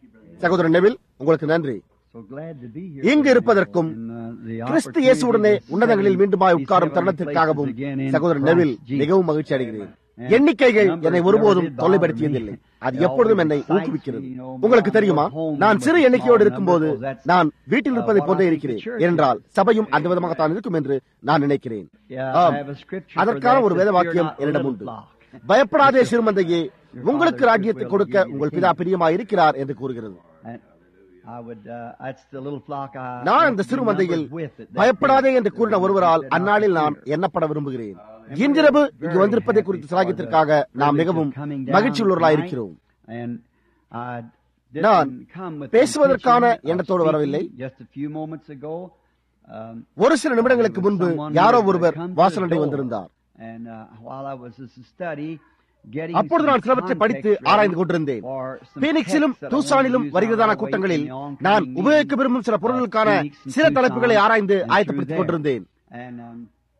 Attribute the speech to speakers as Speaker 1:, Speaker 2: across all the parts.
Speaker 1: சகோதரன் நெவில் உங்களுக்கு நன்றி
Speaker 2: So glad to be here.
Speaker 1: இங்கு இருப்பதற்கும்
Speaker 2: And, uh, the
Speaker 1: கிறிஸ்து இயேசுடனே
Speaker 2: opportunity to
Speaker 1: உன்னதங்களில்
Speaker 2: sit
Speaker 1: மீண்டுமாய்
Speaker 2: in
Speaker 1: உட்காரும்
Speaker 2: several
Speaker 1: தருணத்திற்காகவும்
Speaker 2: places again in
Speaker 1: சகோதரன்
Speaker 2: Christ
Speaker 1: நெவில்
Speaker 2: Jesus.
Speaker 1: மிகவும் மகிழ்ச்சி அடைகிறேன்
Speaker 2: And
Speaker 1: எண்ணிக்கைகள்
Speaker 2: numbers
Speaker 1: என்னை
Speaker 2: never
Speaker 1: ஒருபோதும்
Speaker 2: did bother
Speaker 1: தொல்லைப்படுத்தியதில்லை
Speaker 2: me.
Speaker 1: அது
Speaker 2: They
Speaker 1: எப்பொழுதும்
Speaker 2: always
Speaker 1: என்னை
Speaker 2: excites
Speaker 1: ஊக்குவிக்கிறது
Speaker 2: me, you know,
Speaker 1: உங்களுக்கு
Speaker 2: more
Speaker 1: தெரியுமா
Speaker 2: at home
Speaker 1: நான்
Speaker 2: with
Speaker 1: சிறு
Speaker 2: small
Speaker 1: எண்ணிக்கையோடு இருக்கும்போது
Speaker 2: numbers, that's,
Speaker 1: நான் வீட்டில்
Speaker 2: uh,
Speaker 1: இருப்பதை
Speaker 2: what I
Speaker 1: போன்றே
Speaker 2: think the
Speaker 1: இருக்கிறேன்
Speaker 2: church
Speaker 1: என்றால்
Speaker 2: is.
Speaker 1: சபையும் அந்த விதமாகத்தான் இருக்கும் என்று நான் நினைக்கிறேன்
Speaker 2: Yeah,
Speaker 1: ஆம்.
Speaker 2: I have a scripture for
Speaker 1: அதற்கான
Speaker 2: that,
Speaker 1: ஒரு
Speaker 2: that
Speaker 1: வேத
Speaker 2: fear
Speaker 1: வாக்கியம்
Speaker 2: not,
Speaker 1: என்னிடம்
Speaker 2: little
Speaker 1: உண்டு
Speaker 2: flock.
Speaker 1: பயப்படாதே சிறுமந்தையே உங்களுக்கு ராஜ்யத்தை கொடுக்க உங்கள் பிதா பிரியமாய் இருக்கிறார் என்று கூறுகிறது
Speaker 2: And I would, uh, that's the little flock I
Speaker 1: நான்
Speaker 2: want
Speaker 1: அந்த
Speaker 2: to be
Speaker 1: சிறு மந்தையில்
Speaker 2: numbered with at that
Speaker 1: பயப்படாதே
Speaker 2: day.
Speaker 1: என்று கூறின ஒருவரால் அந்நாளில் நான் எண்ணப்பட விரும்புகிறேன் இன்றிரவு இங்கு வந்திருப்பதை குறித்த சாகியத்திற்காக நாம் மிகவும் மகிழ்ச்சி உள்ளவர்களாக இருக்கிறோம்
Speaker 2: And I didn't
Speaker 1: நான்
Speaker 2: come with
Speaker 1: பேசுவதற்கான
Speaker 2: intention of
Speaker 1: எண்ணத்தோடு வரவில்லை.
Speaker 2: speaking just a few moments ago. Um,
Speaker 1: ஒரு சில நிமிடங்களுக்கு முன்பு
Speaker 2: someone
Speaker 1: யாரோ
Speaker 2: who had
Speaker 1: ஒருவர்
Speaker 2: come to the
Speaker 1: வாசலண்டை
Speaker 2: door.
Speaker 1: வந்திருந்தார்
Speaker 2: And uh, while I was as a study, getting
Speaker 1: அப்பொழுது நான்
Speaker 2: some
Speaker 1: சிலவற்றை படித்து
Speaker 2: context
Speaker 1: ஆராய்ந்து
Speaker 2: ready
Speaker 1: கொண்டிருந்தேன்
Speaker 2: for some
Speaker 1: பீனிக்ஸிலும்
Speaker 2: texts that I want to
Speaker 1: டூசானிலும்
Speaker 2: use
Speaker 1: வருகிறதான
Speaker 2: on our way
Speaker 1: கூட்டங்களில்
Speaker 2: to the oncoming
Speaker 1: நான்
Speaker 2: meeting
Speaker 1: உபயோகிக்க விரும்பும் சில
Speaker 2: of
Speaker 1: பொருட்களுக்கான
Speaker 2: Phoenix and
Speaker 1: சில
Speaker 2: Tucson
Speaker 1: தலைப்புகளை ஆராய்ந்து
Speaker 2: and through
Speaker 1: ஆயத்தப்படுத்திக்
Speaker 2: there.
Speaker 1: கொண்டிருந்தேன்
Speaker 2: And um,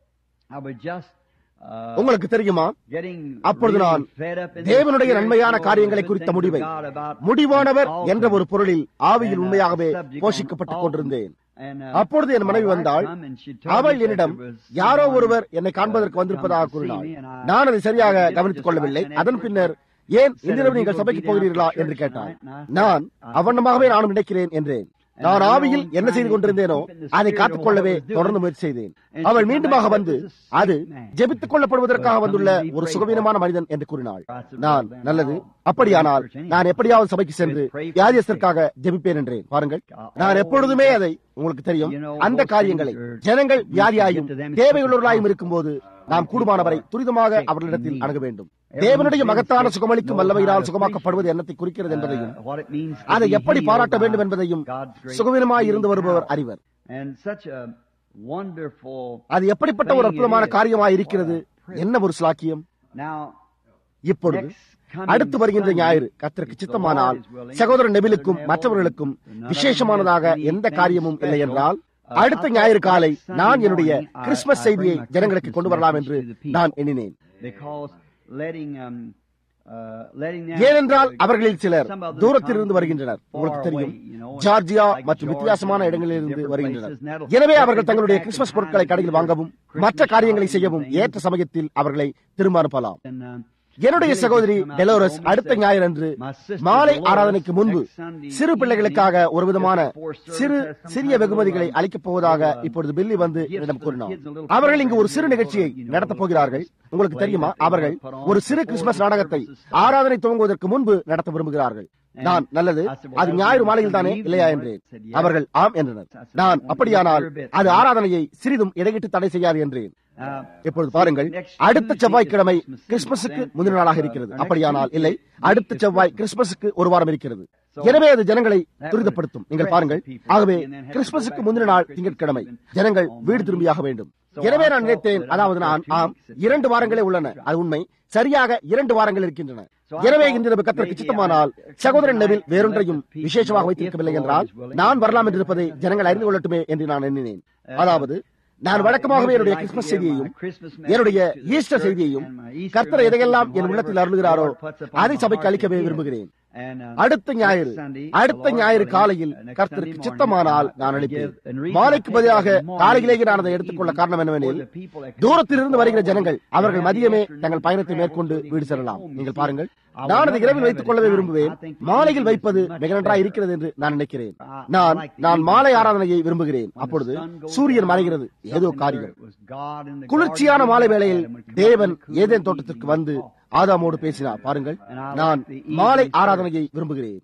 Speaker 2: I was just uh,
Speaker 1: உங்களுக்கு தெரியுமா
Speaker 2: getting
Speaker 1: அப்பொழுது
Speaker 2: really
Speaker 1: நான்
Speaker 2: fed up in the
Speaker 1: தேவனுடைய
Speaker 2: spirit,
Speaker 1: நன்மையான
Speaker 2: you know,
Speaker 1: காரியங்களை
Speaker 2: the
Speaker 1: குறித்த
Speaker 2: things of
Speaker 1: முடிவை
Speaker 2: God about
Speaker 1: முடிவானவர்
Speaker 2: all
Speaker 1: என்ற ஒரு
Speaker 2: things.
Speaker 1: பொருளில் ஆவியில்
Speaker 2: And, uh,
Speaker 1: உண்மையாகவே
Speaker 2: subject on
Speaker 1: போஷிக்கப்பட்டுக்
Speaker 2: all
Speaker 1: கொண்டிருந்தேன்
Speaker 2: And, uh,
Speaker 1: அப்பொழுது என் மனைவி
Speaker 2: my wife
Speaker 1: வந்தாள்
Speaker 2: come and she told me
Speaker 1: அவள்
Speaker 2: that
Speaker 1: என்னிடம்
Speaker 2: there was
Speaker 1: யாரோ
Speaker 2: someone,
Speaker 1: ஒருவர் என்னை
Speaker 2: uh,
Speaker 1: காண்பதற்கு
Speaker 2: come
Speaker 1: வந்திருப்பதாக
Speaker 2: to see
Speaker 1: கூறினாள்
Speaker 2: me and I-
Speaker 1: நான் அதை சரியாக
Speaker 2: I did
Speaker 1: கவனித்துக்
Speaker 2: just
Speaker 1: கொள்ளவில்லை
Speaker 2: right and
Speaker 1: அதன்
Speaker 2: afterwards
Speaker 1: பின்னர் ஏன்
Speaker 2: said,
Speaker 1: இன்றிரவு
Speaker 2: "Are you
Speaker 1: நீங்கள்
Speaker 2: gonna
Speaker 1: சபைக்கு
Speaker 2: be down
Speaker 1: போகிறீர்களா
Speaker 2: for church
Speaker 1: என்று கேட்டாள்
Speaker 2: tonight?" And I said,
Speaker 1: நான்
Speaker 2: "I
Speaker 1: அவண்ணமாகவே
Speaker 2: think
Speaker 1: நானும் நினைக்கிறேன் என்றேன்
Speaker 2: And
Speaker 1: நான்
Speaker 2: I
Speaker 1: ஆவியில்
Speaker 2: know
Speaker 1: என்ன செய்து
Speaker 2: trying to
Speaker 1: கொண்டிருந்தேனோ
Speaker 2: keep in the
Speaker 1: அதை
Speaker 2: spirit
Speaker 1: காத்துக்கொள்ளவே
Speaker 2: of what I was doing.
Speaker 1: தொடர்ந்து முயற்சி செய்தேன்
Speaker 2: And
Speaker 1: அவள்
Speaker 2: she
Speaker 1: மீண்டுமாக
Speaker 2: came back,
Speaker 1: வந்து
Speaker 2: "It was a sick
Speaker 1: அது
Speaker 2: man
Speaker 1: ஜெபித்துக் கொள்ளப்படுவதற்காக
Speaker 2: who had
Speaker 1: வந்துள்ள
Speaker 2: come to be
Speaker 1: ஒரு
Speaker 2: prayed
Speaker 1: சுகவீனமான
Speaker 2: for."
Speaker 1: மனிதன் என்று கூறினாள்
Speaker 2: I said,
Speaker 1: நான்
Speaker 2: "Well, then
Speaker 1: நல்லது
Speaker 2: I'll
Speaker 1: அப்படியானால்
Speaker 2: go to church
Speaker 1: நான் எப்படியாவது சபைக்கு சென்று
Speaker 2: Just pray for
Speaker 1: வியாதியத்திற்காக ஜெபிப்பேன் என்றேன் பாருங்கள் நான் எப்பொழுதுமே அதை உங்களுக்கு தெரியும்
Speaker 2: You know,
Speaker 1: அந்த
Speaker 2: those
Speaker 1: காரியங்களை
Speaker 2: things are-
Speaker 1: ஜனங்கள்
Speaker 2: we should
Speaker 1: வியாதியாயும்
Speaker 2: get to them as
Speaker 1: தேவையுள்ளவர்களாயும்
Speaker 2: quick as
Speaker 1: இருக்கும்போது
Speaker 2: possible.
Speaker 1: நாம் கூடுமானவரை
Speaker 2: People are
Speaker 1: துரிதமாக
Speaker 2: sick
Speaker 1: அவர்களிடத்தில்
Speaker 2: and
Speaker 1: அணுக
Speaker 2: needy.
Speaker 1: வேண்டும்
Speaker 2: Everyone
Speaker 1: தேவனுடைய
Speaker 2: who's
Speaker 1: மகத்தான
Speaker 2: sick
Speaker 1: சுகமளிக்கும்
Speaker 2: knows
Speaker 1: வல்லமையினால்
Speaker 2: how to
Speaker 1: சுகமாக்கப்படுவது
Speaker 2: appreciate,
Speaker 1: என்னத்தை குறிக்கிறது என்பதையும்
Speaker 2: uh, what it means to
Speaker 1: அதை
Speaker 2: be
Speaker 1: எப்படி
Speaker 2: healed
Speaker 1: பாராட்ட
Speaker 2: by
Speaker 1: வேண்டும் என்பதையும்
Speaker 2: God's great
Speaker 1: சுகவீனமாய் இருந்து
Speaker 2: healing
Speaker 1: வருபவர்
Speaker 2: power.
Speaker 1: அறிவர்
Speaker 2: And such a wonderful
Speaker 1: அது எப்படிப்பட்ட ஒரு அற்புதமான காரியமாய் இருக்கிறது என்ன ஒரு ஸ்லாக்கியம்
Speaker 2: now
Speaker 1: இப்பொழுது
Speaker 2: next coming
Speaker 1: அடுத்து வருகின்ற
Speaker 2: Sunday,
Speaker 1: ஞாயிறு கத்திற்கு
Speaker 2: if the
Speaker 1: சித்தமானால்
Speaker 2: Lord is willing,
Speaker 1: சகோதரன் நெபிலுக்கும்
Speaker 2: Brother Neville
Speaker 1: மற்றவர்களுக்கும்
Speaker 2: and none of
Speaker 1: விசேஷமானதாக
Speaker 2: them has
Speaker 1: எந்த
Speaker 2: anything
Speaker 1: காரியமும் இல்லை
Speaker 2: special.
Speaker 1: என்றால்
Speaker 2: Uh,
Speaker 1: அடுத்த
Speaker 2: I thought
Speaker 1: ஞாயிறு காலை
Speaker 2: next Sunday
Speaker 1: நான் என்னுடைய
Speaker 2: morning I-
Speaker 1: கிறிஸ்துமஸ்
Speaker 2: I
Speaker 1: செய்தியை
Speaker 2: bring my
Speaker 1: ஜனங்களுக்கு
Speaker 2: Christmas
Speaker 1: கொண்டு வரலாம் என்று
Speaker 2: message to the people.
Speaker 1: நான் எண்ணினேன்
Speaker 2: because letting um uh, letting them
Speaker 1: ஏனென்றால் அவர்களில் சிலர்
Speaker 2: some of them
Speaker 1: தூரத்திலிருந்து
Speaker 2: come
Speaker 1: வருகின்றனர்
Speaker 2: far
Speaker 1: உங்களுக்கு
Speaker 2: away,
Speaker 1: தெரியும்
Speaker 2: you know,
Speaker 1: ஜார்ஜியா
Speaker 2: like
Speaker 1: மற்றும்
Speaker 2: Georgia
Speaker 1: வித்தியாசமான
Speaker 2: and
Speaker 1: இடங்களிலிருந்து
Speaker 2: different
Speaker 1: வருகின்றனர்
Speaker 2: places, and that'll-
Speaker 1: எனவே
Speaker 2: that'll
Speaker 1: அவர்கள்
Speaker 2: get
Speaker 1: தங்களுடைய
Speaker 2: back in
Speaker 1: கிறிஸ்துமஸ்
Speaker 2: time
Speaker 1: பொருட்களை
Speaker 2: to
Speaker 1: கடையில்
Speaker 2: do
Speaker 1: வாங்கவும்
Speaker 2: Christmas
Speaker 1: மற்ற காரியங்களை
Speaker 2: shopping
Speaker 1: செய்யவும்
Speaker 2: and
Speaker 1: ஏற்ற சமயத்தில் அவர்களை திரும்ப அனுப்பலாம்
Speaker 2: And, um,
Speaker 1: என்னுடைய
Speaker 2: Billy
Speaker 1: சகோதரி
Speaker 2: just come out
Speaker 1: டெலோரஸ்
Speaker 2: and told me
Speaker 1: அடுத்த
Speaker 2: that
Speaker 1: ஞாயிறன்று
Speaker 2: my sister
Speaker 1: மாலை
Speaker 2: Dolores
Speaker 1: ஆராதனைக்கு முன்பு
Speaker 2: next Sunday
Speaker 1: சிறு பிள்ளைகளுக்காக
Speaker 2: evening,
Speaker 1: ஒரு விதமான
Speaker 2: just before service
Speaker 1: சிறு
Speaker 2: has some
Speaker 1: சிறிய
Speaker 2: kind of
Speaker 1: வெகுமதிகளை
Speaker 2: little,
Speaker 1: அளிக்கப் போவதாக
Speaker 2: little,
Speaker 1: இப்பொழுது பில்லி வந்து
Speaker 2: gifts
Speaker 1: என்னிடம்
Speaker 2: for the
Speaker 1: கூறினார்
Speaker 2: kids, a little
Speaker 1: அவர்கள் இங்கு ஒரு
Speaker 2: program,
Speaker 1: சிறு
Speaker 2: you know,
Speaker 1: நிகழ்ச்சியை
Speaker 2: you know,
Speaker 1: நடத்தப்
Speaker 2: little
Speaker 1: போகிறார்கள் உங்களுக்கு
Speaker 2: play
Speaker 1: தெரியுமா
Speaker 2: that they
Speaker 1: அவர்கள்
Speaker 2: put on
Speaker 1: ஒரு சிறு
Speaker 2: before
Speaker 1: கிறிஸ்துமஸ்
Speaker 2: the
Speaker 1: நாடகத்தை
Speaker 2: services start.
Speaker 1: ஆராதனை துவங்குவதற்கு முன்பு நடத்த விரும்புகிறார்கள் நான் நல்லது
Speaker 2: I said, well,
Speaker 1: அது
Speaker 2: that
Speaker 1: ஞாயிறு
Speaker 2: was
Speaker 1: மாலையில் தானே
Speaker 2: Sunday
Speaker 1: இல்லையா
Speaker 2: evening,
Speaker 1: என்றேன்
Speaker 2: right? Said, yes.
Speaker 1: அவர்கள் ஆம் என்றனர்
Speaker 2: I said,
Speaker 1: நான்
Speaker 2: "Won't
Speaker 1: அப்படியானால்
Speaker 2: interfere a bit."
Speaker 1: அது ஆராதனையை சிறிதும் இடையிட்டு தடை செய்யாது என்றேன்
Speaker 2: uh,
Speaker 1: இப்பொழுது பாருங்கள்
Speaker 2: next
Speaker 1: அடுத்த
Speaker 2: Tuesday
Speaker 1: செவ்வாய்க்கிழமை
Speaker 2: is Christmas Eve.
Speaker 1: கிறிஸ்துமஸுக்கு
Speaker 2: Then,
Speaker 1: முந்தின நாளாக
Speaker 2: uh,
Speaker 1: இருக்கிறது
Speaker 2: our next
Speaker 1: அப்படியானால்
Speaker 2: Tuesday
Speaker 1: இல்லை
Speaker 2: week
Speaker 1: அடுத்த
Speaker 2: is
Speaker 1: செவ்வாய்
Speaker 2: Christmas.
Speaker 1: கிறிஸ்துமஸுக்கு ஒரு வாரம் இருக்கிறது
Speaker 2: So,
Speaker 1: எனவே அது ஜனங்களை
Speaker 2: that
Speaker 1: துரிதப்படுத்தும்
Speaker 2: would
Speaker 1: நீங்கள்
Speaker 2: press
Speaker 1: பாருங்கள்
Speaker 2: people,
Speaker 1: ஆகவே
Speaker 2: and then have to go
Speaker 1: கிறிஸ்துமஸுக்கு
Speaker 2: back
Speaker 1: முந்தின
Speaker 2: to
Speaker 1: நாள்
Speaker 2: Christmas
Speaker 1: திங்கட்கிழமை
Speaker 2: Eve
Speaker 1: ஜனங்கள்
Speaker 2: on
Speaker 1: வீடு
Speaker 2: Monday.
Speaker 1: திரும்பியாக வேண்டும்
Speaker 2: So
Speaker 1: எனவே
Speaker 2: I
Speaker 1: நான்
Speaker 2: thought
Speaker 1: நினைத்தேன்
Speaker 2: that I
Speaker 1: அதாவது
Speaker 2: would
Speaker 1: நான்
Speaker 2: go two
Speaker 1: ஆம்
Speaker 2: weeks at
Speaker 1: இரண்டு
Speaker 2: first.
Speaker 1: வாரங்களே உள்ளன அது உண்மை சரியாக இரண்டு வாரங்கள் இருக்கின்றன
Speaker 2: So I
Speaker 1: எனவே
Speaker 2: thought
Speaker 1: இன்றிரவு கத்தருக்கு
Speaker 2: maybe
Speaker 1: சித்தமானால்
Speaker 2: I-
Speaker 1: சகோதரன் நெவில்
Speaker 2: tonight
Speaker 1: வேறொன்றையும்
Speaker 2: let the people
Speaker 1: விசேஷமாக
Speaker 2: know
Speaker 1: வைத்திருக்கவில்லை
Speaker 2: if the
Speaker 1: என்றால்
Speaker 2: Lord is willing.
Speaker 1: நான் வரலாம் என்றிருப்பதை ஜனங்கள் அறிந்து கொள்ளட்டுமே என்று நான் எண்ணினேன் அதாவது நான் வழக்கமாகவே என்னுடைய கிறிஸ்துமஸ் செய்தியையும் என்னுடைய ஈஸ்டர் செய்தியையும் கர்த்தர் எதையெல்லாம் என் உள்ளத்தில் அருளுகிறாரோ அதை சபைக்கு அளிக்கவே விரும்புகிறேன் அடுத்த ஞாயிறு அடுத்த ஞாயிறு காலையில் கர்த்தருக்கு சித்தமானால் நான் அளிப்பேன் மாலைக்கு பதிலாக காலையிலேயே நான் அதை எடுத்துக்கொள்ள காரணம் என்னவெனில் தூரத்திலிருந்து வருகிற ஜனங்கள் அவர்கள் மதியமே தங்கள் பயணத்தை மேற்கொண்டு வீடு செல்லலாம் நீங்கள் பாருங்கள் நான் அதை இரவில் வைத்துக் கொள்ளவே விரும்புவேன் மாலையில் வைப்பது மிக நன்றாக இருக்கிறது என்று நான் நினைக்கிறேன் நான் நான் மாலை ஆராதனையை விரும்புகிறேன் அப்பொழுது சூரியன் மறைகிறது ஏதோ காரியம் குளிர்ச்சியான மாலை வேளையில் தேவன் ஏதேன் தோட்டத்திற்கு வந்து ஆதாமோடு பேசினார் பாருங்கள் நான் மாலை ஆராதனையை விரும்புகிறேன்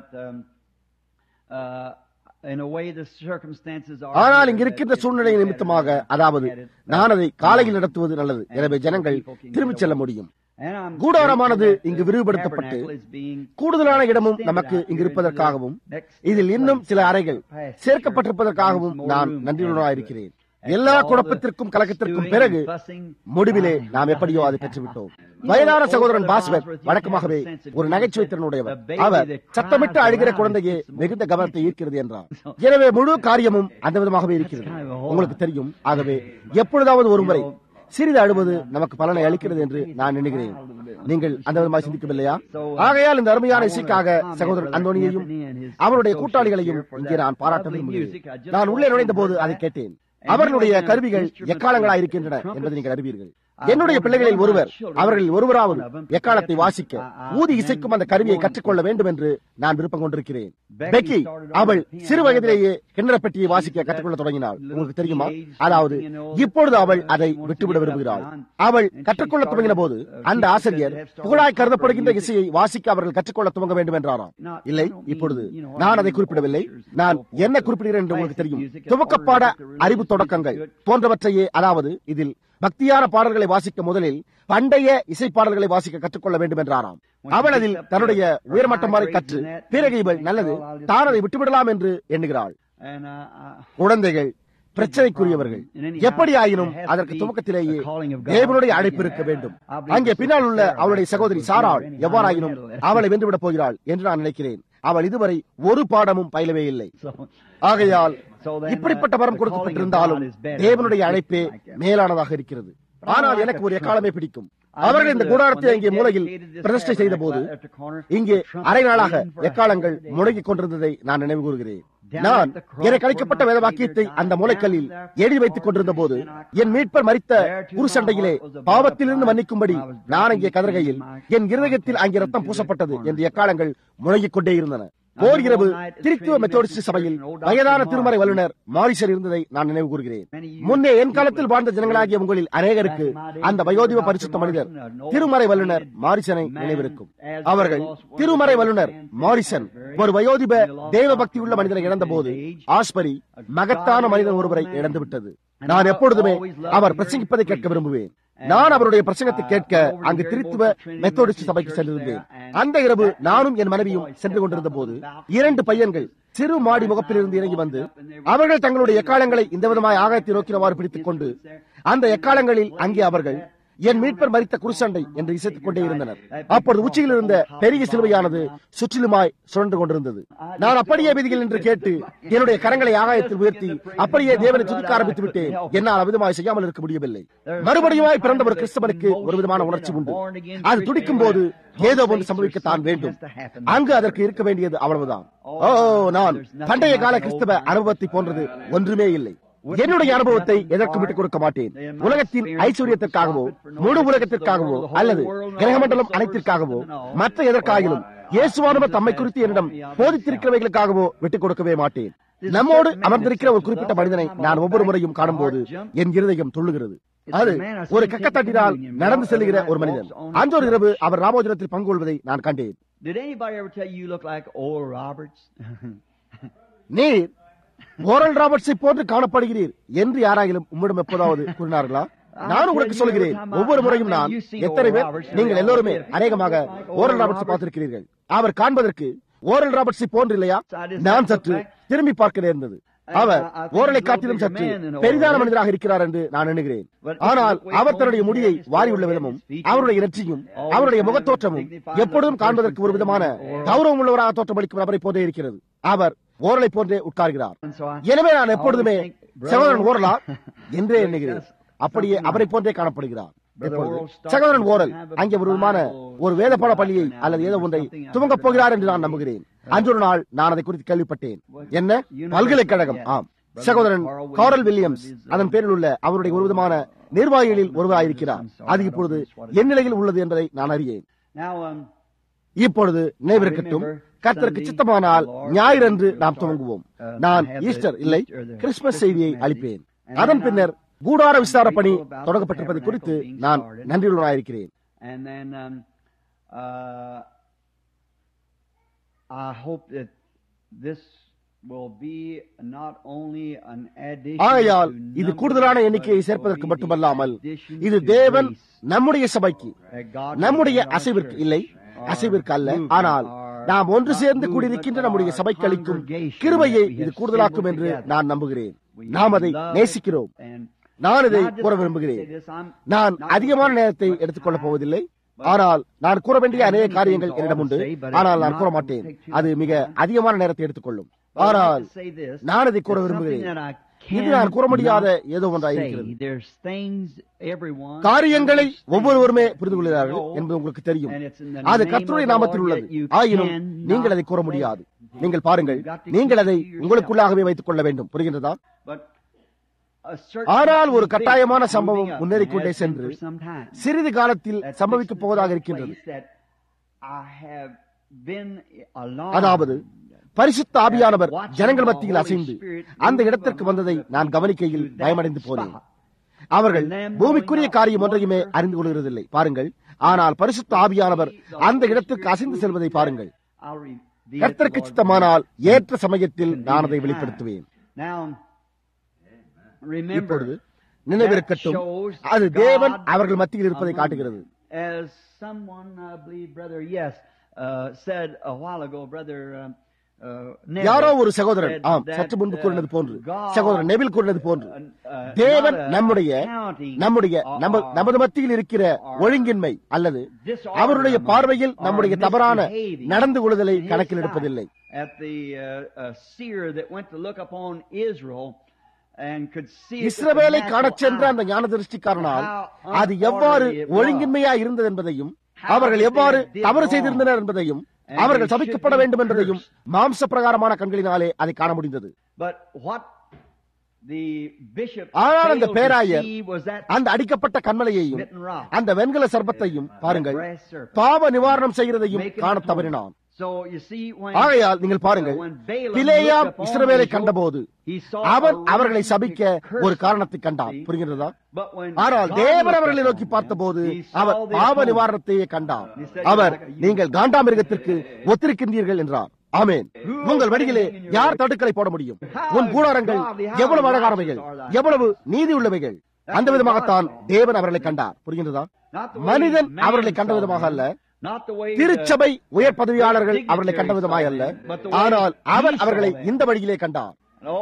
Speaker 1: ஆனால் இங்கு இருக்கின்ற சூழ்நிலை நிமித்தமாக அதாவது நான் அதை காலையில் நடத்துவது நல்லது எனவே ஜனங்கள் திரும்பிச் செல்ல முடியும் கூடாரமானது இங்கு விரிவுபடுத்தப்பட்டு கூடுதலான இடமும் நமக்கு இங்கு இருப்பதற்காகவும் இதில் இன்னும் சில அறைகள் சேர்க்கப்பட்டிருப்பதற்காகவும் நான் நன்றியுள்ளவராயிருக்கிறேன் எல்லா குழப்பத்திற்கும் கலக்கத்திற்கும் பிறகு முடிவிலே நாம் எப்படியோ அதை பெற்றுவிட்டோம் வயதான சகோதரன் பாஸ்வர் வழக்கமாகவே ஒரு நகைச்சுவை திறனுடையவர் அவர் சத்தமிட்டு அழுகிற குழந்தையே மிகுந்த கவனத்தை ஈர்க்கிறது என்றார் எனவே முழு காரியமும் அந்த விதமாகவே இருக்கிறது உங்களுக்கு தெரியும் ஆகவே எப்பொழுதாவது ஒரு முறை சிறிது அழுவது நமக்கு பலனை அளிக்கிறது என்று நான் எண்ணுகிறேன் நீங்கள் அந்த விதமாக சிந்திக்கவில்லையா ஆகையால் இந்த அருமையான இசைக்காக சகோதரன் அந்தோனியையும் அவருடைய கூட்டாளிகளையும் இங்கே நான் பாராட்ட விரும்புகிறேன் நான் உள்ளே நுழைந்த போது அதை கேட்டேன் அவர்களுடைய கருவிகள் எக்காலங்களா இருக்கின்றன என்பதை நீங்கள் அறிவீர்கள் என்னுடைய பிள்ளைகளில் ஒருவர் அவர்களில் ஒருவராவது எக்காலத்தை வாசிக்க ஊதி இசைக்கும் அந்த கருவியை கற்றுக்கொள்ள வேண்டும் என்று நான் விருப்பம் கொண்டிருக்கிறேன் பெக்கி அவள் சிறு வயதிலேயே கிண்ணற பெட்டியை வாசிக்க கற்றுக்கொள்ள தொடங்கினாள் உங்களுக்கு தெரியுமா அதாவது இப்பொழுது அவள் அதை விட்டுவிட விரும்புகிறாள் அவள் கற்றுக்கொள்ள துவங்கின போது அந்த ஆசிரியர் புகழாய் கருதப்படுகின்ற இசையை வாசிக்க அவர்கள் கற்றுக்கொள்ள துவங்க வேண்டும் என்றாராம் இல்லை இப்பொழுது நான் அதை குறிப்பிடவில்லை நான் என்ன குறிப்பிடுகிறேன் என்று உங்களுக்கு தெரியும் துவக்கப்பாட அறிவு தொடக்கங்கள் போன்றவற்றையே அதாவது இதில் பக்தியான பாடல்களை வாசிக்க முதலில் பண்டைய இசை பாடல்களை வாசிக்க கற்றுக்கொள்ள வேண்டும் என்றாராம் அவள் அதில் தன்னுடைய உயர்மட்டம் வரை கற்று பிறகு இவள் நல்லது தான் அதை விட்டுவிடலாம் என்று எண்ணுகிறாள் குழந்தைகள் பிரச்சனைக்குரியவர்கள் எப்படி ஆயினும் அதற்கு துவக்கத்திலேயே தேவனுடைய அழைப்பு இருக்க வேண்டும் அங்கே பின்னால் உள்ள அவளுடைய சகோதரி சாராள் எவ்வாறாயினும் அவளை வென்றுவிடப் போகிறாள் என்று நான் நினைக்கிறேன் அவள் இதுவரை ஒரு பாடமும் பயிலவே இல்லை ஆகையால் இப்படிப்பட்ட வரம் கொடுக்கப்பட்டிருந்தாலும் தேவனுடைய அழைப்பே மேலானதாக இருக்கிறது ஆனால் எனக்கு ஒரு எக்காலமே பிடிக்கும் அவர்கள் இந்த கூடாரத்தை அங்கே மூலையில் பிரதிஷ்டை செய்த போது இங்கே அரை நாளாக எக்காலங்கள் முடங்கிக் கொண்டிருந்ததை நான் நினைவு கூறுகிறேன் நான் எனக்கு அளிக்கப்பட்ட வேத வாக்கியத்தை அந்த மூளைக்கல்லில் எழுதி வைத்துக் கொண்டிருந்த போது என் மீட்பர் மறித்த குரு சண்டையிலே பாவத்திலிருந்து மன்னிக்கும்படி நான் அங்கே கதறுகையில் என் இருதயத்தில் அங்கே ரத்தம் பூசப்பட்டது என்று எக்காலங்கள் முழங்கிக் கொண்டே இருந்தன போர் இரவு திருத்துவ மெத்தோடிஸ்ட் சபையில் வயதான திருமறை வல்லுநர் மாரிசர் இருந்ததை நான் நினைவு கூறுகிறேன் முன்னே என் காலத்தில் வாழ்ந்த ஜனங்களாகிய உங்களில் அநேகருக்கு அந்த வயோதிப பரிசுத்த மனிதர் திருமறை வல்லுநர் மாரிசனை நினைவிருக்கும் அவர்கள் திருமறை வல்லுநர் மாரிசன் ஒரு வயோதிப தேவ பக்தி உள்ள மனிதனை இழந்த போது ஆஸ்பரி மகத்தான மனிதன் ஒருவரை இழந்துவிட்டது நான் எப்பொழுதுமே அவர் பிரசங்கிப்பதை கேட்க விரும்புவேன் நான் அவருடைய பிரசங்கத்தை கேட்க அங்கு திருத்துவ மெத்தோடிஸ்ட் சபைக்கு சென்றிருந்தேன் அந்த இரவு நானும் என் மனைவியும் சென்று கொண்டிருந்த போது இரண்டு பையன்கள் சிறு மாடி முகப்பிலிருந்து இறங்கி வந்து அவர்கள் தங்களுடைய எக்காலங்களை இந்த விதமாய் ஆகாயத்தை நோக்கினவாறு பிடித்துக் கொண்டு அந்த எக்காலங்களில் அங்கே அவர்கள் என் மீட்பர் மறித்த குருசண்டை என்று இசைத்துக் கொண்டே இருந்தனர் அப்பொழுது உச்சியில் இருந்த பெரிய சிலுவையானது சுற்றிலுமாய் சுழன்று கொண்டிருந்தது நான் அப்படியே விதிகள் என்று கேட்டு என்னுடைய கரங்களை ஆகாயத்தில் உயர்த்தி அப்படியே தேவனை துதிக்க ஆரம்பித்து விட்டேன் என்னால் அவிதமாய் செய்யாமல் இருக்க முடியவில்லை மறுபடியுமாய் பிறந்த ஒரு கிறிஸ்தவனுக்கு ஒரு விதமான உணர்ச்சி உண்டு அது துடிக்கும் போது ஏதோ ஒன்று சம்பவிக்கத்தான் வேண்டும் அங்கு அதற்கு இருக்க வேண்டியது அவ்வளவுதான் ஓ நான் பண்டைய கால கிறிஸ்தவ அனுபவத்தை போன்றது ஒன்றுமே இல்லை என்னுடைய அனுபவத்தை எதற்கும் விட்டுக் கொடுக்க மாட்டேன் உலகத்தின் ஐஸ்வர்யத்திற்காகவோ முழு உலகத்திற்காகவோ அல்லது கிரகமண்டலம் அனைத்திற்காகவோ மற்ற எதற்காகிலும் இயேசுவானவர் தம்மை குறித்து என்னிடம் போதித்திருக்கிறவைகளுக்காகவோ விட்டுக் கொடுக்கவே மாட்டேன் நம்மோடு அமர்ந்திருக்கிற ஒரு குறிப்பிட்ட மனிதனை நான் ஒவ்வொரு முறையும் காணும்போது என் இருதயம் துள்ளுகிறது அது ஒரு கக்கத்தட்டினால் நடந்து செல்லுகிற ஒரு மனிதன் அந்த ஒரு இரவு அவர் ராமோஜனத்தில் பங்கு கொள்வதை நான் கண்டேன்
Speaker 2: Did anybody ever tell you you look like Oral Roberts?
Speaker 1: நீர் ஓரல் ராபர்ட்ஸை போன்று காணப்படுகிறீர் என்று யாராகிலும் உம்மிடம் எப்போதாவது கூறினார்களா நான் உங்களுக்கு சொல்கிறேன் ஒவ்வொரு முறையும் நான் எத்தனை பேர் நீங்கள் எல்லோருமே அநேகமாக ஓரல் ராபர்ட்ஸ் பார்த்திருக்கிறீர்கள் அவர் காண்பதற்கு ஓரல் ராபர்ட்ஸை போன்று இல்லையா நான் சற்று திரும்பி பார்க்க நேர்ந்தது அவர் ஓரலை காட்டிலும் சற்று பெரிதான மனிதராக இருக்கிறார் என்று நான் எண்ணுகிறேன் ஆனால் அவர் தன்னுடைய முடியை வாரியுள்ள விதமும் அவருடைய நெற்றியும் அவருடைய முகத்தோற்றமும் எப்பொழுதும் காண்பதற்கு ஒரு விதமான கௌரவம் உள்ளவராக தோற்றமளிக்கும் நபரை போன்றே இருக்கிறது அவர் ஓரலை போன்றே உட்கார்கிறார் எனவே நான் எப்பொழுதுமே சகோதரன் ஓரலா என்றே எண்ணுகிறேன் அப்படியே அவரை போன்றே காணப்படுகிறார் எப்பொழுது சகோதரன் ஓரல் அங்கே ஒரு விதமான ஒரு வேதப்பாட பள்ளியை அல்லது ஏதோ ஒன்றை துவங்கப் போகிறார் என்று நான் நம்புகிறேன் அன்றொரு நாள் நான் அதை குறித்து கேள்விப்பட்டேன் என்ன பல்கலைக்கழகம் ஆம் சகோதரன் காரல் வில்லியம்ஸ் அதன் பேரில் உள்ள அவருடைய ஒரு விதமான நிர்வாகிகளில் ஒருவராயிருக்கிறார் அது இப்பொழுது என் நிலையில் உள்ளது என்பதை நான் அறியேன்
Speaker 2: Now, um,
Speaker 1: இப்பொழுது நினைவிருக்கட்டும் கர்த்தருக்கு சித்தமானால் ஞாயிறன்று நாம் துவங்குவோம் நான் ஈஸ்டர் இல்லை கிறிஸ்துமஸ் செய்தியை அளிப்பேன் அதன் பின்னர் கூடார விசார பணி தொடங்கப்பட்டிருப்பதை குறித்து நான் நன்றியுள்ளவனாயிருக்கிறேன்
Speaker 2: and then um, uh, I hope that this will be not only an addition
Speaker 1: ஆகையால்
Speaker 2: to
Speaker 1: இது
Speaker 2: numbers,
Speaker 1: கூடுதலான
Speaker 2: but
Speaker 1: எண்ணிக்கையை
Speaker 2: will
Speaker 1: சேர்ப்பதற்கு
Speaker 2: be the
Speaker 1: மட்டுமல்லாமல்
Speaker 2: addition
Speaker 1: இது
Speaker 2: to
Speaker 1: தேவன்
Speaker 2: grace.
Speaker 1: நம்முடைய சபைக்கு
Speaker 2: That God
Speaker 1: நம்முடைய
Speaker 2: will give our
Speaker 1: அசைவிற்கு
Speaker 2: church
Speaker 1: இல்லை
Speaker 2: or
Speaker 1: அசைவிற்கு அல்ல
Speaker 2: movement
Speaker 1: ஆனால்
Speaker 2: or
Speaker 1: நாம் ஒன்று
Speaker 2: not
Speaker 1: சேர்ந்து
Speaker 2: movement,
Speaker 1: கூடியிருக்கின்ற
Speaker 2: but
Speaker 1: நம்முடைய
Speaker 2: our
Speaker 1: சபைக்கு அளிக்கும்
Speaker 2: congregation
Speaker 1: கிருபையை
Speaker 2: that we
Speaker 1: இது
Speaker 2: have
Speaker 1: கூடுதலாக்கும்
Speaker 2: assembled
Speaker 1: என்று
Speaker 2: together.
Speaker 1: நான் நம்புகிறேன்
Speaker 2: We
Speaker 1: நாம் அதை
Speaker 2: love it
Speaker 1: நேசிக்கிறோம்
Speaker 2: and
Speaker 1: நான் இதை
Speaker 2: Now, I just
Speaker 1: கூற
Speaker 2: want to
Speaker 1: விரும்புகிறேன்
Speaker 2: say this, I'm
Speaker 1: நான்
Speaker 2: not
Speaker 1: அதிகமான
Speaker 2: going to
Speaker 1: நேரத்தை
Speaker 2: take much
Speaker 1: எடுத்துக்கொள்ளப்
Speaker 2: time,
Speaker 1: போவதில்லை
Speaker 2: but
Speaker 1: ஆனால் நான் கூற வேண்டிய
Speaker 2: I have
Speaker 1: அநேக
Speaker 2: many
Speaker 1: காரியங்கள்
Speaker 2: things
Speaker 1: என்னிடம் உண்டு
Speaker 2: to say, but
Speaker 1: ஆனால்
Speaker 2: it's
Speaker 1: நான் கூற
Speaker 2: not
Speaker 1: மாட்டேன்
Speaker 2: going to take too
Speaker 1: அது
Speaker 2: much
Speaker 1: மிக
Speaker 2: time.
Speaker 1: அதிகமான நேரத்தை எடுத்துக்கொள்ளும்
Speaker 2: But I'd like
Speaker 1: ஆனால்
Speaker 2: to say this,
Speaker 1: நான் இதை கூற
Speaker 2: it's
Speaker 1: விரும்புகிறேன்
Speaker 2: something that I
Speaker 1: இது நான் கூற முடியாத ஏதோ ஒன்றாயிருக்கிறது காரியங்களை ஒவ்வொருவருமே புரிந்து கொள்கிறார்கள் என்பது உங்களுக்கு தெரியும் அது கர்த்தருடைய நாமத்தில் உள்ளது ஆயினும் நீங்கள் அதை கூற முடியாது நீங்கள் பாருங்கள் நீங்கள் அதை உங்களுக்குள்ளாகவே வைத்துக் கொள்ள வேண்டும் புரிகின்றதா ஆனால் ஒரு கட்டாயமான சம்பவம் முன்னேறிக் கொண்டே சென்று சிறிது காலத்தில் சம்பவிக்கப் போவதாக இருக்கின்றது அதாவது பரிசுத்த ஆவியானவர் ஜனங்கள் மத்தியில் அசைந்து அந்த இடத்திற்கு வந்ததை நான் கவனிக்கையில் பயமடைந்து போனேன் அவர்கள் பூமிக்குரிய காரியம் ஒன்றையுமே அறிந்து கொள்கிறதில்லை பாருங்கள் ஆனால் பரிசுத்த ஆவியானவர் அந்த இடத்திற்கு அசைந்து செல்வதை பாருங்கள் கர்த்தருக்கு சித்தமானால் ஏற்ற சமயத்தில் நான் அதை வெளிப்படுத்துவேன் இப்பொழுது நினைவிருக்கட்டும் அது தேவன் அவர்கள் மத்தியில் இருப்பதை காட்டுகிறது யாரோ ஒரு சகோதரன் ஆம் சற்று முன்பு கூறினது போன்று சகோதரன் நெவில் கூறினது போன்று தேவன் நம்முடைய நம்முடைய நமது மத்தியில் இருக்கிற ஒழுங்கின்மை அல்லது அவருடைய பார்வையில் நம்முடைய தவறான நடந்து கொள்ளுதலை கணக்கில் எடுப்பதில்லை இஸ்ரவேலை காணச் சென்ற அந்த ஞான திருஷ்டிக்காரனால் அது எவ்வாறு ஒழுங்கின்மையா இருந்தது என்பதையும் அவர்கள் எவ்வாறு தவறு செய்திருந்தனர் என்பதையும் அவர்கள் சபிக்கப்பட வேண்டும் என்பதையும் மாம்ச பிரகாரமான கண்களினாலே அதை காண முடிந்தது ஆனால் அந்த பேராயர் அந்த அடிக்கப்பட்ட கண்மலையையும் அந்த வெண்கல சர்பத்தையும் பாருங்கள் பாவ நிவாரணம் செய்கிறதையும் காண தவறினான் ஆகையால் நீங்கள் பாருங்கள் பிலேயாம் இஸ்ரவேலை கண்டபோது அவன் அவர்களை சபிக்க ஒரு காரணத்தை கண்டான் புரிகிறதா ஆனால் தேவன் அவர்களை நோக்கி பார்த்தபோது அவர் பாவ நிவாரணத்தையே கண்டார் அவர் நீங்கள் காண்டாமிருகத்திற்கு ஒத்திருக்கின்றீர்கள் என்றார் ஆமேன் உங்கள் வழியிலே யார் தடுக்கலை போட முடியும் உன் கூடாரங்கள் எவ்வளவு அழகானவைகள் எவ்வளவு நீதி உள்ளவைகள் அந்த விதமாகத்தான் தேவன் அவர்களை கண்டார் புரிகின்றதா மனிதன் அவர்களை கண்ட விதமாக அல்ல திருச்சபை உயர் பதவியாளர்கள் அவர்களை கண்ட விதமாய் அல்ல ஆனால் அவர் அவர்களை இந்த வழியிலே கண்டார்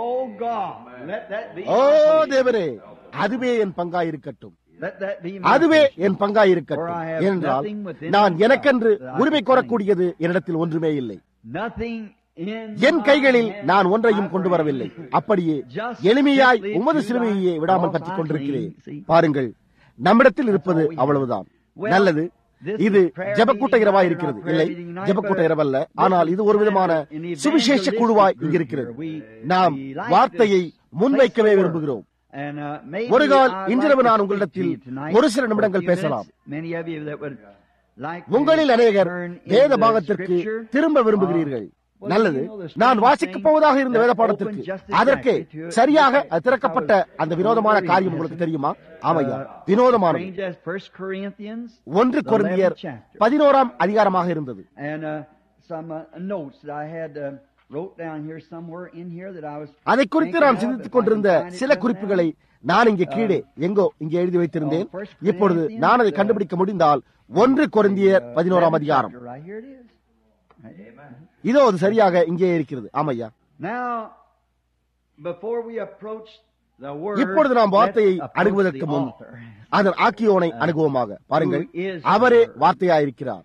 Speaker 1: ஓ தேவரே அதுவே என் பங்காயிருக்கட்டும் அதுவே என் பங்காயிருக்கட்டும் ஏனென்றால் நான் எனக்கென்று உரிமை கோரக்கூடியது என்னிடத்தில் ஒன்றுமே இல்லை என் கைகளில் நான் ஒன்றையும் கொண்டு வரவில்லை அப்படியே எளிமையாய் உமது சிறுமையே விடாமல் பற்றிக் கொண்டிருக்கிறேன் பாருங்கள் நம்மிடத்தில் இருப்பது அவ்வளவுதான் நல்லது இது ஜபக்கூட்ட இரவாய் இருக்கிறது இல்லை ஜபக்கூட்ட இரவல்ல ஆனால் இது ஒரு விதமான சுவிசேஷ குழுவாய் இங்கிருக்கிறது நாம் வார்த்தையை முன்வைக்கவே விரும்புகிறோம் ஒரு கால் இன்றிரவு நான் உங்களிடத்தில் ஒரு சில நிமிடங்கள் பேசலாம் உங்களில் அநேகர் வேத பாகத்திற்கு திரும்ப விரும்புகிறீர்கள் நல்லது நான் வாசிக்கப் போவதாக இருந்த வேத பாடத்திற்கு அதற்கே சரியாக திறக்கப்பட்ட அந்த வினோதமான காரியம் உங்களுக்கு தெரியுமா ஆமையா வினோதமான ஒன்று குறைந்தியர் பதினோராம் அதிகாரமாக இருந்தது அதை குறித்து நான் சிந்தித்துக் கொண்டிருந்த சில குறிப்புகளை நான் இங்கே கீழே எங்கோ இங்கே எழுதி வைத்திருந்தேன் இப்பொழுது நான் அதை கண்டுபிடிக்க முடிந்தால் ஒன்று குறைந்தியர் பதினோராம் அதிகாரம் இதோ அது சரியாக இங்கே இருக்கிறது ஆமையா இப்பொழுது நாம் வார்த்தையை அணுகுவதற்கு முன் அதன் ஆக்கியோனை அணுகுவோமாக பாருங்கள் அவரே வார்த்தையாயிருக்கிறார்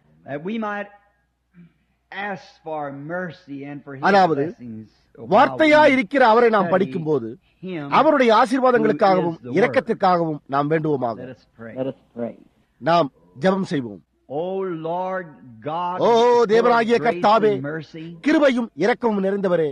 Speaker 1: அதாவது வார்த்தையாய் இருக்கிற அவரை நாம் படிக்கும் போது அவருடைய ஆசீர்வாதங்களுக்காகவும் இரக்கத்திற்காகவும் நாம் வேண்டுவோமாக நாம் ஜபம் செய்வோம் ஓ தேவனாகிய கர்த்தாவே கிருபையும் இரக்கமும் நிறைந்தவரே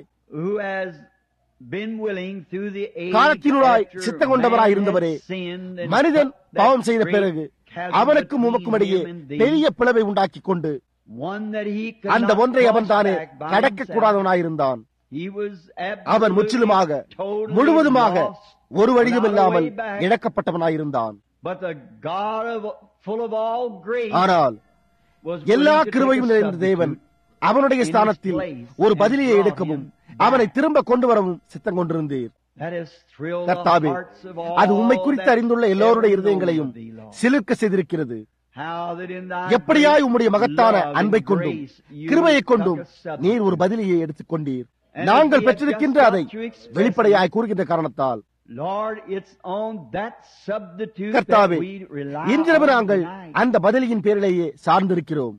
Speaker 1: காலத்தினுளாய் சித்த கொண்டவராய் இருந்தவரே மனிதன் பாவம் செய்த பிறகு அவனுக்கும் உமக்கும் இடையே பெரிய பிளவை உண்டாக்கி கொண்டு அந்த ஒன்றை அவன் தானே கடக்க கூடாதவனாயிருந்தான் அவன் முற்றிலுமாக முழுவதுமாக ஒரு வழியும் இல்லாமல் இழக்கப்பட்டவனாயிருந்தான் ஆனால் எல்லா கிருபையும் நிறைந்த தேவன் அவனுடைய ஸ்தானத்தில் ஒரு பதிலியை எடுக்கவும் அவனை திரும்ப கொண்டு வரவும் சித்தம் கொண்டிருந்தீர் கர்த்தாவே அது உண்மை குறித்து அறிந்துள்ள எல்லோருடைய இருதயங்களையும் சிலிர்க்க செய்திருக்கிறது எப்படியாய் உம்முடைய மகத்தான அன்பை கொண்டும் கிருபையை கொண்டும் நீர் ஒரு பதிலியை எடுத்துக் கொண்டீர் நாங்கள் பெற்றிருக்கின்ற அதை வெளிப்படையாய் கூறுகின்ற காரணத்தால் கர்த்தாவே இன்றிரவு நாங்கள் அந்த பதிலியின் பேரிலேயே சார்ந்திருக்கிறோம்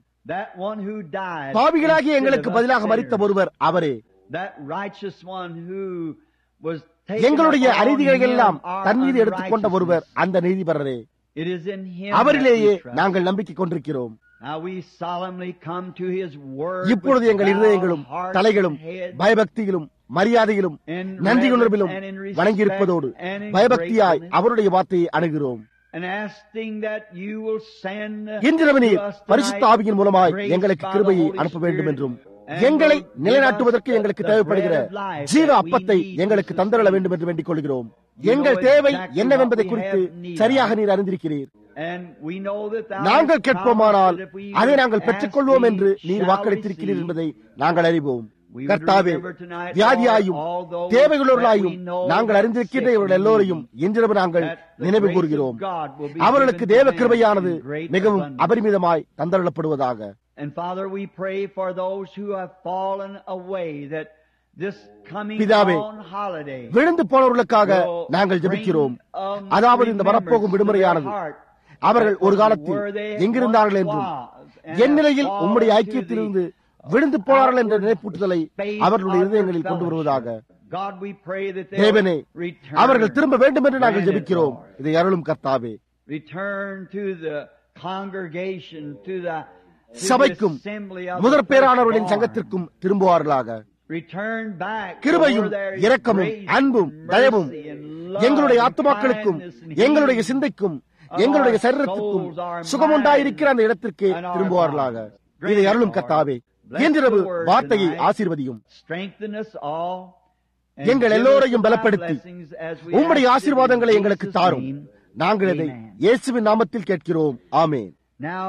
Speaker 1: பாவிகளாகிய எங்களுக்கு பதிலாக மறித்த ஒருவர் அவரே எங்களுடைய அநீதிகளை எல்லாம் தன் மீது எடுத்துக்கொண்ட ஒருவர் அந்த நீதிபரரே
Speaker 2: It is in Him
Speaker 1: அவரிலேயே
Speaker 2: that we trust.
Speaker 1: நாங்கள் நம்பிக்கை கொண்டிருக்கிறோம்
Speaker 2: Now we solemnly come to His word
Speaker 1: இப்பொழுது
Speaker 2: with
Speaker 1: எங்கள்
Speaker 2: bowed
Speaker 1: இருதயங்களும்
Speaker 2: hearts
Speaker 1: தலைகளும்
Speaker 2: and heads
Speaker 1: பயபக்தியிலும் மரியாதையிலும்
Speaker 2: in
Speaker 1: நன்றி உணர்விலும்
Speaker 2: reverence and in respect
Speaker 1: வணங்கியிருப்பதோடு
Speaker 2: and in
Speaker 1: பயபக்தியாய்
Speaker 2: gratefulness
Speaker 1: அவருடைய வார்த்தையை அணுகிறோம்
Speaker 2: and asking that you will send
Speaker 1: இன்றிரவு
Speaker 2: to
Speaker 1: நீர்
Speaker 2: us
Speaker 1: பரிசுத்த
Speaker 2: tonight
Speaker 1: ஆவியின் மூலமாய்
Speaker 2: grace
Speaker 1: எங்களுக்கு
Speaker 2: by the
Speaker 1: கிருபையை
Speaker 2: Holy
Speaker 1: அனுப்ப வேண்டும்
Speaker 2: Spirit
Speaker 1: என்றும்
Speaker 2: and
Speaker 1: எங்களை
Speaker 2: will give
Speaker 1: நிலைநாட்டுவதற்கு
Speaker 2: us
Speaker 1: எங்களுக்கு
Speaker 2: the
Speaker 1: தேவைப்படுகிற
Speaker 2: bread of life
Speaker 1: ஜீவ
Speaker 2: that we
Speaker 1: அப்பத்தை
Speaker 2: need to
Speaker 1: எங்களுக்கு
Speaker 2: sustain
Speaker 1: தந்தரள வேண்டும் என்று வேண்டிக் கொள்கிறோம்
Speaker 2: You
Speaker 1: எங்கள்
Speaker 2: know
Speaker 1: தேவை
Speaker 2: exactly
Speaker 1: என்னவென்பதை
Speaker 2: what we
Speaker 1: குறித்து
Speaker 2: have need
Speaker 1: சரியாக
Speaker 2: of.
Speaker 1: நீர் அறிந்திருக்கிறீர்
Speaker 2: And we know that thou
Speaker 1: நாங்கள்
Speaker 2: hast
Speaker 1: கேட்போமானால்
Speaker 2: promised that if we
Speaker 1: அதை
Speaker 2: would
Speaker 1: நாங்கள்
Speaker 2: ask
Speaker 1: பெற்றுக்கொள்வோம்
Speaker 2: thee,
Speaker 1: என்று நீர்
Speaker 2: shall
Speaker 1: வாக்களித்திருக்கிறீர்
Speaker 2: receive.
Speaker 1: என்பதை நாங்கள் அறிவோம்
Speaker 2: We would
Speaker 1: கர்த்தாவே
Speaker 2: remember tonight,
Speaker 1: வியாதியாயும்
Speaker 2: Lord, all those
Speaker 1: தேவைகளுள்ளாயும்
Speaker 2: that we know
Speaker 1: நாங்கள்
Speaker 2: that
Speaker 1: அறிந்திருக்கின்ற
Speaker 2: sick
Speaker 1: இவர்கள்
Speaker 2: and
Speaker 1: எல்லோரையும்
Speaker 2: needy,
Speaker 1: இன்றிரவு நாங்கள்
Speaker 2: that the
Speaker 1: நினைவு
Speaker 2: grace
Speaker 1: கூறுகிறோம்
Speaker 2: of God will be
Speaker 1: அவர்களுக்கு
Speaker 2: given to
Speaker 1: தேவ
Speaker 2: them
Speaker 1: கிருபையானது
Speaker 2: in great
Speaker 1: மிகவும்
Speaker 2: abundance.
Speaker 1: அபரிமிதமாய் தந்தரளப்படுவதாக
Speaker 2: And Father, we pray for those who have fallen away that this coming
Speaker 1: பிதாவே,
Speaker 2: on holiday
Speaker 1: விழுந்து போனவர்களுக்காக
Speaker 2: will
Speaker 1: நாங்கள்
Speaker 2: bring
Speaker 1: ஜெபிக்கிறோம்
Speaker 2: a
Speaker 1: அதாவது இந்த வரப்போகும்
Speaker 2: remembrance to
Speaker 1: விடுமுறையானது
Speaker 2: their heart
Speaker 1: அவர்கள் ஒரு
Speaker 2: that
Speaker 1: காலத்தில்
Speaker 2: where they
Speaker 1: எங்கிருந்தார்கள்
Speaker 2: once
Speaker 1: என்றும்
Speaker 2: was and
Speaker 1: என் நிலையில்
Speaker 2: have
Speaker 1: உம்முடைய
Speaker 2: fallen to
Speaker 1: ஐக்கியத்திலிருந்து
Speaker 2: the
Speaker 1: விழுந்து போனார்கள் என்ற
Speaker 2: outward
Speaker 1: நினைப்பூட்டுதலை
Speaker 2: space
Speaker 1: அவர்களுடைய
Speaker 2: of
Speaker 1: இருதயங்களில்
Speaker 2: their
Speaker 1: கொண்டு வருவதாக
Speaker 2: fellowship. God, we pray that they
Speaker 1: தேவனே
Speaker 2: will return,
Speaker 1: அவர்கள் திரும்ப வேண்டும் என்று நாங்கள்
Speaker 2: Grant it,
Speaker 1: ஜெபிக்கிறோம்
Speaker 2: Lord.
Speaker 1: இதை அருளும் கர்த்தாவே
Speaker 2: return to the congregation, to the to the
Speaker 1: சபைக்கும்
Speaker 2: assembly of the
Speaker 1: முதற் பேரானவர்களின்
Speaker 2: firstborn.
Speaker 1: சங்கத்திற்கும் திரும்புவார்களாக
Speaker 2: Return back
Speaker 1: கிருபையும்
Speaker 2: where there is
Speaker 1: இரக்கமும்
Speaker 2: grace
Speaker 1: அன்பும்
Speaker 2: and
Speaker 1: தயவும்
Speaker 2: mercy and love
Speaker 1: எங்களுடைய
Speaker 2: and
Speaker 1: ஆத்துமாக்களுக்கும்
Speaker 2: kindness and
Speaker 1: எங்களுடைய
Speaker 2: healing
Speaker 1: சிந்தைக்கும்
Speaker 2: of
Speaker 1: எங்களுடைய
Speaker 2: our
Speaker 1: சரீரத்துக்கும்
Speaker 2: souls, our
Speaker 1: சுகமுண்டாயிருக்கிற அந்த இடத்திற்கே
Speaker 2: and our
Speaker 1: திரும்புவார்களாக
Speaker 2: bodies.
Speaker 1: இதை அருளும்
Speaker 2: Lord.
Speaker 1: கர்த்தாவே
Speaker 2: Bless
Speaker 1: இன்றிரவு
Speaker 2: the word
Speaker 1: வார்த்தையை
Speaker 2: tonight.
Speaker 1: ஆசீர்வதியும்
Speaker 2: Strengthen us all. and
Speaker 1: எங்கள்
Speaker 2: give us
Speaker 1: எல்லோரையும்
Speaker 2: thy
Speaker 1: பலப்படுத்தி
Speaker 2: blessings as we
Speaker 1: உம்முடைய
Speaker 2: ask it in
Speaker 1: ஆசீர்வாதங்களை எங்களுக்கு
Speaker 2: Jesus'
Speaker 1: தாரும்
Speaker 2: name.
Speaker 1: நாங்கள் இதை
Speaker 2: Amen.
Speaker 1: இயேசுவின் நாமத்தில் கேட்கிறோம் ஆமென்
Speaker 2: Now,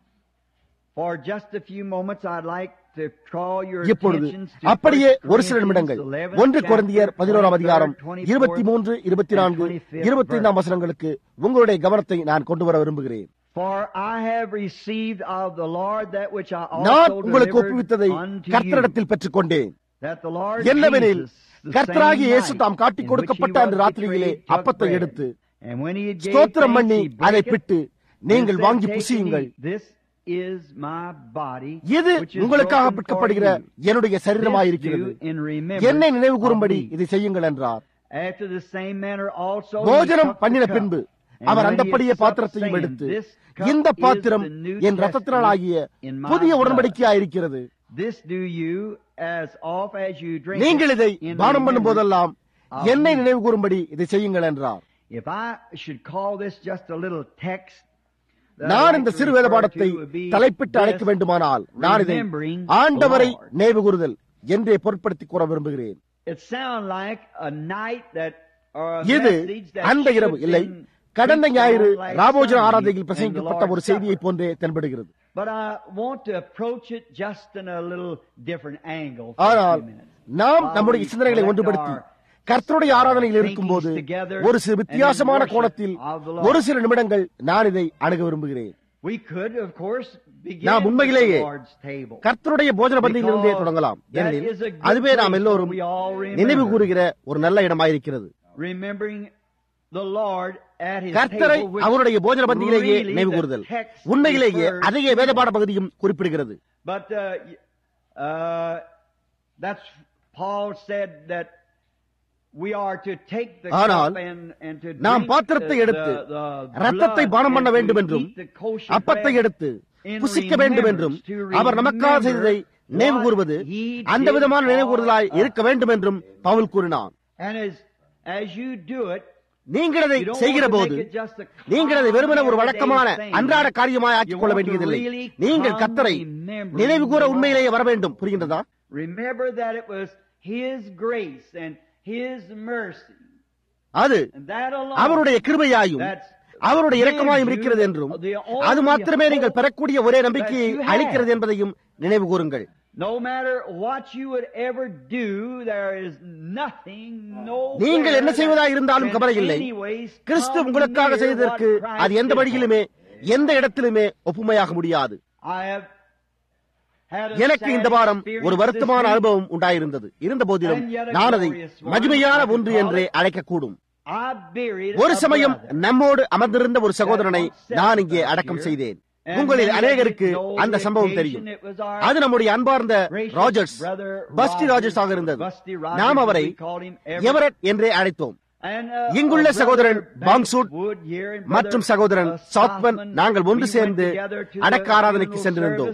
Speaker 2: for just a few moments, I'd like to draw your
Speaker 1: இப்பொழுது
Speaker 2: attentions to
Speaker 1: அப்படியே
Speaker 2: 1
Speaker 1: ஒரு சில நிமிடங்கள் ஒன்று குழந்தையர் பதினோராம் அதிகாரம் இருபத்தி மூன்று இருபத்தி நான்கு இருபத்தி ஐந்தாம் வசனங்களுக்கு உங்களுடைய கவனத்தை நான் கொண்டு வர விரும்புகிறேன்
Speaker 2: For I have received of the Lord that which I
Speaker 1: நான்
Speaker 2: also
Speaker 1: உங்களுக்கு
Speaker 2: delivered
Speaker 1: ஒப்புவித்ததை
Speaker 2: unto you,
Speaker 1: கர்த்தரிடத்தில் பெற்றுக்கொண்டேன்
Speaker 2: that the Lord
Speaker 1: என்னவெனில்
Speaker 2: Jesus, the
Speaker 1: கர்த்தராகிய
Speaker 2: same
Speaker 1: இயேசு
Speaker 2: night
Speaker 1: தாம் காட்டிக்
Speaker 2: in
Speaker 1: கொடுக்கப்பட்ட
Speaker 2: which he
Speaker 1: அந்த
Speaker 2: was
Speaker 1: ராத்திரியிலே
Speaker 2: betrayed, took
Speaker 1: அப்பத்தை
Speaker 2: bread.
Speaker 1: எடுத்து
Speaker 2: And when he had gave
Speaker 1: ஸ்தோத்திரம்
Speaker 2: thanks,
Speaker 1: பண்ணி
Speaker 2: he brake
Speaker 1: அதை
Speaker 2: it,
Speaker 1: பிட்டு
Speaker 2: and
Speaker 1: நீங்கள்
Speaker 2: said,
Speaker 1: வாங்கி
Speaker 2: "Take and
Speaker 1: புசியுங்கள்
Speaker 2: eat. This is my body,
Speaker 1: இது
Speaker 2: which is
Speaker 1: உங்களுக்காக
Speaker 2: broken for
Speaker 1: பிற்கப்படுகிற
Speaker 2: you.
Speaker 1: என்னுடைய
Speaker 2: This
Speaker 1: சரீரமாயிருக்கிறது
Speaker 2: do in remembrance
Speaker 1: என்னை நினைவு
Speaker 2: of
Speaker 1: கூறும்படி
Speaker 2: me."
Speaker 1: இதை செய்யுங்கள் என்றார்
Speaker 2: After the same manner also he
Speaker 1: போஜனம்
Speaker 2: took the
Speaker 1: பண்ணின
Speaker 2: cup,
Speaker 1: பின்பு
Speaker 2: and
Speaker 1: our
Speaker 2: when he
Speaker 1: அந்தப்படியே
Speaker 2: had supped,
Speaker 1: பாத்திரத்தையும்
Speaker 2: saying,
Speaker 1: எடுத்து
Speaker 2: "This cup
Speaker 1: இந்த
Speaker 2: is
Speaker 1: பாத்திரம்
Speaker 2: the New
Speaker 1: N ரத்தத்தினாலாகிய
Speaker 2: Testament in my
Speaker 1: புதிய
Speaker 2: blood.
Speaker 1: உடன்படிக்கையாயிருக்கிறது
Speaker 2: This do you as oft as you drink
Speaker 1: நீங்கள்
Speaker 2: it
Speaker 1: இதை
Speaker 2: in
Speaker 1: பானம் பண்ணும் போதெல்லாம்
Speaker 2: of
Speaker 1: என்னை
Speaker 2: me."
Speaker 1: நினைவு கூறும்படி இதை செய்யுங்கள் என்றார்
Speaker 2: If I should call this just a little text, that I'd
Speaker 1: நான்
Speaker 2: like
Speaker 1: இந்த
Speaker 2: to
Speaker 1: சிறு
Speaker 2: refer
Speaker 1: வேத
Speaker 2: to
Speaker 1: பாடத்தை
Speaker 2: would be
Speaker 1: தலைப்பிட்டு அழைக்க
Speaker 2: this,
Speaker 1: வேண்டுமானால் நான் இதை
Speaker 2: remembering
Speaker 1: ஆண்டவரை
Speaker 2: the Lord.
Speaker 1: நினைவு கூறுதல் என்றே பொருட்படுத்தி கூற விரும்புகிறேன்
Speaker 2: It sounds like a night that or a
Speaker 1: இது
Speaker 2: message that
Speaker 1: அந்த
Speaker 2: should
Speaker 1: இரவு
Speaker 2: have
Speaker 1: இல்லை
Speaker 2: been
Speaker 1: கடந்த
Speaker 2: preached
Speaker 1: ஞாயிறு
Speaker 2: on last
Speaker 1: ராபோஜன
Speaker 2: Sunday
Speaker 1: ஆராதனையில்
Speaker 2: in the
Speaker 1: பிரசங்கிக்கப்பட்ட ஒரு
Speaker 2: Lord's
Speaker 1: செய்தியை
Speaker 2: Supper.
Speaker 1: போன்றே தென்படுகிறது
Speaker 2: But I want to approach it just in a little different angle for a
Speaker 1: ஆனால்
Speaker 2: few minutes.
Speaker 1: நாம்
Speaker 2: While
Speaker 1: நம்முடைய
Speaker 2: we
Speaker 1: சிந்தனைகளை
Speaker 2: collect
Speaker 1: ஒன்றுபடுத்தி
Speaker 2: our
Speaker 1: கர்த்தருடைய ஆராதனையில் இருக்கும்போது
Speaker 2: thinkings together
Speaker 1: ஒரு சில
Speaker 2: and in
Speaker 1: வித்தியாசமான
Speaker 2: worship
Speaker 1: கோணத்தில்
Speaker 2: of the Lord.
Speaker 1: ஒரு சில நிமிடங்கள் நான் இதை அணுக விரும்புகிறேன்
Speaker 2: We could, of course, begin
Speaker 1: நாம்
Speaker 2: with
Speaker 1: உண்மையிலேயே
Speaker 2: the Lord's table.
Speaker 1: கர்த்தருடைய போஜன பந்தியில் இருந்தே
Speaker 2: Because
Speaker 1: தொடங்கலாம்
Speaker 2: that
Speaker 1: ஏனெனில்
Speaker 2: is a good
Speaker 1: அதுவே நாம்
Speaker 2: place
Speaker 1: எல்லோரும்
Speaker 2: where we all remember.
Speaker 1: நினைவு கூறுகிற ஒரு நல்ல இடமாயிருக்கிறது
Speaker 2: Remembering the Lord at his
Speaker 1: கர்த்தரை
Speaker 2: table, which
Speaker 1: அவருடைய போஜன பந்தியிலேயே
Speaker 2: really
Speaker 1: நினைவு
Speaker 2: the
Speaker 1: கூறுதல்
Speaker 2: text
Speaker 1: உண்மையிலேயே
Speaker 2: refers
Speaker 1: அதையே வேதபாட பகுதியும் குறிப்பிடுகிறது
Speaker 2: But uh, y- uh, that's Paul said that we are to take the
Speaker 1: ஆனால்
Speaker 2: cup and, and to
Speaker 1: நாம்
Speaker 2: drink
Speaker 1: பாத்திரத்தை
Speaker 2: the-
Speaker 1: எடுத்து
Speaker 2: the- the
Speaker 1: ரத்தத்தை
Speaker 2: blood
Speaker 1: பானம் பண்ண
Speaker 2: and to
Speaker 1: வேண்டும் என்றும்
Speaker 2: eat the kosher
Speaker 1: அப்பத்தை
Speaker 2: bread
Speaker 1: எடுத்து
Speaker 2: in
Speaker 1: புசிக்க வேண்டும் என்றும்
Speaker 2: remembrance, to
Speaker 1: அவர் நமக்காக
Speaker 2: remember
Speaker 1: செய்ததை நினைவு
Speaker 2: what
Speaker 1: கூறுவது
Speaker 2: he
Speaker 1: அந்த
Speaker 2: did
Speaker 1: விதமான
Speaker 2: for
Speaker 1: நினைவு கூறுதலாய்
Speaker 2: us.
Speaker 1: இருக்க வேண்டும் என்றும் பவுல் கூறினான்
Speaker 2: And as, as you do it,
Speaker 1: நீங்கள் அதை
Speaker 2: you don't
Speaker 1: செய்கிற
Speaker 2: want to
Speaker 1: போது
Speaker 2: make it just a
Speaker 1: நீங்கள் அதை வெறுமன ஒரு
Speaker 2: common
Speaker 1: வழக்கமான
Speaker 2: everyday thing.
Speaker 1: அன்றாட காரியமாய்
Speaker 2: You
Speaker 1: ஆக்கிக் கொள்ள
Speaker 2: want to
Speaker 1: வேண்டியதில்லை
Speaker 2: really
Speaker 1: நீங்கள்
Speaker 2: come
Speaker 1: கத்தரை
Speaker 2: remembering
Speaker 1: நினைவு கூற
Speaker 2: the Lord.
Speaker 1: உண்மையிலேயே வர வேண்டும் புரிகின்றதா
Speaker 2: Remember that it was His grace and His mercy.
Speaker 1: அது
Speaker 2: And that alone.
Speaker 1: அவருடைய கிருபையாயும்
Speaker 2: That's
Speaker 1: அவருடைய இரக்கமாயும்
Speaker 2: gives you
Speaker 1: இருக்கிறது என்றும்
Speaker 2: the only
Speaker 1: அது மாத்திரமே நீங்கள்
Speaker 2: hope
Speaker 1: பெறக்கூடிய ஒரே நம்பிக்கையை
Speaker 2: that you have.
Speaker 1: அளிக்கிறது என்பதையும் நினைவு கூறுங்கள்
Speaker 2: No matter what you would ever do, there is nothing, no
Speaker 1: நீங்கள் என்ன செய்வதாக இருந்தாலும் கவலை இல்லை கிறிஸ்து உங்களுக்காக செய்ததற்கு அது எந்த வழியிலுமே எந்த இடத்திலுமே ஒப்புமையாக முடியாது எனக்கு இந்த வாரம் ஒரு வருத்தமான அனுபவம் உண்டாயிருந்தது இருந்த போதிலும் நான் அதை மகிமையான ஒன்று என்றே அழைக்கக்கூடும் ஒரு சமயம் நம்மோடு அமர்ந்திருந்த ஒரு சகோதரனை நான் இங்கே அடக்கம் செய்தேன் உங்களில் அநேகருக்கு அந்த சம்பவம் தெரியும் அது நம்முடைய அன்பார்ந்த ராஜர்ஸ் பஸ்டி ராஜர்ஸ் ஆக இருந்தது நாம் அவரை எவரட் என்றே அழைத்தோம் இங்குள்ள சகோதரன் பாங்சூட் மற்றும் சகோதரன் சாத்வன் நாங்கள் ஒன்று சேர்ந்து அடக்க ஆராதனைக்கு சென்றிருந்தோம்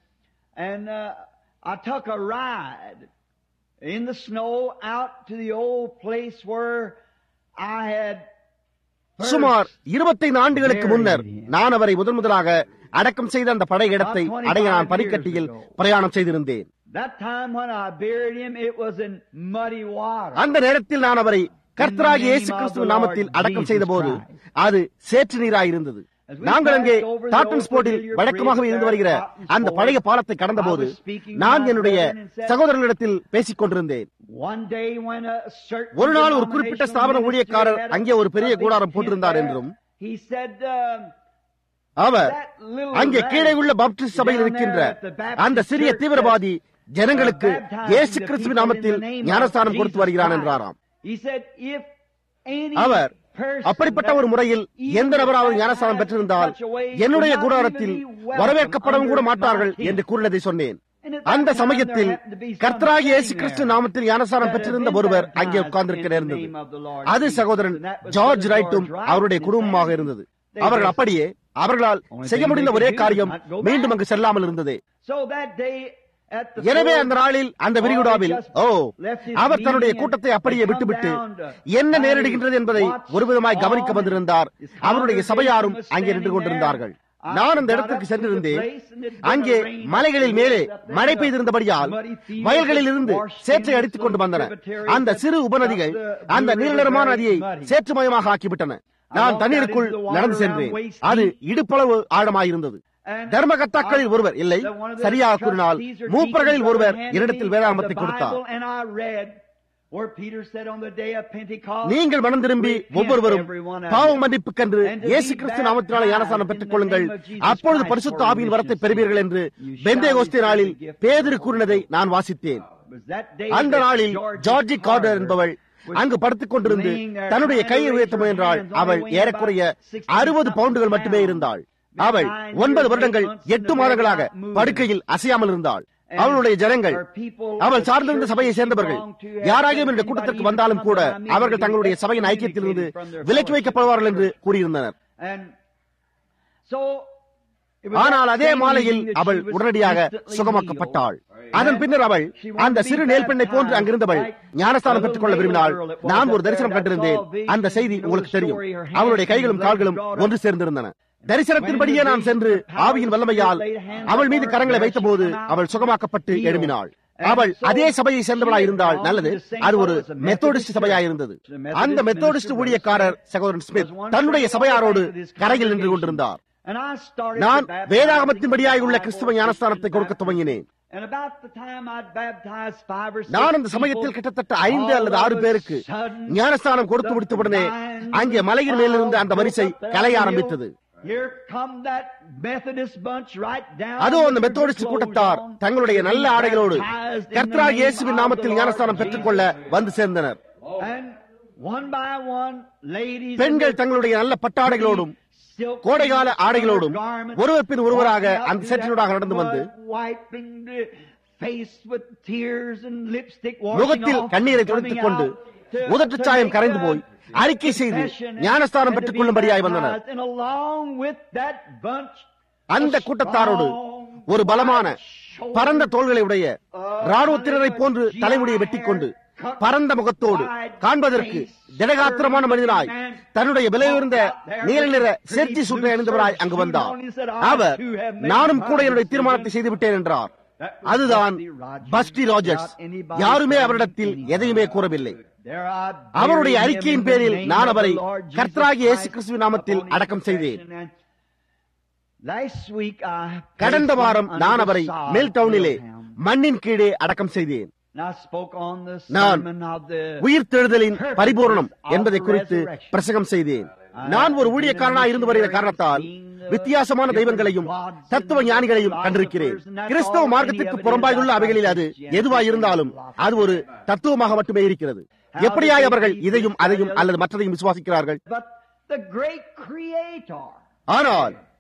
Speaker 2: in the snow out to the old place where I had
Speaker 1: சுமார் இருபத்தைந்து ஆண்டுகளுக்கு முன்னர் நான் அவரை முதன் முதலாக அடக்கம் செய்த அந்த படை இடத்தை அடைய நான் பனிக்கட்டியில் பிரயாணம் செய்திருந்தேன் அந்த நேரத்தில் நான் அவரை கர்த்தராகி இயேசு கிறிஸ்துவ நாமத்தில் அடக்கம் செய்த போது அது சேற்று நீராயிருந்தது நாங்கள் அங்கே டாட்டன் ஸ்போர்ட்டில் வழக்கமாகவே இருந்து வருகிற அந்த பழைய பாலத்தை கடந்த போது நான் என்னுடைய சகோதரர்களிடத்தில் பேசிக் கொண்டிருந்தேன் ஒரு நாள் ஒரு குறிப்பிட்ட ஸ்தாபன ஊழியக்காரர் அங்கே ஒரு பெரிய கூடாரம் போட்டிருந்தார் என்றும் அவர் அங்கே கீழே உள்ள பாப்டிஸ்ட் சபையில் இருக்கின்ற அந்த சிறிய தீவிரவாதி ஜனங்களுக்கு இயேசு கிறிஸ்துவின் நாமத்தில் ஞானஸ்தானம் கொடுத்து வருகிறான் என்றாராம் அவர் அப்படிப்பட்ட ஒரு முறையில் எந்த நபராவது ஞானஸ்தானம் பெற்றிருந்தால் என்னுடைய கூடாரத்தில் வரவேற்கப்படவும் கூட மாட்டார்கள் என்று கூறினதை சொன்னேன் அந்த சமயத்தில் கர்த்தராகி இயேசு கிறிஸ்து நாமத்தில் ஞானஸ்தானம் பெற்றிருந்த ஒருவர் அங்கே உட்கார்ந்திருக்க நேர்ந்தது அது சகோதரன் ஜார்ஜ் ரைட்டும் அவருடைய குடும்பமாக இருந்தது அவர்கள் அப்படியே அவர்களால் செய்ய முடிந்த ஒரே காரியம் மீண்டும் அங்கு செல்லாமல் இருந்தது எனவே அந்த நாளில் அந்த விரிகுடாவில் ஓ அவர் தன்னுடைய கூட்டத்தை அப்படியே விட்டுவிட்டு என்ன நேரிடுகின்றது என்பதை ஒரு விதமாய் கவனிக்க வந்திருந்தார் அவருடைய சபையாரும் அங்கே நின்று கொண்டிருந்தார்கள் நான் அந்த இடத்திற்கு சென்றிருந்தேன் அங்கே மலைகளில் மேலே மழை பெய்திருந்தபடியால் வயல்களில் இருந்து சேற்றை அடித்துக் கொண்டு வந்தன அந்த சிறு உபநதிகள் அந்த நீலநிறமான நதியை சேற்றுமயமாக ஆக்கிவிட்டன நான் தண்ணீருக்குள் நடந்து சென்றேன் அது இடுப்பளவு ஆழமாயிருந்தது தர்மகத்தாக்களில் ஒருவர் இல்லை சரியாக கூறினால் மூப்பர்களில் ஒருவர் என்னிடத்தில் வேதாகமத்தை கொடுத்தார் நீங்கள் மனம் திரும்பி ஒவ்வொருவரும் பாவ மன்னிப்புக்கென்று இயேசு கிறிஸ்து நாமத்தினால ஞானஸ்தானம் பெற்றுக் கொள்ளுங்கள் அப்பொழுது பரிசுத்த ஆவியின் வரத்தை பெறுவீர்கள் என்று பெந்தே கோஸ்தி நாளில் பேதிரு கூறினதை நான் வாசித்தேன் அந்த நாளில் ஜார்ஜி கார்டர் என்பவள் அங்கு படுத்துக் கொண்டிருந்து தன்னுடைய கையை உயர்த்த முயன்றாள் அவள் ஏறக்குறைய அறுபது பவுண்டுகள் மட்டுமே இருந்தாள் அவள் ஒன்பது வருடங்கள் எட்டு மாதங்களாக படுக்கையில் அசையாமல் இருந்தாள் அவளுடைய ஜனங்கள் அவள் சார்ந்திருந்த சபையை சேர்ந்தவர்கள் யாராகியும் இந்த கூட்டத்திற்கு வந்தாலும் கூட அவர்கள் தங்களுடைய சபையின் ஐக்கியத்திலிருந்து விலக்கி வைக்கப்படுவார்கள் என்று கூறியிருந்தனர் ஆனால் அதே மாலையில் அவள் உடனடியாக சுகமாக்கப்பட்டாள் அதன் பின்னர் அவள் அந்த சிறு நேல் பெண்ணை போன்று அங்கிருந்தவள் ஞானஸ்தானம் பெற்றுக் கொள்ள விரும்பினாள் நான் ஒரு தரிசனம் கண்டிருந்தேன் அந்த செய்தி உங்களுக்கு தெரியும் அவளுடைய கைகளும் கால்களும் ஒன்று சேர்ந்திருந்தன தரிசனத்தின்படியே நான் சென்று ஆவியின் வல்லமையால் அவள் மீது கரங்களை வைத்தபோது அவள் சுகமாக்கப்பட்டு எழுப்பினாள் அவள் அதே சபையை சேர்ந்தவளாய் இருந்தால் நல்லது அது ஒரு மெத்தோடிஸ்ட் சபையாய் இருந்தது அந்த மெத்தோடிஸ்ட் ஊழியக்காரர் சகோதரன் ஸ்மித் தன்னுடைய சபையாரோடு கரையில் நின்று கொண்டிருந்தார் நான் வேதாகமத்தின்படியாய் உள்ள கிறிஸ்துவ ஞானஸ்தானத்தை கொடுக்க துவங்கினேன் நான் அந்த சமயத்தில் கிட்டத்தட்ட ஐந்து அல்லது ஆறு பேருக்கு ஞானஸ்தானம் கொடுத்து முடித்தவுடனே அங்கே மலையின் மேலிருந்து அந்த வரிசை கலைய ஆரம்பித்தது அதோ அந்த மெத்தோடிஸ்ட் கூட்டத்தார் தங்களுடைய நல்ல ஆடைகளோடு கர்த்தரா இயேசுவின் நாமத்தில் ஞானஸ்தானம் பெற்றுக்கொள்ள வந்து சேர்ந்தனர் பெண்கள் தங்களுடைய நல்ல பட்டாடைகளோடும் கோடைகால ஆடைகளோடும் ஒருவர் பின் ஒருவராக அந்த சேற்றினூடாக நடந்து வந்து முகத்தில் கண்ணீரை துடைத்துக் கொண்டு உதட்டு சாயம் கரைந்து போய் அறிக்கை செய்து ஞானஸ்தானம் பெற்றுக் கொள்ளும்படியாய் வந்தனர் அந்த கூட்டத்தாரோடு ஒரு பலமான பரந்த தோள்களை உடைய ராணுவத்தினரை போன்று தலைமுடியை வெட்டிக் கொண்டு பரந்த முகத்தோடு காண்பதற்கு திடகாத்திரமான மனிதனாய் தன்னுடைய விலையுயர்ந்த நீல நிற சேர்ச்சி சுற்றை அணிந்தவராய் அங்கு வந்தார் அவர் நானும் கூட என்னுடைய தீர்மானத்தை செய்துவிட்டேன் என்றார் அதுதான் பஸ்டி ராஜர்ஸ் யாருமே அவரிடத்தில் எதையுமே கூறவில்லை அவருடைய அறிக்கையின் பேரில் நான் அவரை கர்த்தராகி இயேசு கிறிஸ்துவின் நாமத்தில் அடக்கம் செய்தேன் கடந்த வாரம் நான் அவரை மெல் டவுனிலே மண்ணின் கீழே அடக்கம் செய்தேன் நான் உயிர்த்தெழுதலின் பரிபூர்ணம் என்பதை குறித்து பிரசங்கம் செய்தேன் நான் ஒரு ஊழியக்காரனாக இருந்து வருகிற காரணத்தால் வித்தியாசமான தெய்வங்களையும் தத்துவ ஞானிகளையும் கண்டிருக்கிறேன் கிறிஸ்தவ மார்க்கத்திற்கு புறம்பாயுள்ள அவைகளில் அது எதுவாய் இருந்தாலும் அது ஒரு தத்துவமாக மட்டுமே இருக்கிறது எப்படியாய் அவர்கள் இதையும் அதையும் அல்லது மற்றதையும் விசுவாசிக்கிறார்கள் ஆனால்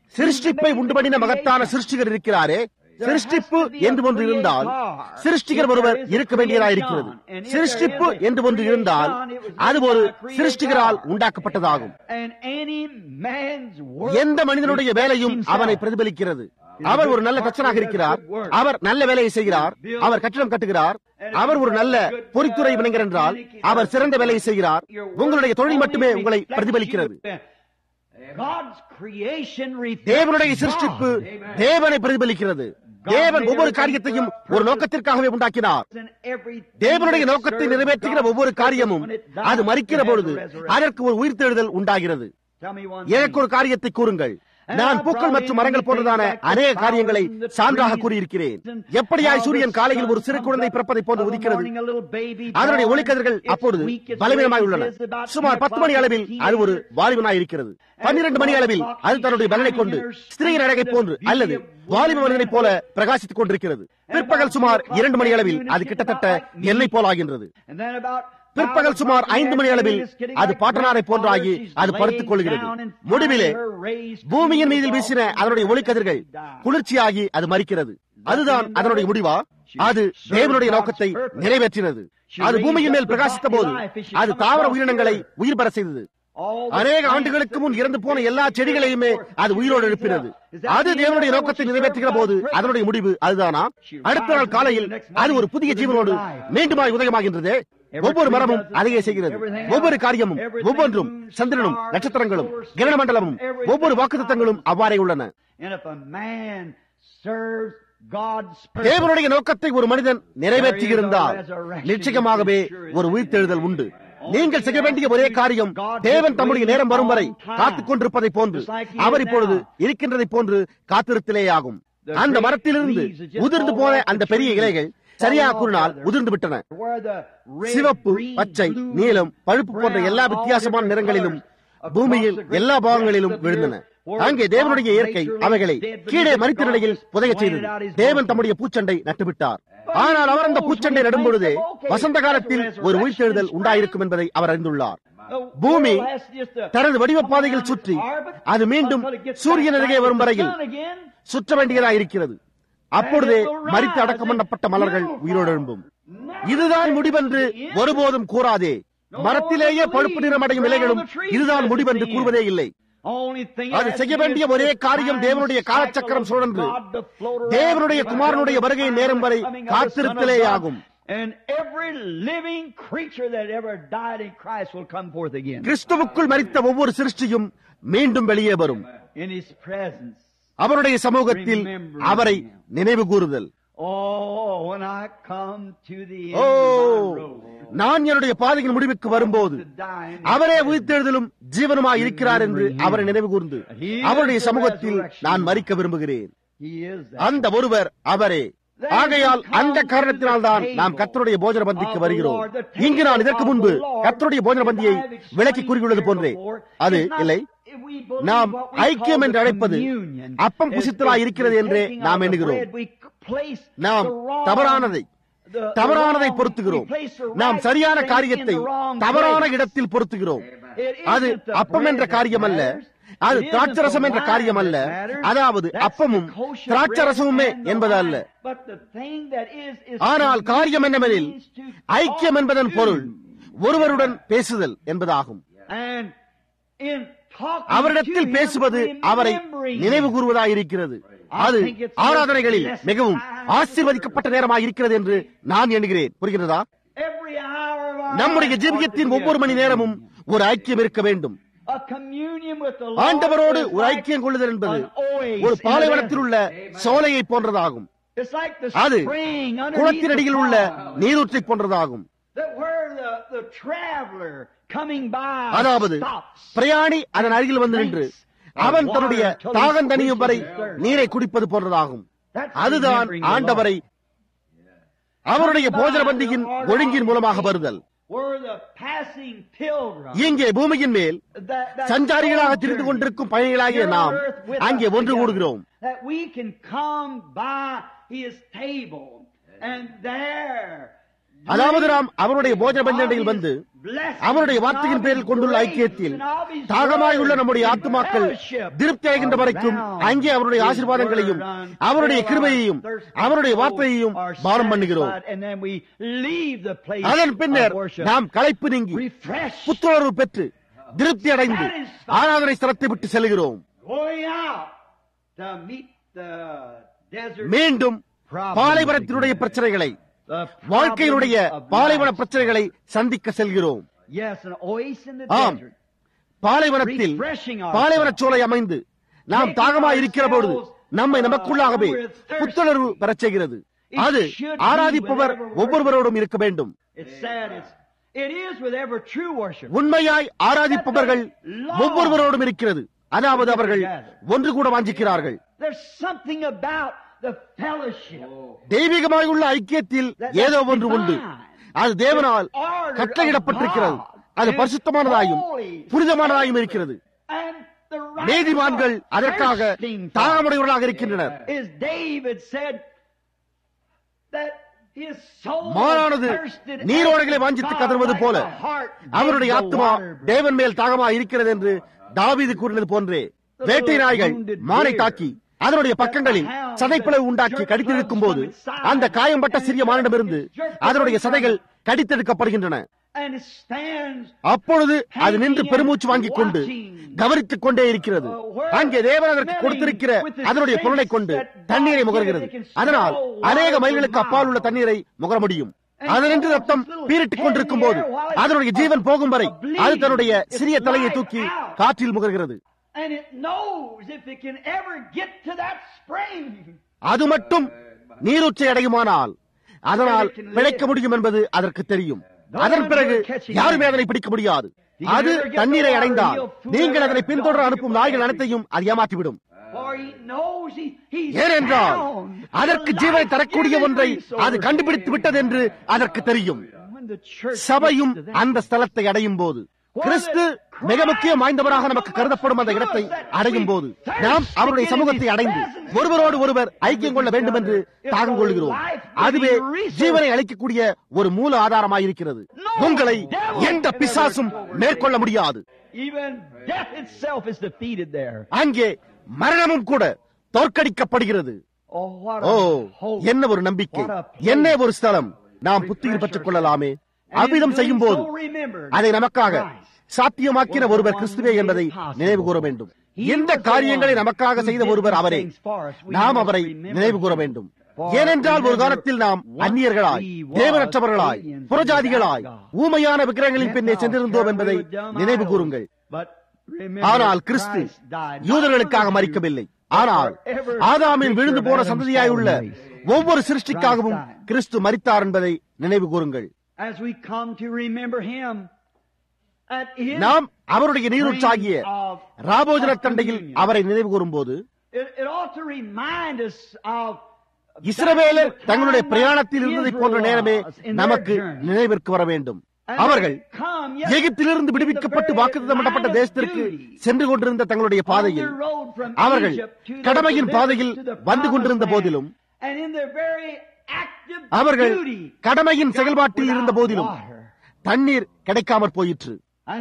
Speaker 1: சிருஷ்டிப்பை உண்டு பண்ணின மகத்தான சிருஷ்டிகர் இருக்கிறாரே சிருஷ்டிப்பு என்று ஒன்று இருந்தால் சிருஷ்டிகர் ஒருவர் இருக்க வேண்டியதாயிருக்கிறது சிருஷ்டிப்பு என்று ஒன்று இருந்தால் அது ஒரு சிருஷ்டிகரால் உண்டாக்கப்பட்டதாகும்
Speaker 2: And any man's work
Speaker 1: எந்த மனிதனுடைய வேலையும் அவனை பிரதிபலிக்கிறது அவர் ஒரு நல்ல தச்சனாக இருக்கிறார் அவர் நல்ல வேலையை செய்கிறார் அவர் கட்டிடம் கட்டுகிறார் அவர் ஒரு நல்ல பொறித்துறை வினைஞர் என்றால் அவர் சிறந்த வேலையை செய்கிறார் உங்களுடைய தொழில் மட்டுமே உங்களை பிரதிபலிக்கிறது
Speaker 2: God's creation
Speaker 1: தேவனுடைய
Speaker 2: reflects
Speaker 1: சிருஷ்டிப்பு
Speaker 2: God. Amen.
Speaker 1: தேவனை பிரதிபலிக்கிறது தேவன் ஒவ்வொரு காரியத்தையும் ஒரு நோக்கத்திற்காகவே உண்டாக்கினார்
Speaker 2: And everything
Speaker 1: தேவனுடைய
Speaker 2: that
Speaker 1: நோக்கத்தை
Speaker 2: serves
Speaker 1: நிறைவேற்றுகிற
Speaker 2: God's
Speaker 1: ஒவ்வொரு
Speaker 2: purpose
Speaker 1: காரியமும்
Speaker 2: when it dies,
Speaker 1: அது மறிக்கிற
Speaker 2: it has a
Speaker 1: பொழுது
Speaker 2: resurrection.
Speaker 1: அதற்கு ஒரு உயிர்த்தெழுதல் உண்டாகிறது
Speaker 2: Tell me one
Speaker 1: எனக்கு
Speaker 2: thing.
Speaker 1: ஒரு காரியத்தை கூறுங்கள் நான் பூக்கள் மற்றும் மரங்கள் போன்றதான அநேக காரியங்களை சான்றாக கூறியிருக்கிறேன் எப்படியாய் சூரியன் காலையில் ஒரு சிறு குழந்தை பிறப்பதை போன்று உதிக்கிறது அதனுடைய ஒளிக்கதிர்கள் அப்பொழுது பலவீனமாய் உள்ளன சுமார் பத்து மணி அளவில் அது ஒரு வாலிபனாய் இருக்கிறது பன்னிரண்டு மணி அளவில் அது தன்னுடைய பலனை கொண்டு ஸ்திரீயின் அழகை போன்று அல்லது வாலிப மனிதனைப் போல பிரகாசித்துக் கொண்டிருக்கிறது பிற்பகல் சுமார் இரண்டு மணி அளவில் அது கிட்டத்தட்ட என்னை போலாகின்றது பிற்பகல் சுமார் ஐந்து மணி அளவில் அது பாட்டனாரை போன்றாகி அது படுத்துக் கொள்கிறது முடிவிலே பூமியின் மீதில் வீசின அதனுடைய ஒளிக்கதிர்கள் குளிர்ச்சியாகி அது மறிக்கிறது அதுதான் அதனுடைய முடிவா அது தேவனுடைய நோக்கத்தை நிறைவேற்றினது அது பூமியின் மேல் பிரகாசித்த போது அது தாவர உயிரினங்களை உயிர் பெற செய்தது அநேக ஆண்டுகளுக்கு முன் இறந்து போன எல்லா செடிகளையுமே அது உயிரோடு எழுப்பினது அது தேவனுடைய நோக்கத்தை நிறைவேற்றுகிற போது அதனுடைய முடிவு அதுதானா அடுத்த நாள் காலையில் அது ஒரு புதிய ஜீவனோடு மீண்டுமாய் உதயமாகின்றது ஒவ்வொரு மரமும் அதையே செய்கிறது ஒவ்வொரு காரியமும் ஒவ்வொன்றும் சந்திரனும் நட்சத்திரங்களும் கிரண மண்டலமும் ஒவ்வொரு வாக்குத்தங்களும் அவ்வாறே உள்ளன தேவனுடைய நோக்கத்தை ஒரு மனிதன் நிறைவேற்றியிருந்தால் நிச்சயமாகவே ஒரு உயிர்த்தெழுதல் உண்டு நீங்கள் செய்ய வேண்டிய ஒரே காரியம் தேவன் தம்முடைய நேரம் வரும் வரை காத்துக் கொண்டிருப்பதை போன்று அவர் இப்பொழுது இருக்கின்றதை போன்று காத்திருத்தலே ஆகும் அந்த மரத்திலிருந்து உதிர்ந்து போன அந்த பெரிய இலைகள் சரியாக கூறினால் உதிர்ந்து விட்டன சிவப்பு பச்சை நீலம் பழுப்பு போன்ற எல்லா வித்தியாசமான நிறங்களிலும் பூமியில் எல்லா பாகங்களிலும் விழுந்தன அங்கே தேவனுடைய இயற்கை அவைகளை கீழே மறித்த நிலையில் புதைய செய்தது தேவன் தம்முடைய பூச்சண்டை நட்டுவிட்டார் ஆனால் அவர் அந்த பூச்சண்டை நடும் பொழுதே வசந்த காலத்தில் ஒரு உயிர்த்தெழுதல் உண்டாயிருக்கும் என்பதை அவர் அறிந்துள்ளார் பூமி தனது வடிவ பாதையில் சுற்றி அது மீண்டும் சூரியன் அருகே வரும் வரையில் சுற்ற வேண்டியதாக இருக்கிறது அப்பொழுதே மறித்து அடக்கம் பண்ணப்பட்ட மலர்கள் உயிரோடு எழும்பும் இதுதான் முடிவென்று ஒருபோதும் கூறாதே மரத்திலேயே பழுப்பு நிறமடையும் இலைகளும் இதுதான் முடிவென்று கூறுவதே இல்லை அது செய்ய வேண்டிய ஒரே காரியம் தேவனுடைய காலச்சக்கரம் சுழன்று தேவனுடைய குமாரனுடைய வருகை நேரம் வரை காத்திருத்தலே ஆகும் கிறிஸ்துவுக்குள் மறித்த ஒவ்வொரு சிருஷ்டியும் மீண்டும் வெளியே வரும் அவருடைய சமூகத்தில் அவரை நினைவு கூறுதல் ஓ நான் என்னுடைய பாதையின் முடிவுக்கு வரும்போது அவரே உயிர்த்தெழுதலும் ஜீவனுமாய் இருக்கிறார் என்று அவரை நினைவு கூர்ந்து அவருடைய சமூகத்தில் நான் மறிக்க விரும்புகிறேன் அந்த ஒருவர் அவரே ஆகையால் அந்த காரணத்தினால் தான் நாம் கத்தருடைய போஜன பந்திக்கு வருகிறோம் இங்கு நான் இதற்கு முன்பு கத்தருடைய போஜன பந்தியை விளக்கி கூறியுள்ளது போன்றே அது இல்லை நாம் ஐக்கியம் என்று அழைப்பது அப்பம் புசித்தலாய் இருக்கிறது என்றே நாம் எண்ணுகிறோம் நாம் தவறானதை தவறானதை பொருத்துகிறோம் நாம் சரியான காரியத்தை தவறான இடத்தில் பொருத்துகிறோம் அது அப்பம் என்ற காரியம் அல்ல அது திராட்சரசம் என்ற காரியம் அல்ல அதாவது அப்பமும் திராட்சரசமுமே என்பது அல்ல ஆனால் காரியம் என்னவெனில் ஐக்கியம் என்பதன் பொருள் ஒருவருடன் பேசுதல் என்பதாகும் அவரிடத்தில் பேசுவது அவரை நினைவு கூறுவதாயிருக்கிறது அது ஆராதனைகளில் மிகவும் ஆசீர்வதிக்கப்பட்ட நேரமாக இருக்கிறது என்று நான் எண்ணுகிறேன் புரிகிறதா நம்முடைய ஜீவியத்தின் ஒவ்வொரு மணி நேரமும் ஒரு ஐக்கியம் இருக்க வேண்டும் ஆண்டவரோடு ஒரு ஐக்கியம் கொள்ளுதல் என்பது ஒரு பாலைவனத்தில் உள்ள சோலையை போன்றதாகும் அது குளத்தினடியில் உள்ள நீரூற்றை போன்றதாகும் அதாவது பிரயாணி அதன் அருகில் வந்து நின்று அவன் தன்னுடைய தாகம் தனியும் வரை நீரை குடிப்பது போன்றதாகும் அதுதான் ஆண்டவரை அவருடைய போஜன பந்தியின் ஒழுங்கின் மூலமாக வருதல் இங்கே பூமியின் மேல் சஞ்சாரிகளாக திரிந்து கொண்டிருக்கும் பயணிகளாகிய நாம் அங்கே ஒன்று கூடுகிறோம் அதாவது நாம் அவருடைய போஜன பந்தண்டையில் வந்து அவருடைய வார்த்தையின் பேரில் கொண்டுள்ள ஐக்கியத்தில் தாகமாயுள்ள நம்முடைய ஆத்துமாக்கள் திருப்தி அடைகின்ற வரைக்கும் அங்கே அவருடைய ஆசீர்வாதங்களையும் அவருடைய கிருபையையும் அவருடைய வார்த்தையையும் பானம் பண்ணுகிறோம் அதன் பின்னர் நாம் களைப்பு நீங்கி புத்துணர்வு பெற்று திருப்தி அடைந்து ஆராதனை ஸ்தலத்தை விட்டு செல்கிறோம் மீண்டும் பாலைவனத்தினுடைய பிரச்சனைகளை வாழ்க்கையினுடைய பாலைவன பிரச்சனைகளை சந்திக்க செல்கிறோம் ஆம் பாலைவனத்தில் பாலைவன சோலை அமைந்து நாம் தாகமாக இருக்கிற பொழுது நம்மை நமக்குள்ளாகவே புத்துணர்வு பெறச் செய்கிறது அது ஆராதிப்பவர் ஒவ்வொருவரோடும் இருக்க வேண்டும் உண்மையாய் ஆராதிப்பவர்கள் ஒவ்வொருவரோடும் இருக்கிறது அதாவது அவர்கள் ஒன்று கூட வாஞ்சிக்கிறார்கள் தெய்வீகமாய் உள்ள ஐக்கியத்தில் ஏதோ ஒன்று உண்டு அது தேவனால் கட்டளையிடப்பட்டிருக்கிறது அது பரிசுத்தமானதாயும் புனிதமானதாயும் இருக்கிறது நீதிமான்கள் அதற்காக தாகமுடையவர்களாக இருக்கின்றனர் மாறானது நீரோடைகளை வாஞ்சித்து கதறுவது போல அவருடைய ஆத்மா தேவன் மேல் தாகமா இருக்கிறது என்று தாவீது கூறினது போன்றே வேட்டை நாய்கள் மானை தாக்கி அதனுடைய பக்கங்களில் சதைப்பிளவு உண்டாக்கி கடித்திருக்கும் போது அந்த காயம்பட்ட சிறிய மானிடமிருந்து அதனுடைய சதைகள் கடித்தெடுக்கப்படுகின்றன அப்பொழுது அது நின்று பெருமூச்சு வாங்கிக் கொண்டு கவனித்துக் கொண்டே இருக்கிறது அங்கே தேவன் அதற்கு கொடுத்திருக்கிற அதனுடைய பொருளை கொண்டு தண்ணீரை முகர்கிறது அதனால் அநேக மைல்களுக்கு அப்பால் உள்ள தண்ணீரை முகர முடியும் அதனின்று ரத்தம் பீரிட்டுக் கொண்டிருக்கும் போது அதனுடைய ஜீவன் போகும் வரை அது தன்னுடைய சிறிய தலையை தூக்கி காற்றில் முகர்கிறது அது மட்டும் நீரூற்றை அடையுமானால் அதனால் பிழைக்க முடியும் என்பது அதற்கு தெரியும் அதன் பிறகு யாருமே அதனை பிடிக்க முடியாது அது தண்ணீரை அடைந்தால் நீங்கள் அதனை பின்தொடர அனுப்பும் நாய்கள் அனைத்தையும் அது ஏமாற்றிவிடும் ஏனென்றால் அதற்கு ஜீவனை தரக்கூடிய ஒன்றை அது கண்டுபிடித்து விட்டது என்று அதற்கு தெரியும் சபையும் அந்த ஸ்தலத்தை அடையும் போது கிறிஸ்து மிக முக்கியம் வாய்ந்தவராக நமக்கு கருதப்படும் அந்த இடத்தை அடையும் போது நாம் அவருடைய சமூகத்தை அடைந்து ஒருவரோடு ஒருவர் ஐக்கியம் கொள்ள வேண்டும் என்று தாகம் கொள்கிறோம் அதுவே ஜீவனை அளிக்கக்கூடிய ஒரு மூல ஆதாரமாயிருக்கிறது உங்களை எந்த பிசாசும் மேற்கொள்ள முடியாது அங்கே மரணமும் கூட தோற்கடிக்கப்படுகிறது ஓ என்ன ஒரு நம்பிக்கை என்ன ஒரு ஸ்தலம் நாம் புத்துயிர் பெற்றுக் கொள்ளலாமே அவ்விதம் செய்யும் போது அதை நமக்காக சாத்தியமாக்கின ஒருவர் கிறிஸ்துவே என்பதை நினைவு கூற வேண்டும் எந்த காரியங்களை நமக்காக செய்த ஒருவர் அவரே நாம் அவரை நினைவு கூற வேண்டும் ஏனென்றால் ஒரு காலத்தில் நாம் அந்நியர்களாய் தேவனற்றவர்களாய் புறஜாதிகளாய் ஊமையான விக்கிரகங்களின் பின்னே சென்றிருந்தோம் என்பதை நினைவு கூறுங்கள் ஆனால் கிறிஸ்து யூதர்களுக்காக மறிக்கவில்லை ஆனால் ஆதாமில் விழுந்து போன சந்ததியாய் உள்ள ஒவ்வொரு சிருஷ்டிக்காகவும் கிறிஸ்து மறித்தார் என்பதை நினைவு கூறுங்கள் நாம் அவருடைய நீரூற்றாகிய ராபோஜன தண்டையில் அவரை நினைவு கூறும்போது இஸ்ரவேலர் தங்களுடைய பிரயாணத்தில் இருந்ததை போன்ற நேரமே நமக்கு நினைவிற்கு வர வேண்டும் அவர்கள் எகிப்திலிருந்து விடுவிக்கப்பட்டு வாக்குத்தப்பட்ட தேசத்திற்கு சென்று கொண்டிருந்த தங்களுடைய பாதையில் அவர்கள் கடமையின் பாதையில் வந்து கொண்டிருந்த போதிலும் அவர்கள் கடமையின் செயல்பாட்டில் இருந்த போதிலும் தண்ணீர் கிடைக்காமற் போயிற்று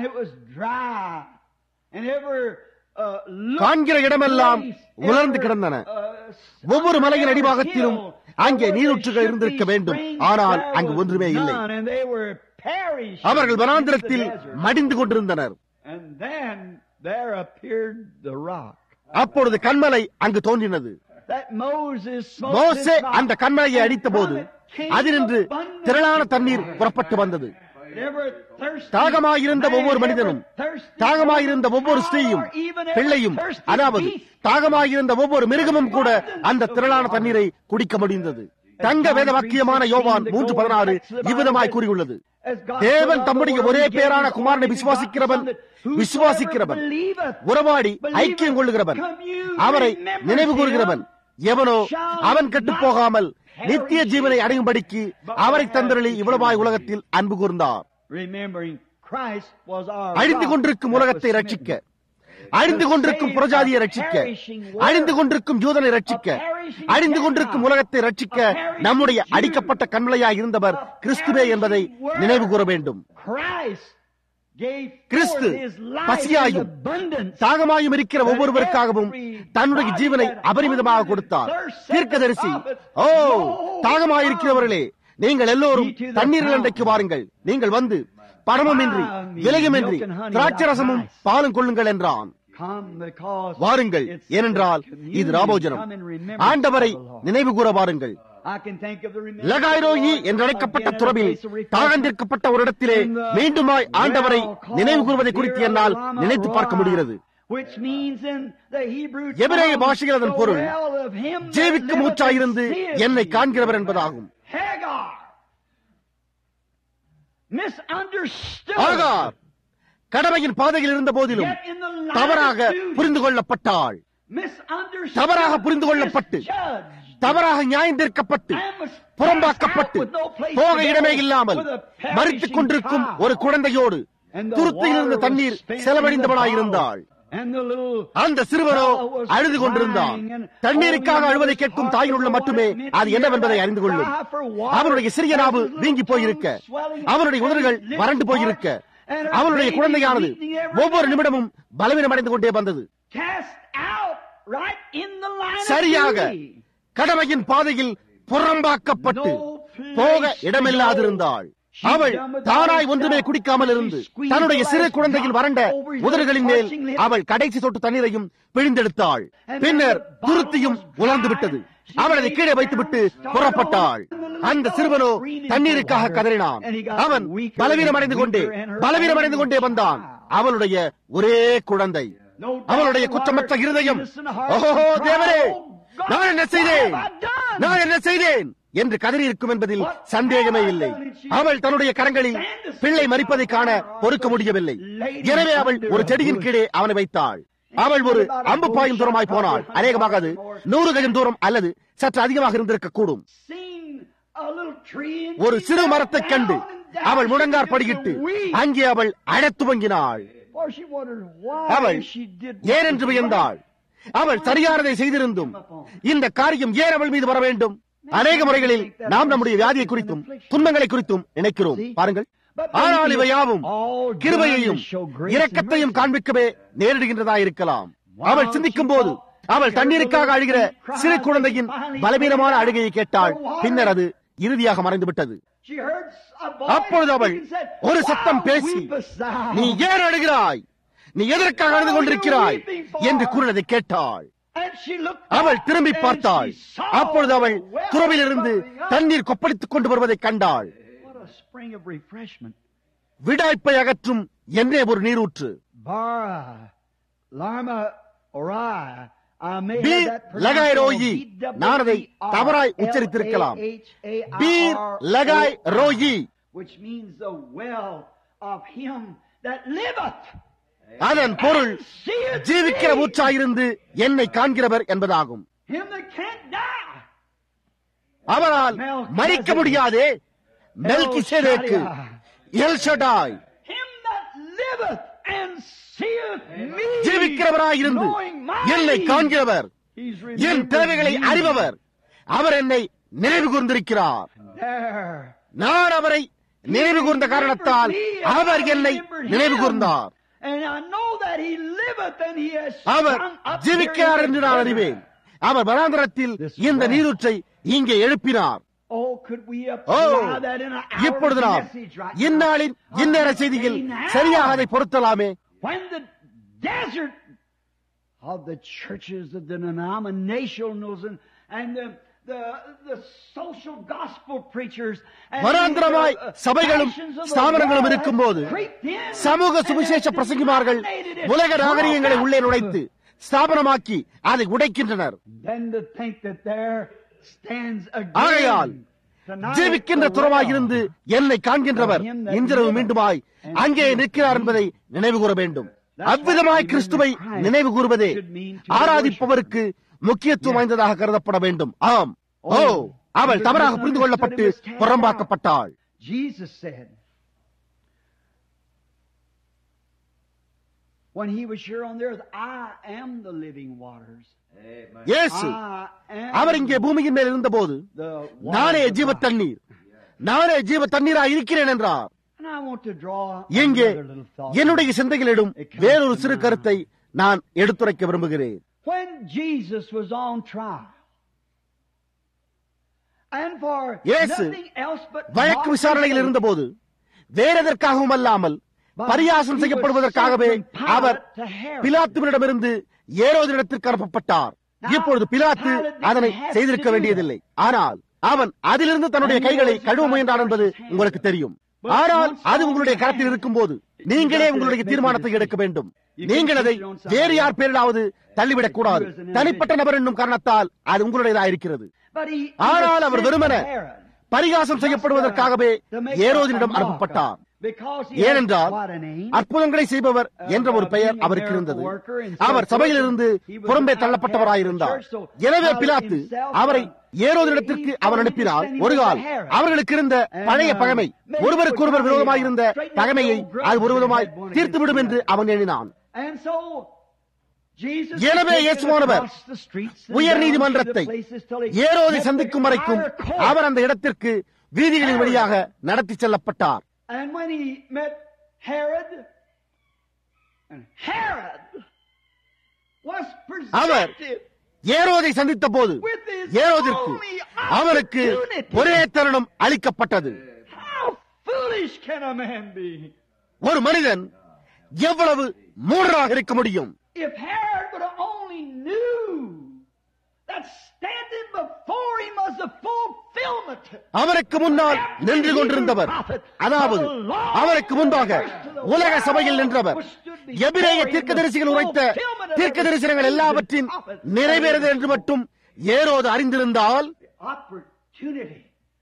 Speaker 1: காண்கிற இடமெல்லாம் உலர்ந்து கிடந்தன ஒவ்வொரு மலையின் அடிபாகத்திலும் அங்கே நீரூற்றுகள் இருந்திருக்க வேண்டும் ஆனால் அங்கு ஒன்றுமே இல்லை அவர்கள் வனாந்திரத்தில் மடிந்து கொண்டிருந்தனர் அப்பொழுது கண்மலை அங்கு தோன்றினது மோசே அந்த கண்மலையை அடித்த போது அதிலிருந்து திரளான தண்ணீர் புறப்பட்டு வந்தது தாகமாயிருந்த ஒவ்வொரு மனிதனும் தாகமாயிருந்த ஒவ்வொரு ஸ்திரீயும் பிள்ளையும் அதாவது தாகமாயிருந்த ஒவ்வொரு மிருகமும் கூட அந்த திரளான தண்ணீரை குடிக்க முடிந்தது தங்க வேத வாக்கியமான யோவான் மூன்று பதினாறு இவ்விதமாய் கூறியுள்ளது தேவன் தம்முடைய ஒரே பேரான குமாரனை விசுவாசிக்கிறவன் விசுவாசிக்கிறவன் உறவாடி ஐக்கியம் கொள்ளுகிறவன் அவரை நினைவு கூறுகிறவன் எவனோ அவன் கெட்டு போகாமல் நித்திய ஜீவனை அடையும்படிக்கு அவரை தந்தரளி இவ்வளவாய் உலகத்தில் அன்பு கூர்ந்தார் அழிந்து கொண்டிருக்கும் உலகத்தை ரட்சிக்க அழிந்து கொண்டிருக்கும் புறஜாதியை ரட்சிக்க அழிந்து கொண்டிருக்கும் யூதனை ரட்சிக்க அழிந்து கொண்டிருக்கும் உலகத்தை ரட்சிக்க நம்முடைய அடிக்கப்பட்ட கண்மலையாய் இருந்தவர் கிறிஸ்துவே என்பதை நினைவு கூற வேண்டும் கிறிஸ்து பசியாயும் தாகமாயும் இருக்கிற ஒவ்வொருவருக்காகவும் தன்னுடைய ஜீவனை அபரிமிதமாக கொடுத்தார் தீர்க்கதரிசி ஓ தாகமாயிருக்கிறவர்களே நீங்கள் எல்லோரும் தண்ணீர் அண்டைக்கு வாருங்கள் நீங்கள் வந்து பணமுமின்றி விலையுமின்றி திராட்சரசமும் பாலும் கொள்ளுங்கள் என்றான் வாருங்கள் ஏனென்றால் இது ராபோஜனம் ஆண்டவரை நினைவு கூற வாருங்கள் லகாய்ரோயி என்றழைக்கப்பட்ட துறவில் தாகந்திருக்கப்பட்ட ஒரு இடத்திலே மீண்டுமாய் ஆண்டவரை நினைவு கூறுவதை குறித்து என்னால் நினைத்து பார்க்க முடிகிறது எபிரேய பாஷையில் அதன் பொருள் ஜீவிக்கும் மூச்சாயிருந்து என்னை காண்கிறவர் என்பதாகும் ஆகார் கடமையின் பாதையில் இருந்த போதிலும் தவறாக புரிந்து கொள்ளப்பட்டாள் தவறாக புரிந்து கொள்ளப்பட்டு தவறாக நியாயம் தீர்க்கப்பட்டு புறம்பாக்கப்பட்டு போக இடமே இல்லாமல் மறித்துக் கொண்டிருக்கும் ஒரு குழந்தையோடு துருத்தியில் இருந்த தண்ணீர் செலவழிந்தவனாயிருந்தாள் அந்த சிறுவனோ அழுது கொண்டிருந்தான் தண்ணீருக்காக அழுவதை கேட்கும் தாயின் உள்ள மட்டுமே அது என்னவென்பதை அறிந்து கொள்ளும் அவனுடைய சிறிய நாவு வீங்கி போயிருக்க அவனுடைய உதடுகள் வறண்டு போயிருக்க அவனுடைய குழந்தையானது ஒவ்வொரு நிமிடமும் பலவீனமடைந்து கொண்டே வந்தது சரியாக கடமையின் பாதையில் புறம்பாக்கப்பட்டு போக இடமில்லாதிருந்தாள் அவள் தானாய் ஒன்றுமே குடிக்காமல் இருந்து தன்னுடைய சிறு குழந்தையில் வறண்ட உதறுகளின் மேல் அவள் கடைசி சொட்டு தண்ணீரையும் பிழிந்தெடுத்தாள் பின்னர் துருத்தியும் உலர்ந்து விட்டது அவள் அதை கீழே வைத்துவிட்டு புறப்பட்டாள் அந்த சிறுவனோ தண்ணீருக்காக கதறினான் அவன் பலவீனமடைந்து கொண்டே பலவீனமடைந்து கொண்டே வந்தான் அவளுடைய ஒரே குழந்தை அவளுடைய குற்றமற்ற இருதயம் ஓஹோ தேவரே நான் என்ன செய்தேன் நான் என்ன செய்தேன் என்று கதறி இருக்கும் என்பதில் சந்தேகமே இல்லை அவள் தன்னுடைய கரங்களில் பிள்ளை மறிப்பதை காண பொறுக்க முடியவில்லை எனவே அவள் ஒரு செடியின் கீழே அவனை வைத்தாள் அவள் ஒரு அம்பு பாயும் தூரமாய் போனாள் அநேகமாக அது நூறு கஜம் தூரம் அல்லது சற்று அதிகமாக இருந்திருக்க கூடும் ஒரு சிறு மரத்தை கண்டு அவள் முழங்கார் படியிட்டு அங்கே அவள் அழத் துவங்கினாள் அவள் ஏனென்று வியந்தாள் அவள் சரியானதை செய்திருந்தும் இந்த காரியம் ஏன் அவள் மீது வர வேண்டும் அநேக முறைகளில் நாம் நம்முடைய வியாதியை குறித்தும் துன்பங்களை குறித்தும் நினைக்கிறோம் பாருங்கள் ஆனால் இவை யாவும் கிருபையையும் இரக்கத்தையும் காண்பிக்கவே நேரிடுகின்றதா இருக்கலாம் அவள் சிந்திக்கும் போது அவள் தண்ணீருக்காக அழுகிற சிறு குழந்தையின் பலவீனமான அழுகையை கேட்டாள் பின்னர் அது இறுதியாக மறைந்து விட்டது அப்பொழுது அவள் ஒரு சத்தம் பேசி நீ ஏன் அழுகிறாய் நீ எதற்காக அழுது கொண்டிருக்கிறாய் என்று கூறினதை கேட்டாள் அவள் திரும்பி பார்த்தாள் அப்பொழுது அவள் துறவிலிருந்து தண்ணீர் கொப்பளித்துக் கொண்டு வருவதை கண்டாள் விடாய்ப்பை அகற்றும் என்னே ஒரு நீரூற்று பீர் லகாய் ரோயி நான் அதை தவறாய் உச்சரித்திருக்கலாம் பீர் லகாய் ரோயி அதன் பொருள் ஜீவிக்கிற ஊற்றாயிருந்து என்னை காண்கிறவர் என்பதாகும் அவரால் மறிக்க முடியாதே மெல்கி சேதேக்கு எல்ஷடாய் ஜீவிக்கிறவராயிருந்து என்னை காண்கிறவர் என் தேவைகளை அறிபவர் அவர் என்னை நினைவு கூர்ந்திருக்கிறார் நான் அவரை நினைவு கூர்ந்த காரணத்தால் அவர் என்னை நினைவு கூர்ந்தார் அவர் ஜீவிக்கிறார் என்று நான் அறிவேன் அவர் வராந்திரத்தில் இந்த நீரூற்றை இங்கே எழுப்பினார் ஓ இப்பொழுது நாம் இந்நாளின் இந்நேர செய்தியில் சரியாக அதை பொருத்தலாமே
Speaker 2: of the churches of the denominationals and, and the, the, the social gospel preachers
Speaker 1: வராந்திரமாய் சபைகளும் ஸ்தாபனங்களும் இருக்கும் போது சமூக சுவிசேஷ பிரசங்கிமார்கள் உலக நாகரிகங்களை உள்ளே நுழைத்து ஸ்தாபனமாக்கி அதை உடைக்கின்றனர் ஆகையால் ஜீவிக்கின்ற துறவாயிருந்து என்னை காண்கின்றவர் இன்றிரவு மீண்டுமாய் அங்கே நிற்கிறார் என்பதை நினைவு கூற வேண்டும் அவ்விதமாய் கிறிஸ்துவை நினைவு கூறுவதே ஆராதிப்பவருக்கு முக்கியத்துவம் வாய்ந்ததாக கருதப்பட வேண்டும் ஆம் ஓ அவள் தவறாக புரிந்து கொள்ளப்பட்டு புறம்பாக்கப்பட்டாள்
Speaker 2: when he was here on the earth, I am the living waters.
Speaker 1: இயேசு
Speaker 2: I am
Speaker 1: அவர் இங்கே பூமியின் மேல் இருந்தபோது
Speaker 2: the
Speaker 1: நானே
Speaker 2: waters of
Speaker 1: ஜீவ
Speaker 2: life.
Speaker 1: தண்ணீர் நானே ஜீவ தண்ணீராய் இருக்கிறேன் என்றார்
Speaker 2: And I want to draw
Speaker 1: இங்கே
Speaker 2: another little thought.
Speaker 1: என்னுடைய சிந்தைகளிடும் வேறொரு சிறு கருத்தை நான் எடுத்துரைக்க விரும்புகிறேன்
Speaker 2: When Jesus was on trial, and for
Speaker 1: இயேசு
Speaker 2: nothing else but
Speaker 1: வழக்கு
Speaker 2: not
Speaker 1: விசாரணையில்
Speaker 2: for
Speaker 1: இருந்தபோது வேற எதற்காகவும் அல்லாமல் பரியாசம் செய்யப்படுவதற்காகவே அவர் பிலாத்துவினிடமிருந்து ஏரோதிடத்திற்கு அனுப்பப்பட்டார் இப்பொழுது பிலாத்து அதனை செய்திருக்க வேண்டியதில்லை ஆனால் அவன் அதிலிருந்து தன்னுடைய கைகளை கழுவ முயன்றான் என்பது உங்களுக்கு தெரியும் ஆனால் அது உங்களுடைய கரத்தில் இருக்கும்போது நீங்களே உங்களுடைய தீர்மானத்தை எடுக்க வேண்டும் நீங்கள் அதை வேறு யார் பேரிலாவது தள்ளிவிடக் கூடாது தனிப்பட்ட நபர் என்னும் காரணத்தால் அது உங்களுடையதாக இருக்கிறது
Speaker 2: But he, he
Speaker 1: ஆனால்
Speaker 2: was
Speaker 1: அவர்
Speaker 2: sent
Speaker 1: வெறுமன
Speaker 2: to Herod.
Speaker 1: பரிகாசம் செய்யப்படுவதற்காகவே ஏரோதினிடம் அனுப்பப்பட்டார்
Speaker 2: Because he had
Speaker 1: ஏனென்றால்
Speaker 2: what a name.
Speaker 1: அற்புதங்களை செய்பவர் என்ற ஒரு பெயர் அவருக்கு இருந்தது அவர் சபையிலிருந்து புறம்பே தள்ளப்பட்டவராயிருந்தார் எனவே பிலாத்து அவரை ஏரோதிடத்திற்கு அவர் அனுப்பினால் ஒரு கால் அவர்களுக்கு இருந்த பழைய பகைமை ஒருவருக்கொருவர் விரோதமாயிருந்த பகைமையை அது ஒருவிதமாய் தீர்த்துவிடும் என்று அவன் எண்ணினான்
Speaker 2: And so, Jesus
Speaker 1: எனவே
Speaker 2: was taken
Speaker 1: இயேசுவானவர்
Speaker 2: across the streets and
Speaker 1: உயர்
Speaker 2: down
Speaker 1: நீதிமன்றத்தை
Speaker 2: to the places till he
Speaker 1: ஏரோதை
Speaker 2: met
Speaker 1: சந்திக்கும்
Speaker 2: the
Speaker 1: வரைக்கும்
Speaker 2: higher court.
Speaker 1: அவர் அந்த இடத்திற்கு வீதிகளின் வழியாக நடத்தி செல்லப்பட்டார்
Speaker 2: And when he met Herod, and Herod was
Speaker 1: our
Speaker 2: presented
Speaker 1: ஏரோதை சந்தித்த போது
Speaker 2: with his
Speaker 1: ஏரோதிற்கு
Speaker 2: only
Speaker 1: அவருக்கு
Speaker 2: opportunity.
Speaker 1: ஒரே தருணம் அளிக்கப்பட்டது
Speaker 2: How foolish can a man be?
Speaker 1: ஒரு மனிதன் எவ்வளவு மூடராக இருக்க முடியும்
Speaker 2: If Herod would have only knew that standing before him was the fulfillment.
Speaker 1: அவருக்கு முன்னால் நின்று கொண்டிருந்தவர் அதாவது அவருக்கு முன்பாக உலக சபையில் நின்றவர் எபிரேய தீர்க்கதரிசிகள் உரைத்த தீர்க்க தரிசனங்கள் எல்லாவற்றின் நிறைவேறது என்று மட்டும் ஏரோது அறிந்திருந்தால்
Speaker 2: Opportunity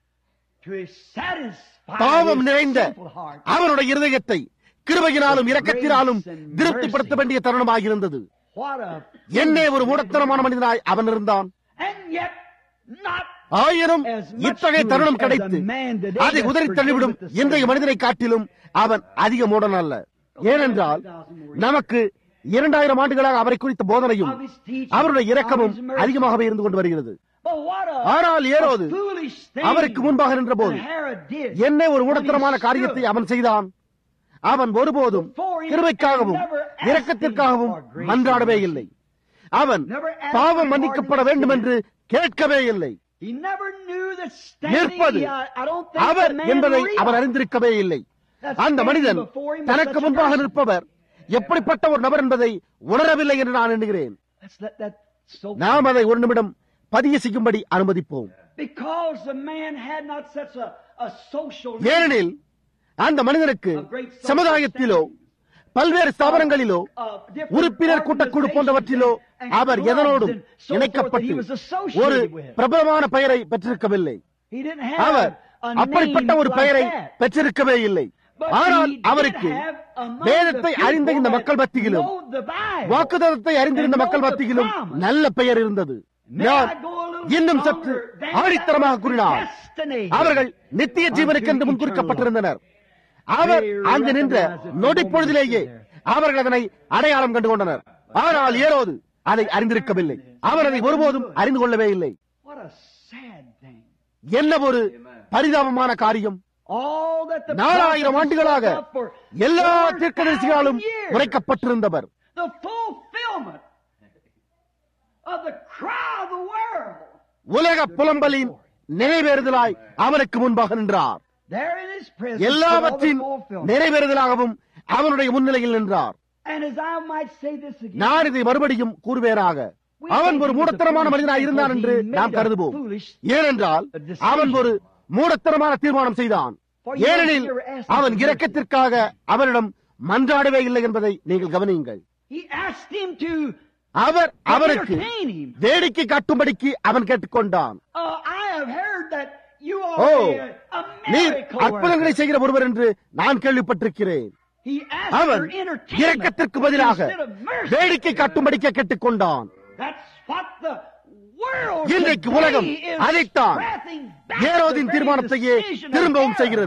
Speaker 2: to satisfy
Speaker 1: பாவம்
Speaker 2: his
Speaker 1: நிறைந்த
Speaker 2: simple heart.
Speaker 1: அவனுடைய இருதயத்தை கிருபையினாலும் இரக்கத்தினாலும் திருப்திப்படுத்த வேண்டிய தருணமாகியிருந்தது
Speaker 2: What a
Speaker 1: என்னே ஒரு மூடத்தனமான மனிதனாய் அவன் இருந்தான்
Speaker 2: and yet not
Speaker 1: ஆயினும் இத்தகைய தருணம் கிடைத்து அதை உதறி தள்ளிவிடும் இன்றைய மனிதனை காட்டிலும் அவன் அதிக மூடன் அல்ல ஏனென்றால் நமக்கு இரண்டாயிரம் ஆண்டுகளாக அவரை குறித்த போதனையும் அவருடைய இரக்கமும் அதிகமாகவே இருந்து கொண்டு வருகிறது
Speaker 2: But what a,
Speaker 1: ஆனால் ஏரோது
Speaker 2: a foolish thing
Speaker 1: அவருக்கு முன்பாக நின்றபோது
Speaker 2: that Herod did.
Speaker 1: என்ன ஒரு மூடத்தனமான காரியத்தை அவன் செய்தான் அவன் ஒருபோதும் கிருபைக்காகவும் இரக்கத்திற்காகவும் மன்றாடவே இல்லை அவன் பாவம் மன்னிக்கப்பட வேண்டும் என்று கேட்கவே இல்லை
Speaker 2: He never knew that standing
Speaker 1: நிற்பது
Speaker 2: I, I don't think
Speaker 1: our
Speaker 2: the man
Speaker 1: என்பதை
Speaker 2: realized
Speaker 1: அவர் அறிந்திருக்கவே இல்லை அந்த மனிதன் தனக்கு முன்பாக நிற்பவர் எப்படிப்பட்ட ஒரு நபர் என்பதை உணரவில்லை என்று நான் எண்ணுகிறேன்
Speaker 2: Let's let that soak
Speaker 1: நாம் அதை ஒரு நிமிடம் பதிய செய்யும்படி அனுமதிப்போம்
Speaker 2: Because the man had not such a, a social
Speaker 1: ஏனெனில் அந்த மனிதனுக்கு சமுதாயத்திலோ பல்வேறு ஸ்தாபனங்களிலோ உறுப்பினர் கூட்டக்குழு போன்றவற்றிலோ அவர் எதனோடும் இணைக்கப்பட்டு ஒரு பிரபலமான பெயரை பெற்றிருக்கவில்லை
Speaker 2: He didn't have
Speaker 1: our
Speaker 2: a
Speaker 1: அப்படிப்பட்ட
Speaker 2: name
Speaker 1: ஒரு
Speaker 2: like
Speaker 1: பெயரை
Speaker 2: that.
Speaker 1: பெற்றிருக்கவே இல்லை ஆனால் அவருக்கு வேதத்தை அறிந்த இந்த மக்கள் மத்தியிலும் வாக்குதத்தை அறிந்திருந்த மக்கள் மத்தியிலும் நல்ல பெயர் இருந்தது நான் இன்னும் சற்று ஆடித்தரமாக கூறினார் அவர்கள் நித்திய ஜீவனுக்கென்று முன்குறிக்கப்பட்டிருந்தனர் அவர் அங்கு நின்ற நொடி பொழுதிலேயே அவர்கள் அதனை அடையாளம் கண்டு கொண்டனர் ஆனால் ஏரோது அதை அறிந்திருக்கவில்லை அவர் அதை ஒருபோதும் அறிந்து கொள்ளவே இல்லை
Speaker 2: What a sad thing.
Speaker 1: என்ன ஒரு பரிதாபமான காரியம்
Speaker 2: All that the
Speaker 1: நாலாயிரம்
Speaker 2: prophets
Speaker 1: ஆண்டுகளாக
Speaker 2: spoke of for
Speaker 1: எல்லா
Speaker 2: 4,000
Speaker 1: தீர்க்கதரிசிகளாலும்
Speaker 2: years.
Speaker 1: உரைக்கப்பட்டிருந்தவர்
Speaker 2: The fulfillment of the cry of the world.
Speaker 1: உலக புலம்பலின் நிறைவேறுதலாய் அவனுக்கு முன்பாக நின்றார்
Speaker 2: There in his presence.
Speaker 1: எல்லாவற்றின்
Speaker 2: for all the fulfillment.
Speaker 1: நிறைவேறுதலாகவும் அவனுடைய முன்னிலையில் நின்றார்
Speaker 2: And as I might say this again.
Speaker 1: நான் இதை மறுபடியும் கூறுவேனாக அவன் ஒரு மூடத்தனமான மனிதனாய் இருந்தான் என்று நாம் கருதுவோம் ஏனென்றால் அவன் ஒரு மூடத்தனமான தீர்மானம் செய்தான் ஏனெனில் அவன் இரக்கத்திற்காக அவனிடம் மன்றாடவே இல்லை என்பதை நீங்கள் கவனியுங்கள்
Speaker 2: He asked him to
Speaker 1: அவர் அவனுக்கு
Speaker 2: entertain him.
Speaker 1: வேடிக்கை காட்டும்படிக்கு அவன் கேட்டுக்கொண்டான்
Speaker 2: Uh, I have heard that you are
Speaker 1: O
Speaker 2: a, a
Speaker 1: நீர்
Speaker 2: miracle
Speaker 1: அற்புதங்களை
Speaker 2: worker.
Speaker 1: செய்கிற ஒருவர் என்று நான் கேள்விப்பட்டிருக்கிறேன்
Speaker 2: He asked
Speaker 1: அவன்
Speaker 2: for entertainment
Speaker 1: இரக்கத்திற்கு பதிலாக
Speaker 2: instead of mercy.
Speaker 1: வேடிக்கை காட்டும்படிக்க கேட்டுக்கொண்டான்
Speaker 2: That's what the world
Speaker 1: இன்றைக்கு
Speaker 2: today
Speaker 1: உலகம்
Speaker 2: is
Speaker 1: அதைத்தான்
Speaker 2: breathing back
Speaker 1: ஏரோதின்
Speaker 2: the very
Speaker 1: தீர்மானத்தையே
Speaker 2: decision of
Speaker 1: திரும்பவும்
Speaker 2: Herod.
Speaker 1: செய்கிறது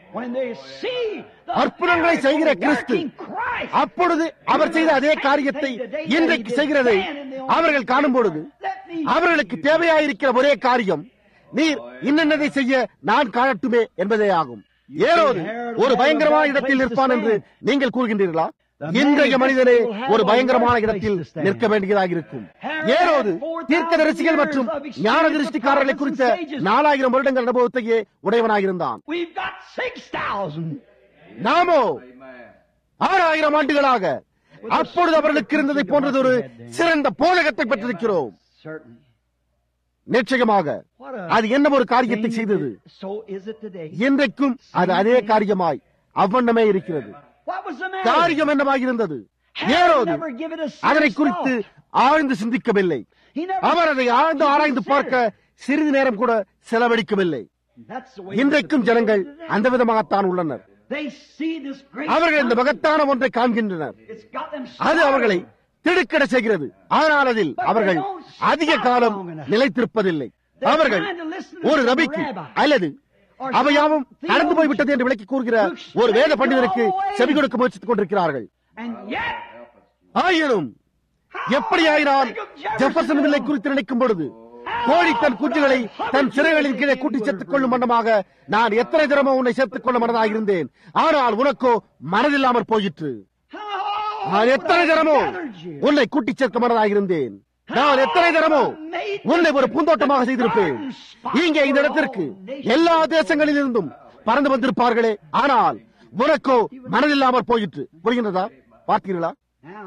Speaker 2: When they see the
Speaker 1: அற்புதங்களை செய்கிற
Speaker 2: miracle
Speaker 1: கிறிஸ்து
Speaker 2: working Christ,
Speaker 1: அப்பொழுது அவர் செய்த அதே காரியத்தை இன்றைக்கு செய்கிறதை அவர்கள் காணும் பொழுது அவர்களுக்கு தேவையாயிருக்கிற ஒரே காரியம் நீர் இன்னதை செய்ய நான் காணட்டுமே என்பதே ஆகும் ஏரோது ஒரு பயங்கரமான இடத்தில் நிற்பான் என்று நீங்கள் கூறுகின்றீர்களா இன்றைய மனிதனே ஒரு பயங்கரமான இடத்தில் நிற்க வேண்டியதாக இருக்கும் ஏரோது தீர்க்கதரிசிகள் மற்றும் ஞான திருஷ்டிக்காரர்களை குறித்த நாலாயிரம் வருடங்கள் அனுபவத்தையே உடையவனாயிருந்தான்
Speaker 2: We've got 6,000.
Speaker 1: நாமோ ஆறாயிரம் ஆண்டுகளாக அப்பொழுது அவர்களுக்கு இருந்ததை போன்றது ஒரு சிறந்த போதகத்தை பெற்றிருக்கிறோம்
Speaker 2: Certainly.
Speaker 1: நிச்சயமாக
Speaker 2: What a
Speaker 1: அது என்ன ஒரு காரியத்தை
Speaker 2: thing
Speaker 1: செய்தது
Speaker 2: that- So is it today.
Speaker 1: இன்றைக்கும் அது அதே காரியமாய் அவ்வண்ணமே இருக்கிறது
Speaker 2: What was the matter?
Speaker 1: காரியம் என்னவாக இருந்தது
Speaker 2: Herod
Speaker 1: ஏரோது
Speaker 2: never given us
Speaker 1: அதனை
Speaker 2: serious
Speaker 1: குறித்து
Speaker 2: thought.
Speaker 1: ஆழ்ந்து சிந்திக்கவில்லை
Speaker 2: He never
Speaker 1: அவர் அதை ஆழ்ந்து
Speaker 2: he
Speaker 1: ஆராய்ந்து
Speaker 2: considered.
Speaker 1: பார்க்க சிறிது நேரம் கூட செலவழிக்கவில்லை
Speaker 2: That's the way
Speaker 1: இன்றைக்கும்
Speaker 2: the-
Speaker 1: ஜனங்கள் அந்த விதமாகத்தான் உள்ளனர்
Speaker 2: They see this great
Speaker 1: அவர்கள் இந்த
Speaker 2: mountain.
Speaker 1: மகத்தான ஒன்றை காண்கின்றனர்
Speaker 2: It's got them
Speaker 1: அது அவர்களை திடுக்கிட செய்கிறது ஆனால் அதில் அவர்கள் அதிக காலம் நிலைத்திருப்பதில்லை அவர்கள் ஒரு ரபிக்கு அல்லது அவையாவும் நடந்து போய்விட்டது என்று விளக்கி கூறுகிற ஒரு வேத பண்டிதருக்கு செவி கொடுக்க முயற்சித்துக் கொண்டிருக்கிறார்கள்
Speaker 2: And yet,
Speaker 1: ஆயினும் எப்படியாயினால் ஜெஃபர்சன் வில்லை குறித்து நினைக்கும் பொழுது கோழி தன் குஞ்சுகளை தன் சிறைகளின் கீழே கூட்டி சேர்த்துக் கொள்ளும் மன்னமாக நான் எத்தனை தினமோ உன்னை சேர்த்துக் கொள்ள மனதாக இருந்தேன் ஆனால் உனக்கோ மனதில்லாமற் போயிற்று
Speaker 2: how
Speaker 1: நான் எத்தனை தினமோ
Speaker 2: gathered you.
Speaker 1: உன்னை கூட்டி சேர்க்க மனதாக இருந்தேன் நான் எத்தனை தினமோ உன்னை ஒரு பூந்தோட்டமாக செய்திருப்பேன் இங்கே இந்த இடத்திற்கு எல்லா தேசங்களிலிருந்தும் பறந்து வந்திருப்பார்களே ஆனால் உனக்கோ மனதில்லாமற் போயிற்று புரிகின்றதா பார்த்தீர்களா
Speaker 2: Now,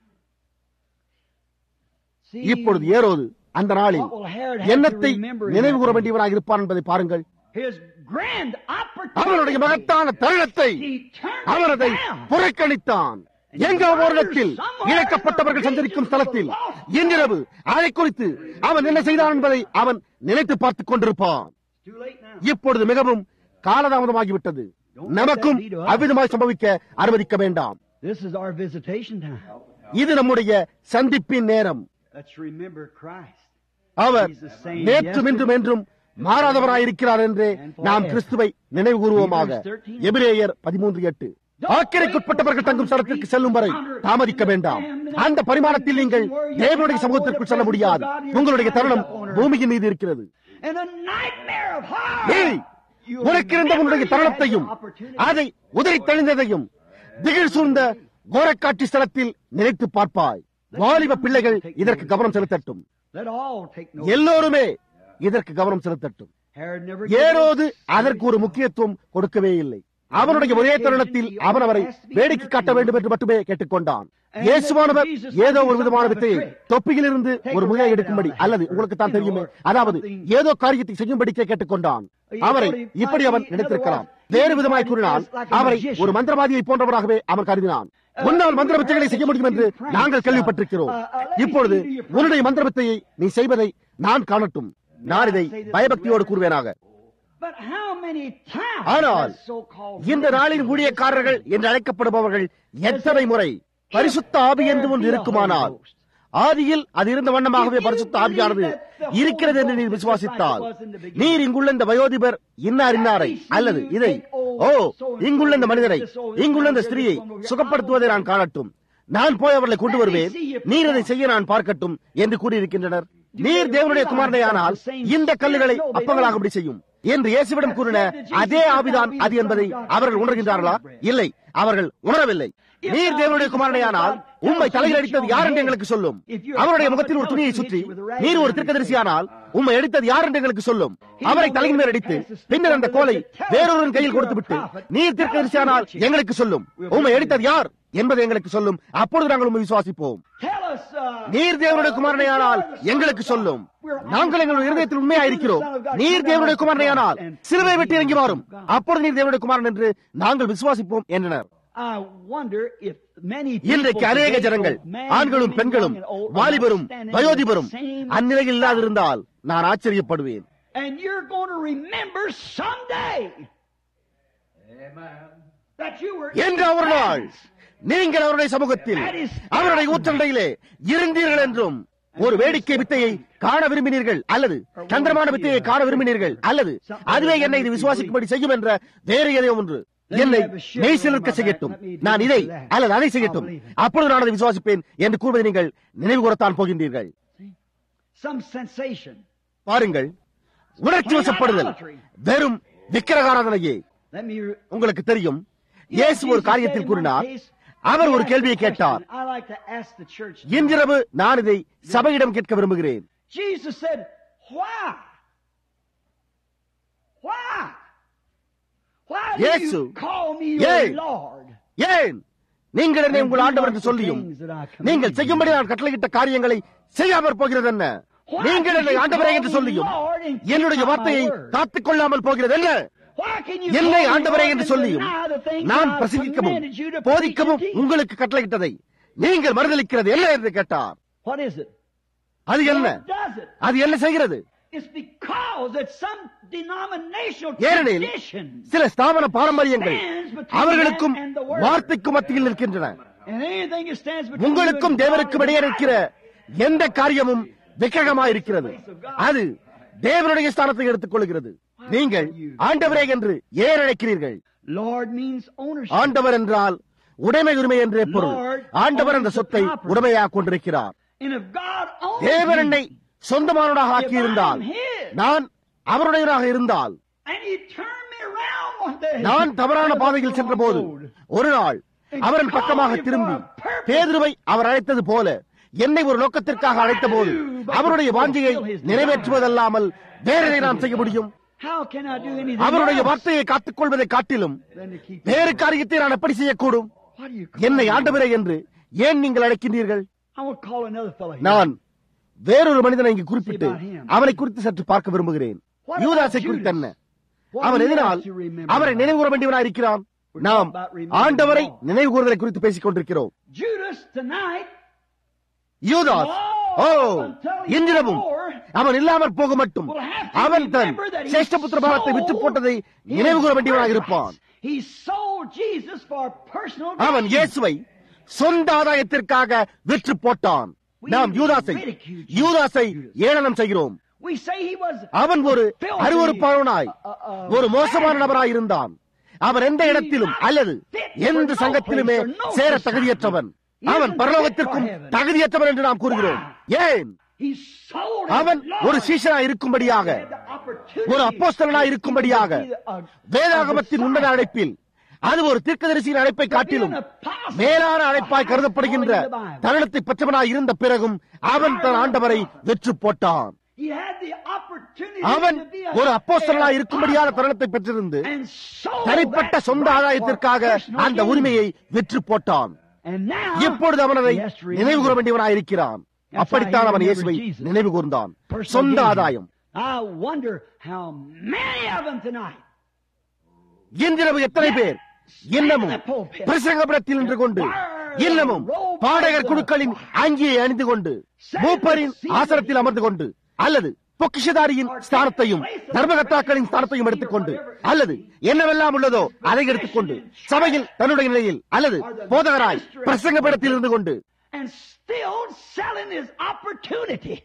Speaker 2: see,
Speaker 1: இப்பொழுது ஏரோது அந்த நாளில்
Speaker 2: what will Herod have to
Speaker 1: என்னத்தை
Speaker 2: remember in
Speaker 1: நினைவு கூற
Speaker 2: that
Speaker 1: வேண்டியவனாக இருப்பான் என்பதை பாருங்கள்
Speaker 2: his grand
Speaker 1: அவனுடைய
Speaker 2: opportunity.
Speaker 1: மகத்தான தருணத்தை
Speaker 2: He turned
Speaker 1: அவன்
Speaker 2: it
Speaker 1: அதை
Speaker 2: down.
Speaker 1: புறக்கணித்தான் எங்கோ ஓரிடத்தில் இழக்கப்பட்டவர்கள் சஞ்சரிக்கும் ஸ்தலத்தில் இன்றிரவு அதை குறித்து அவன் என்ன செய்தான் என்பதை அவன் நினைத்து பார்த்துக் கொண்டிருப்பான்
Speaker 2: Too late now.
Speaker 1: இப்பொழுது மிகவும் காலதாமதமாகிவிட்டது நமக்கும் அவ்விதமாய் சம்பவிக்க அனுமதிக்க வேண்டாம்
Speaker 2: This is our visitation time.
Speaker 1: இது நம்முடைய சந்திப்பின் நேரம்
Speaker 2: Let's remember Christ.
Speaker 1: அவர் நேற்றும் இன்றும் என்றும் மாறாதவராயிருக்கிறார் என்றே நாம் கிறிஸ்துவை நினைவு கூறுவோமாக எபிரேயர் பதிமூன்று எட்டு ஆக்கிரைக்குட்பட்டவர்கள் தங்கும் ஸ்தலத்திற்கு செல்லும் வரை தாமதிக்க வேண்டாம் அந்த பரிமாணத்தில் நீங்கள் தேவனுடைய சமூகத்திற்குள் செல்ல முடியாது உங்களுடைய தருணம் பூமியின் மீது இருக்கிறது
Speaker 2: And a nightmare of
Speaker 1: நீ
Speaker 2: horror. You
Speaker 1: உனக்கு இருந்த
Speaker 2: remember
Speaker 1: உன்னுடைய
Speaker 2: you had
Speaker 1: தருணத்தையும்
Speaker 2: the opportunity.
Speaker 1: அதை உதறி தழிந்ததையும் திகில் சூழ்ந்த கோரக்காட்சி ஸ்தலத்தில் நினைத்து பார்ப்பாய் வாலிப பிள்ளைகள் இதற்கு கவனம் செலுத்தட்டும்
Speaker 2: Let all take note.
Speaker 1: எல்லோருமே இதற்கு கவனம் செலுத்தட்டும்
Speaker 2: Herod never
Speaker 1: ஏரோது அதற்கு ஒரு முக்கியத்துவம் கொடுக்கவே இல்லை அவனுடைய ஒரே தருணத்தில் அவன் அவரை வேடிக்கை காட்ட வேண்டும் என்று மட்டுமே கேட்டுக்கொண்டான் இயேசுவானவர் ஏதோ ஒரு விதமான வித்தையை தொப்பியிலிருந்து ஒரு முகையை எடுக்கும்படி அல்லது உங்களுக்கு தான் தெரியுமே அதாவது ஏதோ காரியத்தை செய்யும்படிக்கே கேட்டுக்கொண்டான் அவரை இப்படி அவன் நினைத்திருக்கலாம் வேறு விதமாய் கூறினால் அவரை ஒரு மந்திரவாதியை போன்றவராகவே அவன் கருதினான் உன்னால் மந்திர வித்தைகளை செய்ய முடியும் என்று நாங்கள் கேள்விப்பட்டிருக்கிறோம் இப்பொழுது உன்னுடைய மந்திர வித்தையை நீ செய்வதை நான் காணட்டும் நான் இதை பயபக்தியோடு கூறுவேனாக
Speaker 2: But how many times
Speaker 1: ஆனால்
Speaker 2: has so-called
Speaker 1: இந்த நாளின் ஊழியக்காரர்கள் என்று அழைக்கப்படுபவர்கள் எத்தனை முறை பரிசுத்த ஆவி என்று ஒன்று இருக்குமானால் ஆதியில் அது இருந்த வண்ணமாகவே பரிசுத்த ஆவியானது இருக்கிறது என்று நீர் விசுவாசித்தால் நீர் இங்குள்ள இந்த வயோதிபர் இன்னார் இன்னாரை அல்லது இதை ஓ இங்குள்ள இந்த மனிதரை இங்குள்ள இந்த ஸ்திரீயை சுகப்படுத்துவதை நான் காணட்டும் நான் போய் அவர்களை கொண்டு வருவேன் நீர் அதை செய்ய நான் பார்க்கட்டும் என்று கூறியிருக்கின்றனர் நீர் தேவனுடைய குமாரனை ஆனால் இந்த கல்லுகளை அப்பங்களாகும்படி செய்யும் என்று இயேசுவிடம் கூறின அதே ஆவிதான் அது என்பதை அவர்கள் உணர்கின்றார்களா இல்லை அவர்கள் உணரவில்லை நீர் தேவனுடைய குமாரனையானால் உம்மை தலையில் அடித்தது யார் என்று எங்களுக்கு சொல்லும் அவருடைய முகத்தில் ஒரு துணியை சுற்றி நீர் ஒரு திருக்கதரிசியானால் உம்மை அடித்தது யார் என்று எங்களுக்கு சொல்லும் அவரை தலையின் மேல் அடித்து பின்னர் அந்த கோலை வேறொருவன் கையில் கொடுத்துவிட்டு நீர் திருக்கதரிசியானால் எங்களுக்கு சொல்லும் உம்மை அடித்தது யார் என்பதை எங்களுக்கு சொல்லும் அப்பொழுது நாங்கள் உண்மை விசுவாசிப்போம்
Speaker 2: Tell us, uh,
Speaker 1: நீர் தேவனுடைய குமாரனையானால் எங்களுக்கு சொல்லும் நாங்கள் எங்கள் இருதயத்தில் உண்மையா இருக்கிறோம் நீர் தேவனுடைய குமாரனையானால் சிலுவை விட்டு இறங்கி மாறும் அப்பொழுது நீர் தேவனுடைய குமாரன் என்று நாங்கள் விசுவாசிப்போம் என்றனர்
Speaker 2: I wonder if many
Speaker 1: இன்றைக்கு
Speaker 2: people
Speaker 1: அநேக
Speaker 2: today,
Speaker 1: ஜனங்கள்
Speaker 2: both man,
Speaker 1: ஆண்களும்
Speaker 2: women,
Speaker 1: பெண்களும்
Speaker 2: young and old, are
Speaker 1: வாலிபரும்
Speaker 2: standing in
Speaker 1: வயோதிபரும்
Speaker 2: the same-
Speaker 1: அந்நிலையில் இல்லாதிருந்தால் நான் ஆச்சரியப்படுவேன்
Speaker 2: And you're going to remember someday that you were
Speaker 1: என்று ஒரு நாள் நீங்கள் அவருடைய சமூகத்தில் அவருடைய ஊற்றண்டையிலே இருந்தீர்கள் என்றும் ஒரு வேடிக்கை வித்தையை காண விரும்பினீர்கள் அல்லது சந்திரமான வித்தையை காண விரும்பினீர்கள் அல்லது அதுவே என்னை இது விசுவாசிக்கும்படி செய்யும் என்ற வேறு எதையோ ஒன்று என்னை மெய்சிலிருக்க செய்யட்டும் நான் இதை அல்லது அதை செய்யட்டும் அப்பொழுது நான் அதை விசுவாசிப்பேன் என்று கூறுவதை நீங்கள் நினைவு கூறத்தான் போகின்றீர்கள்
Speaker 2: Some sensation.
Speaker 1: பாருங்கள் உணர்ச்சி வசப்படுதல் வெறும் விக்கிரகாராதனையே
Speaker 2: Let me. re-
Speaker 1: உங்களுக்கு தெரியும் இயேசு ஒரு காரியத்தில் கூறினார் அவர் ஒரு கேள்வியை கேட்டார்
Speaker 2: I like to ask the church.
Speaker 1: இன்றிரவு நான் இதை சபையிடம் கேட்க விரும்புகிறேன்
Speaker 2: Jesus said, Why? Why? Why do
Speaker 1: Yesu.
Speaker 2: you call me
Speaker 1: ஏன்?
Speaker 2: your Lord?
Speaker 1: ஏன் நீங்கள் என்னை உங்கள் ஆண்டவர் என்று சொல்லியும் நீங்கள் செய்யும்படி நான் கட்டளையிட்ட காரியங்களை செய்யாமற் போகிறது என்ன நீங்கள் என்னை ஆண்டவரே என்று சொல்லியும் என்னுடைய வார்த்தையை காத்துக் கொள்ளாமல் போகிறது என்ன
Speaker 2: Why can you
Speaker 1: என்னை
Speaker 2: call me
Speaker 1: ஆண்டவரே
Speaker 2: Lord
Speaker 1: என்று
Speaker 2: and
Speaker 1: சொல்லியும்
Speaker 2: deny the things
Speaker 1: நான்
Speaker 2: I've
Speaker 1: பிரசங்கிக்கவும்
Speaker 2: commanded you to preach
Speaker 1: போதிக்கவும்
Speaker 2: and teach?
Speaker 1: உங்களுக்கு கட்டளையிட்டதை நீங்கள் மறுதளிக்கிறது என்ன என்று கேட்டார்
Speaker 2: What is it?
Speaker 1: அது என்ன
Speaker 2: What does it?
Speaker 1: அது என்ன செய்கிறது
Speaker 2: It's because that some denominational
Speaker 1: ஏனெனில்
Speaker 2: tradition
Speaker 1: சில ஸ்தாபன பாரம்பரியங்கள் அவர்களுக்கும் வார்த்தைக்கும் மத்தியில் நிற்கின்றன
Speaker 2: and anything that stands between
Speaker 1: உங்களுக்கும்
Speaker 2: you and
Speaker 1: தேவனுக்கும்
Speaker 2: God
Speaker 1: இடையே
Speaker 2: is
Speaker 1: இருக்கிற எந்த காரியமும் விக்கிரகமாயிருக்கிறது அது தேவனுடைய ஸ்தானத்தை எடுத்துக் கொள்கிறது நீங்கள் ஆண்டவரே என்று ஏன் அழைக்கிறீர்கள்
Speaker 2: Lord means ownership.
Speaker 1: ஆண்டவர் என்றால் உடைமை உரிமை என்றே பொருள் ஆண்டவர் அந்த சொத்தை உடைமையாக கொண்டிருக்கிறார்
Speaker 2: And if God owns
Speaker 1: தேவன்
Speaker 2: me,
Speaker 1: என்னை சொந்தமானவனாக ஆக்கியிருந்தால் நான் அவருடையவனாக இருந்தால்
Speaker 2: and He turned me around one day,
Speaker 1: நான் தவறான பாதையில் சென்றபோது ஒரு நாள் அவரின் பக்கமாக திரும்பி பேதுருவை அவர் அழைத்தது போல என்னை ஒரு நோக்கத்திற்காக அழைத்த போது அவருடைய வாஞ்சையை நிறைவேற்றுவதல்லாமல் வேற எதை நான் செய்ய முடியும்
Speaker 2: How can I do anything
Speaker 1: அவருடைய
Speaker 2: else
Speaker 1: வார்த்தையை காத்துக் கொள்வதை காட்டிலும்
Speaker 2: than to keep
Speaker 1: வேறு காரியத்தை நான் எப்படி செய்யக்கூடும்
Speaker 2: What do you call
Speaker 1: என்னை
Speaker 2: me?
Speaker 1: ஆண்டவரே என்று ஏன் நீங்கள் அழைக்கின்றீர்கள்
Speaker 2: I will call another fellow here.
Speaker 1: நான் வேறொரு மனிதனை இங்கு குறிப்பிட்டு அவனை குறித்து சற்று பார்க்க விரும்புகிறேன் யூதாசை குறித்து என்ன
Speaker 2: What
Speaker 1: அவன்
Speaker 2: do you
Speaker 1: எதனால்
Speaker 2: have to remember
Speaker 1: அவரை
Speaker 2: about?
Speaker 1: நினைவு கூற வேண்டியவனாய் இருக்கிறான் நாம் ஆண்டவரை நினைவு கூறுதலை குறித்து பேசிக் கொண்டிருக்கிறோம்
Speaker 2: Judas tonight
Speaker 1: யூதாஸ் ஓ இன்றிரவும் அவன் இல்லாமற் போக மட்டும் அவன் தன் சேஷ்டபுத்திர பாகத்தை விற்று போட்டதை நினைவு கூற வேண்டியவனாக இருப்பான்
Speaker 2: He sold Jesus for personal
Speaker 1: அவன்
Speaker 2: gain.
Speaker 1: இயேசுவை சொந்த ஆதாயத்திற்காக விற்று போட்டான் நாம் யூதாசை யூதாசை ஏளனம் செய்கிறோம்
Speaker 2: We say he was
Speaker 1: அவன் ஒரு அருவறுப்பாளனாய் ஒரு மோசமான நபராய் இருந்தான் அவன் எந்த இடத்திலும் அல்லது எந்த சங்கத்திலுமே சேர தகுதியற்றவன் அவன் பரலோகத்திற்கும் தகுதியற்றவன் என்று நாம் கூறுகிறோம் ஏன்
Speaker 2: he sold
Speaker 1: அவன்
Speaker 2: his
Speaker 1: ஒரு
Speaker 2: Lord.
Speaker 1: சீஷனாய் இருக்கும்படியாக
Speaker 2: He had the opportunity
Speaker 1: ஒரு அப்போஸ்தலனாய் இருக்கும்படியாக
Speaker 2: to be a-
Speaker 1: வேதாகமத்தின்
Speaker 2: a
Speaker 1: உன்னத அழைப்பில் அது ஒரு தீர்க்கதரிசியின் அழைப்பை காட்டிலும் மேலான அழைப்பாய் கருதப்படுகின்ற தருணத்தை பெற்றவனாய் இருந்த பிறகும் அவன் தன் ஆண்டவரை வெற்று போட்டான்
Speaker 2: He had the opportunity
Speaker 1: அவன்
Speaker 2: to be a-
Speaker 1: ஒரு அப்போஸ்தலனாய்
Speaker 2: a
Speaker 1: இருக்கும்படியான
Speaker 2: apostle
Speaker 1: தருணத்தை பெற்றிருந்து
Speaker 2: and sold
Speaker 1: தனிப்பட்ட
Speaker 2: that
Speaker 1: சொந்த
Speaker 2: right
Speaker 1: ஆதாயத்திற்காக
Speaker 2: for personal
Speaker 1: அந்த
Speaker 2: gain.
Speaker 1: உரிமையை விற்று போட்டான்
Speaker 2: And now,
Speaker 1: இப்பொழுது அவன் அதை
Speaker 2: he has to remember
Speaker 1: நினைவு கூற வேண்டியவனாய் இருக்கிறான் அப்படித்தான் அவன் இயேசுவை நினைவு கூர்ந்தான்
Speaker 2: personal
Speaker 1: சொந்த
Speaker 2: gain.
Speaker 1: ஆதாயம்
Speaker 2: I wonder how many of them tonight
Speaker 1: இன்றிரவு எத்தனை பேர் இன்னமும் பிரசங்கபுரத்தில் நின்று கொண்டு இன்னமும் பாடகர் குழுக்களின் அங்கியை அணிந்து கொண்டு மூப்பரின் ஆசனத்தில் அமர்ந்து கொண்டு அல்லது பொக்கிஷதாரியின் ஸ்தானத்தையும் தர்மகர்த்தாக்களின் ஸ்தானத்தையும் எடுத்துக்கொண்டு அல்லது என்னவெல்லாம் உள்ளதோ அதை எடுத்துக்கொண்டு சபையில் தன்னுடைய நிலையில் அல்லது போதகராய் பிரசங்க பீடத்தில் இருந்து கொண்டு
Speaker 2: and still selling his opportunity.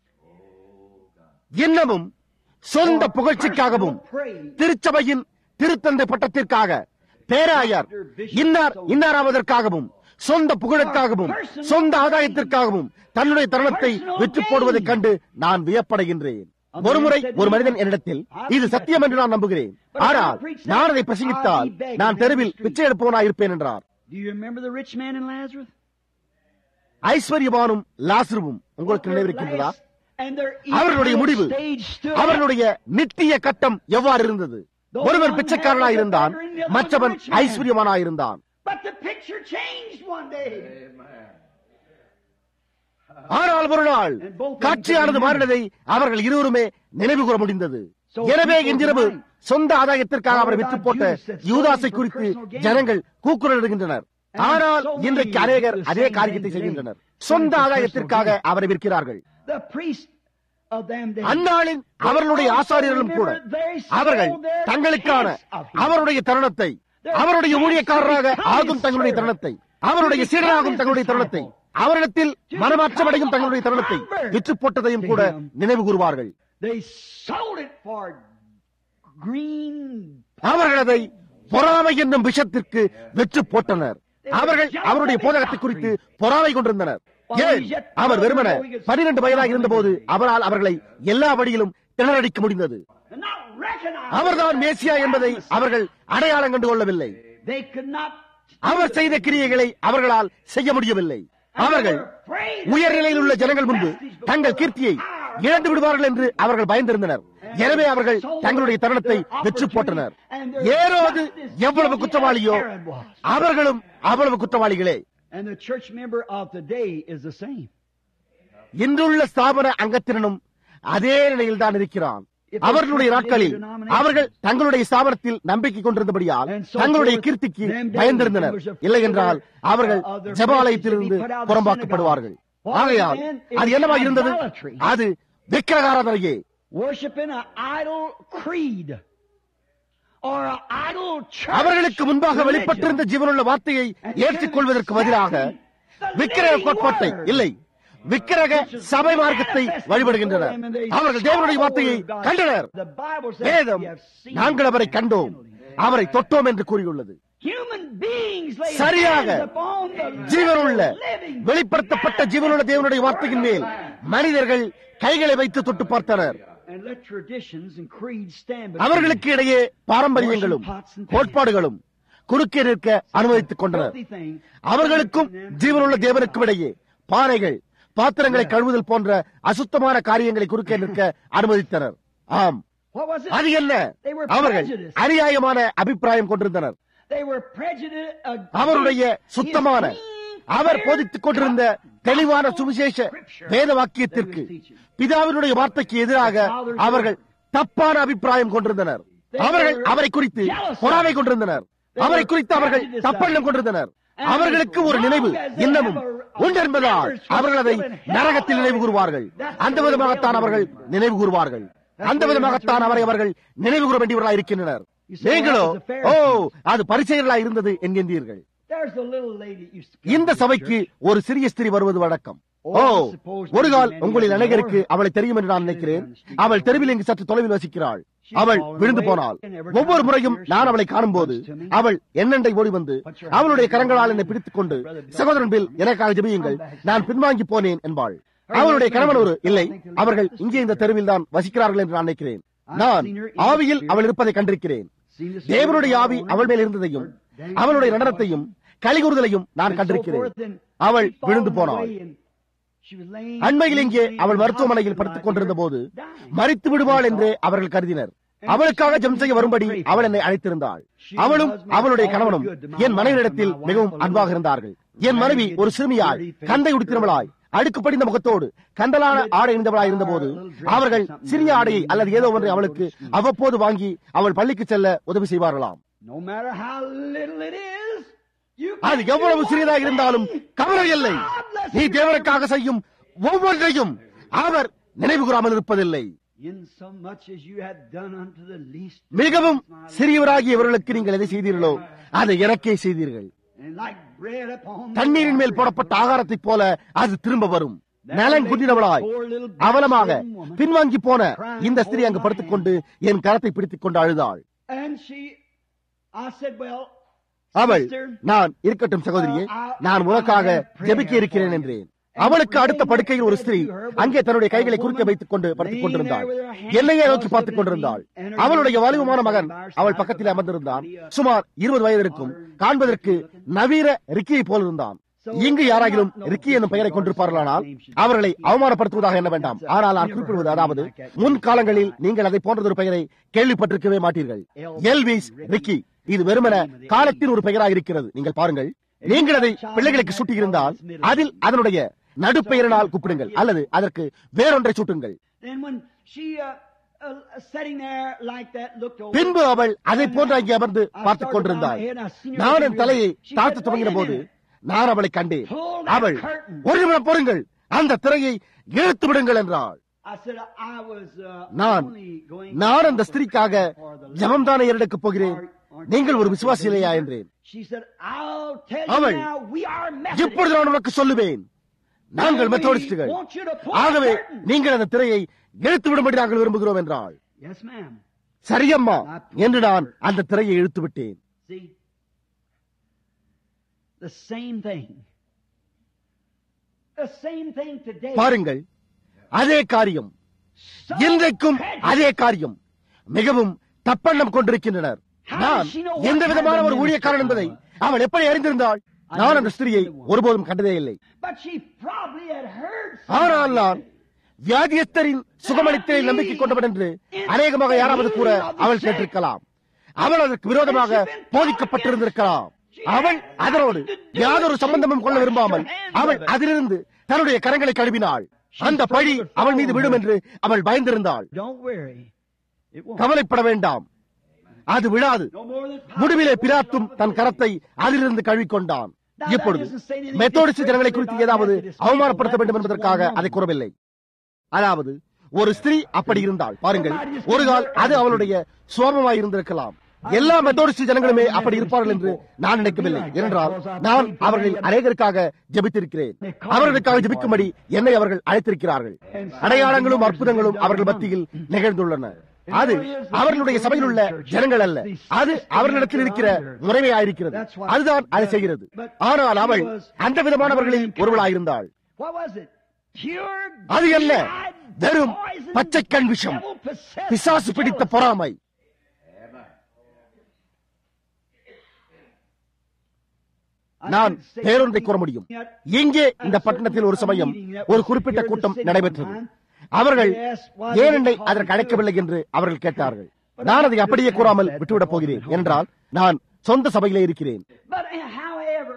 Speaker 1: இன்னமும் சொந்த புகழ்ச்சிக்காகவும் திருச்சபையின் திருத்தந்தை பட்டத்திற்காக பேராயர் இன்னார் இன்னாராவதற்காகவும் சொந்த புகழுக்காகவும் சொந்த ஆதாயத்திற்காகவும் தன்னுடைய தருணத்தை விற்று போடுவதைக் கண்டு நான் வியப்படைகின்றேன் ஒருமுறை ஒரு மனிதன் என்னிடத்தில் இது சத்தியம் என்று நான் நம்புகிறேன் ஆனால் நான் அதை பிரசங்கித்தால் நான் தெருவில் பிச்சை எடுப்பவனாய் இருப்பேன் என்றார்
Speaker 2: Do you remember the rich man and Lazarus?
Speaker 1: ஐஸ்வர்யவானும் லாசருவும் உங்களுக்கு நினைவிருக்கின்றதா
Speaker 2: And their
Speaker 1: அவர்களுடைய
Speaker 2: eternal
Speaker 1: முடிவு
Speaker 2: stage stood
Speaker 1: அவர்களுடைய நித்திய கட்டம் எவ்வாறு இருந்தது ஒருவன் பிச்சைக்காரனாய் இருந்தான் மற்றவன் ஐஸ்வர்யமானாய் இருந்தான்
Speaker 2: But the picture changed one day.
Speaker 1: ஆனால் ஒரு நாள் காட்சியானது மாறினதை அவர்கள் இருவருமே நினைவு கூற முடிந்தது எனவே இன்றிரவு சொந்த ஆதாயத்திற்காக அவரை விற்று போட்ட யூதாசை குறித்து ஜனங்கள் கூக்குரலிடுகின்றனர் ஆனால் இன்றைக்கு அநேகர் அதே காரியத்தை செய்கின்றனர் சொந்த ஆதாயத்திற்காக அவரை விற்கிறார்கள்
Speaker 2: The priest of them days.
Speaker 1: அந்நாளில் அவர்களுடைய ஆசாரியர்களும் கூட அவர்கள் தங்களுக்கான அவருடைய தருணத்தை அவருடைய ஊழியக்காரராக ஆகும் தங்களுடைய தருணத்தை அவருடைய சீடராகும் தங்களுடைய தருணத்தை அவரிடத்தில் மனமாற்றமடையும் தங்களுடைய தருணத்தை விற்று போட்டதையும் கூட நினைவு கூறுவார்கள்
Speaker 2: They sold it for green.
Speaker 1: அவர்கள் அதை பொறாமை என்னும் விஷத்திற்கு விற்று போட்டனர் அவர்கள் அவருடைய போதகத்தை குறித்து பொறாமை கொண்டிருந்தனர் ஏன் அவர் வெறுமன பனிரெண்டு வயதாக இருந்தபோது அவரால் அவர்களை எல்லா வழியிலும் திணறடிக்க முடிந்தது
Speaker 2: And not recognize.
Speaker 1: அவர்தான் மேசியா என்பதை அவர்கள் அடையாளம் கண்டு கொள்ளவில்லை
Speaker 2: They could not.
Speaker 1: அவர் செய்த கிரியைகளை அவர்களால் செய்ய முடியவில்லை அவர்கள் உயர்நிலையில் உள்ள ஜனங்கள் முன்பு தங்கள் கீர்த்தியை இழந்து விடுவார்கள் என்று அவர்கள் பயந்திருந்தனர் எனவே அவர்கள் தங்களுடைய தருணத்தை வெற்றி போட்டனர் ஏரோது எவ்வளவு குற்றவாளியோ அவர்களும் அவ்வளவு குற்றவாளிகளே
Speaker 2: And the church member of today is the same.
Speaker 1: இன்றுள்ள ஸ்தாபன அங்கத்தினனும் அதே நிலையில் தான் இருக்கிறான் அவர்களுடைய நாட்களில் அவர்கள் தங்களுடைய ஸ்தாபனத்தில் நம்பிக்கை கொண்டிருந்தபடியால் தங்களுடைய கீர்த்திக்கு பயந்திருந்தனர் இல்லை என்றால் அவர்கள் ஜபாலயத்திலிருந்து புறம்பாக்கப்படுவார்கள் ஆகையால் அது என்னவாக இருந்தது அது விக்கிரகாராதனையே
Speaker 2: Worshiping an idol creed or an idol church.
Speaker 1: அவர்களுக்கு முன்பாக வெளிப்பட்டிருந்த ஜீவனுள்ள வார்த்தையை ஏற்றுக்கொள்வதற்கு பதிலாக விக்கிரக கோட்பாட்டை இல்லை விக்கிரக சபை மார்க்கத்தை வழிபடுகின்றனர் அவர்கள் தேவனுடைய வார்த்தையை கண்டனர்
Speaker 2: The Bible says
Speaker 1: வேதம்
Speaker 2: you have seen
Speaker 1: நாங்கள் அவரை
Speaker 2: him
Speaker 1: கண்டோம்
Speaker 2: continually.
Speaker 1: அவரை தொட்டோம் என்று கூறியுள்ளது
Speaker 2: Human beings lay
Speaker 1: சரியாக
Speaker 2: hands upon the
Speaker 1: ஜீவனுள்ள
Speaker 2: living
Speaker 1: வெளிப்படுத்தப்பட்ட ஜீவனுள்ள தேவனுடைய வார்த்தையின் மேல் மனிதர்கள் கைகளை வைத்து தொட்டு பார்த்தனர்
Speaker 2: and let traditions and creeds stand between
Speaker 1: அவர்களுக்கு இடையே பாரம்பரியங்களும் கோட்பாடுகளும் குறுக்கே நிற்க அனுமதித்துக் கொண்டனர்
Speaker 2: filthy things.
Speaker 1: அவர்களுக்கும் ஜீவனுள்ள தேவனுக்கும் இடையே பானைகள் பாத்திரங்களை கழுவுதல் போன்ற அசுத்தமான காரியங்களை குறுக்கே நிற்க அனுமதித்தனர் ஆம்
Speaker 2: What was it?
Speaker 1: அது என்ன
Speaker 2: They were
Speaker 1: அவர்கள்
Speaker 2: prejudiced.
Speaker 1: அநியாயமான அபிப்பிராயம் கொண்டிருந்தனர்
Speaker 2: They were prejudiced against
Speaker 1: அவருடைய
Speaker 2: his
Speaker 1: சுத்தமான
Speaker 2: clean,
Speaker 1: அவர்
Speaker 2: clear
Speaker 1: போதித்துக் கொண்டிருந்த தெளிவான சுவிசேஷ வேத வாக்கியத்திற்கு பிதாவினுடைய வார்த்தைக்கு எதிராக அவர்கள் தப்பான அபிப்பிராயம் கொண்டிருந்தனர் அவர்கள் அவரை குறித்து பொறாமை கொண்டிருந்தனர் அவரை குறித்து அவர்கள் தப்பெண்ணம் கொண்டிருந்தனர் அவர்களுக்கு ஒரு நினைவு இன்னமும் உண்டு என்பதால் அவர்கள் அதை நரகத்தில் நினைவு கூறுவார்கள் அந்த விதமாகத்தான் அவர்கள் நினைவு கூறுவார்கள் அந்த விதமாகத்தான் அவரை அவர்கள் நினைவு கூற வேண்டியவர்களாக இருக்கின்றனர் நீங்களோ ஓ அது பரிசெயர்களாக இருந்தது என்கின்றீர்கள்
Speaker 2: There's a little lady that used to come
Speaker 1: இந்த
Speaker 2: to the
Speaker 1: சபைக்கு
Speaker 2: church.
Speaker 1: ஒரு சிறிய ஸ்திரீ வருவது வழக்கம் ஓ ஒரு கால் உங்களில் அநேகருக்கு அவளை தெரியும் என்று நான் நினைக்கிறேன் அவள் தெருவில் இங்கு சற்று தொலைவில் வசிக்கிறாள் அவள் விழுந்து போனாள் ஒவ்வொரு முறையும் நான் அவளை காணும்போது அவள் என்னண்டை ஓடி வந்து அவளுடைய கரங்களால் என்னை பிடித்துக் கொண்டு சகோதரன் பில் எனக்காக ஜெபியுங்கள் நான் பின்வாங்கி போனேன் என்பாள் அவளுடைய கணவன் ஒரு இல்லை அவர்கள் இங்கே இந்த தெருவில் தான் வசிக்கிறார்கள் என்று நான் நினைக்கிறேன் நான் ஆவியில் அவள் இருப்பதை கண்டிருக்கிறேன்
Speaker 2: Seen the
Speaker 1: தேவனுடைய ஆவி அவள் மேல் இருந்ததையும் அவளுடைய நடனத்தையும் கலிகூறுதலையும் நான் கண்டிருக்கிறேன் அவள் விழுந்து போனாள் அண்மையில் இங்கே அவள் மருத்துவமனையில் படுத்துக் கொண்டிருந்த போது மறித்து விடுவாள் என்றே அவர்கள் கருதினர் அவளுக்காக ஜெபம் செய்ய வரும்படி அவள் என்னை அழைத்திருந்தாள் அவளும் அவளுடைய கணவனும் என் மனைவியிடத்தில் மிகவும் அன்பாக இருந்தார்கள் என் மனைவி ஒரு சிறுமியாய் கந்தை உடுத்தினவளாய் அடுக்கு படிந்த முகத்தோடு கந்தலான ஆடை அணிந்தவளாய் இருந்தபோது அவர்கள் சிறிய ஆடையை அல்லது ஏதோ ஒன்றை அவளுக்கு அவ்வப்போது வாங்கி அவள் பள்ளிக்கு செல்ல உதவி செய்வார்களாம்
Speaker 2: No matter how little it is, you
Speaker 1: அது
Speaker 2: can
Speaker 1: எவ்வளவு
Speaker 2: do
Speaker 1: சிறியதாக இருந்தாலும் கவலை இல்லை நீ தேவனுக்காக செய்யும் ஒவ்வொன்றையும் அவர் நினைவு கூறாமல் இருப்பதில்லை
Speaker 2: in so much as you have done unto the least
Speaker 1: மிகவும் சிறியவராகிய இவர்களுக்கு நீங்கள் எதை செய்தீர்களோ அதை எனக்கே செய்தீர்கள்
Speaker 2: and like bread upon the
Speaker 1: தண்ணீரின் மேல் போடப்பட்ட ஆகாரத்தைப் போல அது திரும்ப வரும் நலன் குன்றினவளாய் அவலமாக பின்வாங்கி போன இந்த ஸ்திரீ அங்கு படுத்துக்கொண்டு என் கரத்தை பிடித்துக் கொண்டு அழுதாள்
Speaker 2: and she I said well
Speaker 1: அவள்
Speaker 2: sister,
Speaker 1: நான் இருக்கட்டும் சகோதரியே நான் உனக்காக ஜெபிக்க இருக்கிறேன் என்றேன் அவளுக்கு அடுத்த படுக்கையில் ஒரு ஸ்திரீ அங்கே தன்னுடைய கைகளை குறுக்க வைத்துக் கொண்டு படுத்துக் கொண்டிருந்தாள் எல்லையை நோக்கி பார்த்துக் கொண்டிருந்தாள் அவளுடைய வலுவான மகன் அவள் பக்கத்தில் அமர்ந்திருந்தான் சுமார் இருபது வயது இருக்கும் காண்பதற்கு நவீன ரிக்கியை போல் இருந்தான் இங்கு யாராகிலும் ரிக்கி என்னும் பெயரை கொண்டிருப்பார்களானால் அவர்களை அவமானப்படுத்துவதாக என்ன வேண்டாம் ஆனால் நான் குறிப்பிடுவது அதாவது முன் காலங்களில் நீங்கள் அதை போன்றதொரு பெயரை கேள்விப்பட்டிருக்கவே மாட்டீர்கள் எல்விஸ் ரிக்கி இது வெறுமன காலத்தின் ஒரு பெயராக இருக்கிறது நீங்கள் பாருங்கள் நீங்கள் அதை பிள்ளைகளுக்கு சுட்டியிருந்தால் அதில் அதனுடைய நடுப்பெயரினால் கூப்பிடுங்கள் அல்லது அதற்கு வேறொன்றை சூட்டுங்கள்
Speaker 2: then when she uh, uh, sitting there like that looked over
Speaker 1: பின்பு அவள் அதை போன்று அங்கே அமர்ந்து பார்த்துக் கொண்டிருந்தாள் நான் என் தலையை தாழ்த்த துவங்கின போது நான் அவளை கண்டேன் அவள் ஒரு நிமிடம் பொறுங்கள் அந்த திரையை இழுத்து விடுங்கள் என்றாள்
Speaker 2: I said I was uh,
Speaker 1: நான்
Speaker 2: only going
Speaker 1: நான் அந்த ஸ்திரீக்காக ஜபம்தான ஏறெடுக்க போகிறேன் நீங்கள் ஒரு விசுவாசி இல்லையா என்றேன்
Speaker 2: She said I'll tell you
Speaker 1: அவள்,
Speaker 2: now we are Methodists.
Speaker 1: இப்பொழுது நான் உனக்கு சொல்லுவேன் நாங்கள் மெத்தோடிஸ்டுகள் ஆகவே நீங்கள் அந்த திரையை இழுத்து விடும்படி நாங்கள் விரும்புகிறோம் என்றாள்
Speaker 2: Yes, ma'am.
Speaker 1: சரியம்மா என்று நான் அந்த திரையை இழுத்து விட்டேன்
Speaker 2: See? The same thing. The same thing today.
Speaker 1: பாருங்கள் அதே காரியம்
Speaker 2: So
Speaker 1: இன்றைக்கும்
Speaker 2: tragic.
Speaker 1: அதே காரியம் மிகவும் தப்பெண்ணம் கொண்டிருக்கின்றனர் நான் எந்த விதமான ஒரு ஊழியக்காரன் என்பதை அவள் எப்படி அறிந்திருந்தாள் நான் அந்த ஸ்திரியை ஒருபோதும் கண்டதே இல்லை
Speaker 2: But she probably had heard
Speaker 1: ஆனால் நான் வியாதியஸ்தரின் சுகமளித்தலில் நம்பிக்கை கொண்டவன் என்று அநேகமாக யாராவது கூற அவள் கேட்டிருக்கலாம் அவள் அதற்கு விரோதமாக போதிக்கப்பட்டிருந்திருக்கலாம் அவள் அதனோடு யாதொரு சம்பந்தமும் கொள்ள விரும்பாமல் அவள் அதிலிருந்து தன்னுடைய கரங்களை கழுவினாள் அந்த பழி அவள் மீது விடும் என்று அவள் பயந்திருந்தாள்
Speaker 2: Don't worry. It won't.
Speaker 1: கவலைப்பட வேண்டாம் அது விழாது
Speaker 2: No more than
Speaker 1: முடிவிலே பிராத்தும் தன் கரத்தை அதிலிருந்து கழுவிக்கொண்டான் இப்பொழுது மெத்தோடிஸ்ட் ஜனங்களை குறித்து ஏதாவது அவமானப்படுத்த வேண்டும் என்பதற்காக அதை கூறவில்லை அதாவது ஒரு ஸ்திரீ அப்படி இருந்தாள் பாருங்கள் ஒரு கால் அது அவளுடைய சுவாபமாய் இருந்திருக்கலாம் எல்லா மெத்தோடிஸ்ட் ஜனங்களுமே அப்படி இருப்பார்கள் என்று நான் நினைக்கவில்லை ஏனென்றால் நான் அவர்களில் அநேகருக்காக ஜெபித்திருக்கிறேன் அவர்களுக்காக ஜெபிக்கும்படி என்னை அவர்கள் அழைத்திருக்கிறார்கள் அடையாளங்களும் அற்புதங்களும் அவர்கள் மத்தியில் நிகழ்ந்துள்ளன அது அவர்களுடைய சபையில் உள்ள ஜனங்கள் அல்ல அது அவர்களிடத்தில் இருக்கிற முறைமையாயிருக்கிறது அதுதான் அதை செய்கிறது ஆனால் அவள் அந்த விதமானவர்களில் ஒருவளாயிருந்தாள்
Speaker 2: What was it? Pure
Speaker 1: அது அல்ல
Speaker 2: God,
Speaker 1: வெறும்
Speaker 2: poison,
Speaker 1: பச்சை கண் விஷம்
Speaker 2: devil-possessed
Speaker 1: பிசாசு பிடித்த
Speaker 2: jealousy.
Speaker 1: பொறாமை நான் வேறொன்றை கூற முடியும் இங்கே இந்த பட்டணத்தில் ஒரு சமயம் ஒரு குறிப்பிட்ட கூட்டம் நடைபெற்றது அவர்கள் ஏன் என்னை அதற்கு அழைக்கவில்லை என்று அவர்கள் கேட்டார்கள் நான் அதை அப்படியே கூறாமல் விட்டுவிடப் போகிறேன் என்றால் நான் சொந்த சபையிலே இருக்கிறேன்
Speaker 2: But uh, however,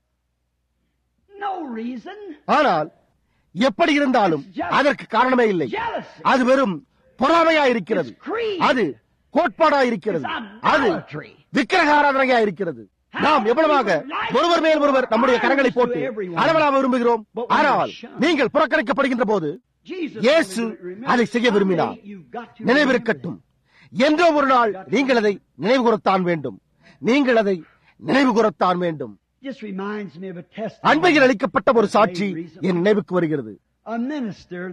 Speaker 2: no reason.
Speaker 1: ஆனால் எப்படி இருந்தாலும் அதற்கு காரணமே இல்லை
Speaker 2: Jealousy.
Speaker 1: அது வெறும் பொறாமையா இருக்கிறது அது கோட்பாடா இருக்கிறது அது விக்கிரகாராதனையா இருக்கிறது நாம் எவ்வளவாக ஒருவர் மேல் ஒருவர் நம்முடைய கரங்களை போட்டு அளவலாக விரும்புகிறோம் ஆனால் நீங்கள் புறக்கணிக்கப்படுகின்ற போது
Speaker 2: Jesus
Speaker 1: இயேசு அதை செய்ய விரும்பினார் நினைவிருக்கட்டும் என்றோ ஒரு நாள் நீங்கள் அதை நினைவு கூறத்தான் வேண்டும் நீங்கள் அதை நினைவு கூறத்தான் வேண்டும்
Speaker 2: Just reminds me of a testimony.
Speaker 1: அண்மையில் அளிக்கப்பட்ட ஒரு சாட்சி என் நினைவுக்கு வருகிறது
Speaker 2: A minister.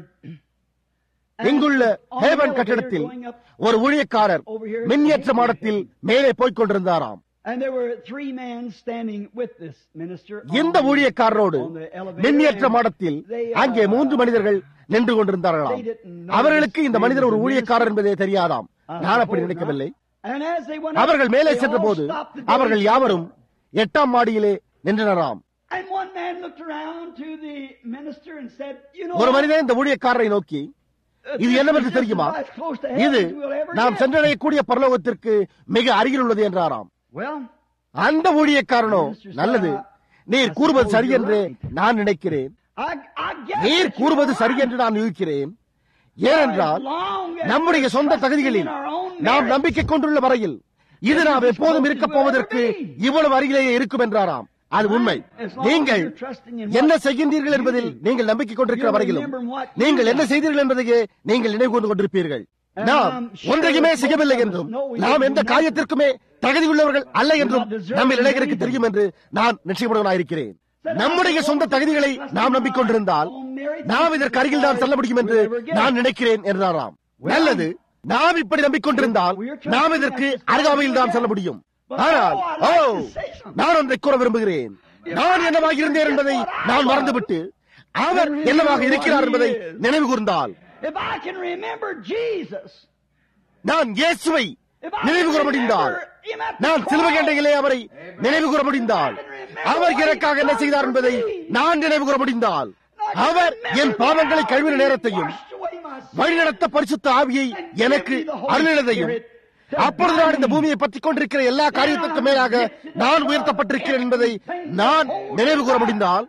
Speaker 1: இங்குள்ள ஹேவன் கட்டிடத்தில் ஒரு ஊழியக்காரர் மின்யேற்ற மாடத்தில் மேலே போய்க் கொண்டிருந்தாராம்
Speaker 2: And there were three men standing with this minister.
Speaker 1: இந்த
Speaker 2: on-
Speaker 1: ஊழியக்காரரோடு
Speaker 2: on the elevator,
Speaker 1: மின்யேற்ற
Speaker 2: and
Speaker 1: மாடத்தில்
Speaker 2: they, uh,
Speaker 1: அங்கே மூன்று மனிதர்கள் நின்று கொண்டிருந்தார்களாம் அவர்களுக்கு இந்த மனிதர் ஒரு ஊழியக்காரர் என்பதே தெரியாதாம் நான் அப்படி நினைக்கவில்லை
Speaker 2: And as they went up,
Speaker 1: அவர்கள் மேலே
Speaker 2: they
Speaker 1: சென்ற
Speaker 2: all
Speaker 1: போது
Speaker 2: stopped to
Speaker 1: அவர்கள்
Speaker 2: gaze.
Speaker 1: யாவரும் எட்டாம் மாடியிலே நின்றனராம்
Speaker 2: And one man looked around to the minister and said, You know,
Speaker 1: ஒரு மனிதன் இந்த ஊழியக்காரரை நோக்கி இது என்னவென்று தெரியுமா இது நாம் சென்றடையக்கூடிய பரலோகத்திற்கு மிக அருகில் உள்ளது என்றாராம்
Speaker 2: Well,
Speaker 1: அந்த ஊழியக்காரனோ நல்லது நீர் கூறுவது சரி என்று நான் நினைக்கிறேன்
Speaker 2: I, I guess
Speaker 1: நீர்
Speaker 2: that
Speaker 1: கூறுவது
Speaker 2: you're
Speaker 1: சரி
Speaker 2: right.
Speaker 1: என்று நான் யூகிக்கிறேன் ஏனென்றால் நம்முடைய சொந்த தகுதிகளில் நாம் நம்பிக்கை கொண்டுள்ள வரையில் இது நாம் எப்போதும் இருக்கப் போவதற்கு இவ்வளவு அருகிலேயே இருக்கும் என்றாராம் அது உண்மை நீங்கள் என்ன செய்கின்றீர்கள் என்பதில் நீங்கள் நம்பிக்கை கொண்டிருக்கிற வரையிலும் நீங்கள் என்ன செய்தீர்கள் என்பதையே நீங்கள் நினைவு கூர்ந்து கொண்டிருப்பீர்கள் நாம் ஒன்றையுமே செய்யவில்லை என்றும் நாம் எந்த காரியத்திற்குமே தகுதி உள்ளவர்கள் அல்ல என்றும் நம்ம இளைஞருக்கு தெரியும் என்று நான் நிச்சயமுடனாயிருக்கிறேன் நம்முடைய சொந்த தகுதிகளை நாம் நம்பிக்கொண்டிருந்தால் நாம் இதற்கு அருகில் தான் செல்ல முடியும் என்று நான் நினைக்கிறேன் என்றாராம் நல்லது நாம் இப்படி நம்பிக்கொண்டிருந்தால் நாம் இதற்கு அருகாமையில் தான் செல்ல முடியும் ஆனால் ஓ நான் ஒன்றை கூற விரும்புகிறேன் நான் என்னவாக இருந்தேன் என்பதை நான் மறந்துவிட்டு அவர் என்னவாக இருக்கிறார் என்பதை நினைவு கூர்ந்தால்
Speaker 2: If I can remember Jesus,
Speaker 1: நான் இயேசுவை
Speaker 2: if I
Speaker 1: நினைவு
Speaker 2: can
Speaker 1: கூற முடிந்தால்
Speaker 2: remember him at the
Speaker 1: நான்
Speaker 2: cross,
Speaker 1: சிலுவகண்டையிலே அவரை நினைவு கூற முடிந்தால் அவர் எனக்காக என்ன செய்தார் என்பதை நான் நினைவு கூற முடிந்தால் அவர் என் பாவங்களை கழுவின நேரத்தையும் வழிநடத்த பரிசுத்த ஆவியை எனக்கு அருளினதையும் அப்பொழுது நான் இந்த பூமியை பற்றிக் கொண்டிருக்கிற எல்லா காரியத்திற்கும் மேலாக நான் உயர்த்தப்பட்டிருக்கிறேன் என்பதை நான் நினைவு கூற முடிந்தால்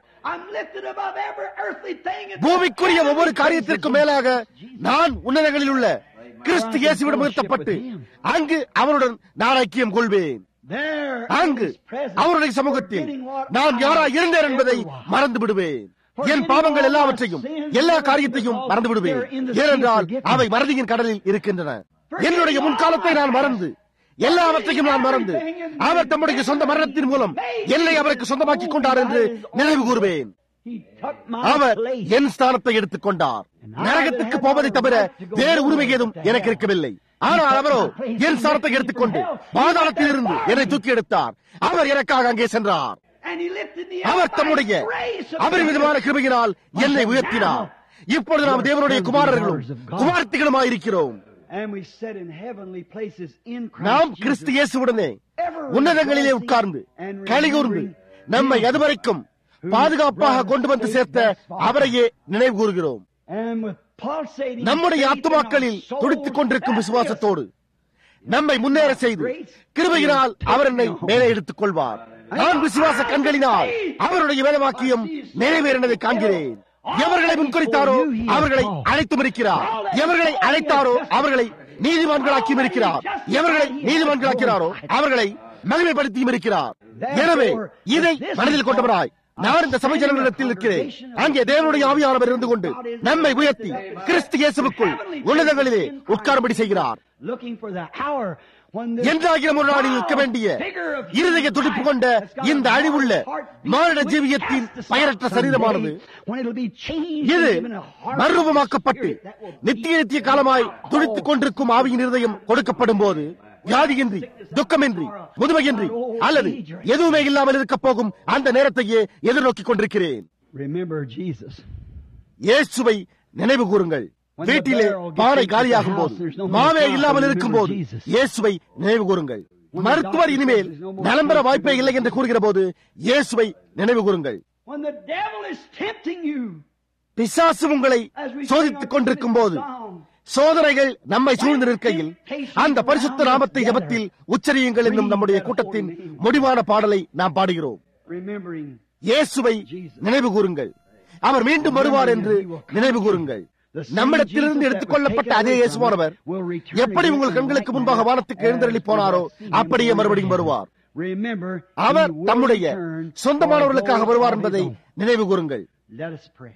Speaker 1: பூமிக்குரிய ஒவ்வொரு காரியத்திற்கும் மேலாக நான் உன்னதங்களில் உள்ள கிறிஸ்து இயேசுவிடம் உயர்த்தப்பட்டு அங்கு அவருடன் நான் ஐக்கியம் கொள்வேன் அங்கு அவருடைய சமூகத்தில் நான் யாரா இருந்தேன் என்பதை மறந்து விடுவேன் என் பாவங்கள் எல்லாவற்றையும் எல்லா காரியத்தையும் மறந்து விடுவேன் ஏனென்றால் அவை மறதியின் கடலில் இருக்கின்றன என்னுடைய முன்காலத்தை நான் மறந்து எல்லாவற்றையும் நான் மறந்து அவர் தம்முடைய சொந்த மரணத்தின் மூலம் என்னை அவருக்கு சொந்தமாக்கிக் கொண்டார் என்று நினைவு கூறுவேன்
Speaker 2: He took my
Speaker 1: our
Speaker 2: place.
Speaker 1: என் ஸ்தானத்தை எடுத்துக்கொண்டார் நரகத்துக்கு போவதை தவிர வேறு உரிமை ஏதும் எனக்கு இருக்கவில்லை ஆனால் அவரோ என் ஸ்தானத்தை எடுத்துக்கொண்டு பாதாளத்தில் இருந்து என்னை தூக்கி எடுத்தார் அவர் எனக்காக அங்கே சென்றார்
Speaker 2: And he lifted me
Speaker 1: our
Speaker 2: up by
Speaker 1: தம்முடைய
Speaker 2: his grace of
Speaker 1: அபரிமிதமான
Speaker 2: grace.
Speaker 1: கிருபையினால் என்னை உயர்த்தினார் இப்பொழுது நாம் தேவனுடைய குமாரர்களும் குமாரத்திகளுமாயிருக்கிறோம்
Speaker 2: And we sit in heavenly places in Christ
Speaker 1: நாம்
Speaker 2: Jesus.
Speaker 1: கிறிஸ்து இயேசுவுடனே உன்னதங்களிலே உட்கார்ந்து கலிகூர்ந்து நம்மை அதுவரைக்கும் பாதுகாப்பாக கொண்டு வந்து சேர்த்த அவரையே நினைவு கூறுகிறோம்
Speaker 2: And with pulsating
Speaker 1: நம்முடைய
Speaker 2: faith in
Speaker 1: ஆத்துமாக்களில்
Speaker 2: our souls
Speaker 1: துடித்துக் கொண்டிருக்கும்
Speaker 2: that
Speaker 1: விசுவாசத்தோடு நம்மை முன்னேற செய்து கிருபையினால் அவர் என்னை மேலே எடுத்துக் கொள்வார் நான் விசுவாச கண்களினால் அவருடைய வேதவாக்கியம் நிறைவேறினதை காண்கிறேன் எவர்களை முன்குறித்தாரோ அவர்களை அழைத்தும் இருக்கிறார் எவர்களை அழைத்தாரோ அவர்களை நீதிமான்களாக்கியும் இருக்கிறார் எவர்களை நீதிமான்களாக்கிறாரோ அவர்களை மகிமைப்படுத்தியும் இருக்கிறார் எனவே இதை மனதில் கொண்டவராய் நான் இந்த சபை ஜனங்களிடத்தில் இருக்கிறேன் அங்கே தேவனுடைய ஆவியானவர் இருந்து கொண்டு நம்மை உயர்த்தி கிறிஸ்து இயேசுவுக்குள் உன்னதங்களிலே உட்காரும்படி செய்கிறார்
Speaker 2: looking for the hour when the
Speaker 1: என்றாகிற ஒரு நாளில் இருக்க வேண்டிய இருதய துடிப்பு கொண்ட இந்த அழிவுள்ள மானிட ஜீவியத்தின் பயனற்ற சரீரமானது இது மறுரூபமாக்கப்பட்டு நித்திய நித்திய காலமாய் துடித்துக் கொண்டிருக்கும் ஆவியின் இருதயம் கொடுக்கப்படும் போது வியாதியின்றி துக்கமின்றி முதுமையின்றி அல்லது எதுவுமே இல்லாமல் இருக்க போகும் அந்த நேரத்தையே எதிர்நோக்கிக் கொண்டிருக்கிறேன்
Speaker 2: Remember Jesus.
Speaker 1: இயேசுவை நினைவு கூறுங்கள் வீட்டிலே பானை காலியாகும் போது மாவே இல்லாமல் இருக்கும் போது இயேசுவை நினைவு கூறுங்கள் மருத்துவர் இனிமேல் நலம் பெற வாய்ப்பே இல்லை என்று கூறுகிற போது இயேசுவை நினைவு கூறுங்கள்
Speaker 2: When the devil is tempting you,
Speaker 1: பிசாசு உங்களை சோதித்துக் கொண்டிருக்கும் போது சோதனைகள் நம்மை சூழ்ந்து நிற்கையில் அந்த பரிசுத்த நாமத்தை ஜபத்தில் உச்சரியுங்கள் என்னும் நம்முடைய கூட்டத்தின் முடிவான பாடலை நாம் பாடுகிறோம்
Speaker 2: remembering
Speaker 1: இயேசுவை நினைவு கூறுங்கள் அவர் மீண்டும் வருவார் என்று நினைவு கூறுங்கள் நம்மிடத்திலிருந்து எடுத்துக்கொள்ளப்பட்ட அதே இயேசுவானவர் எப்படி உங்கள் கண்களுக்கு முன்பாக வானத்துக்கு எழுந்தருளி போனாரோ அப்படியே மறுபடியும் வருவார்
Speaker 2: remember
Speaker 1: அவர்
Speaker 2: he will
Speaker 1: தம்முடைய
Speaker 2: return
Speaker 1: சொந்தமானவர்களுக்காக
Speaker 2: for his
Speaker 1: வருவார்
Speaker 2: own
Speaker 1: என்பதை
Speaker 2: own.
Speaker 1: நினைவு கூறுங்கள்
Speaker 2: Let us pray.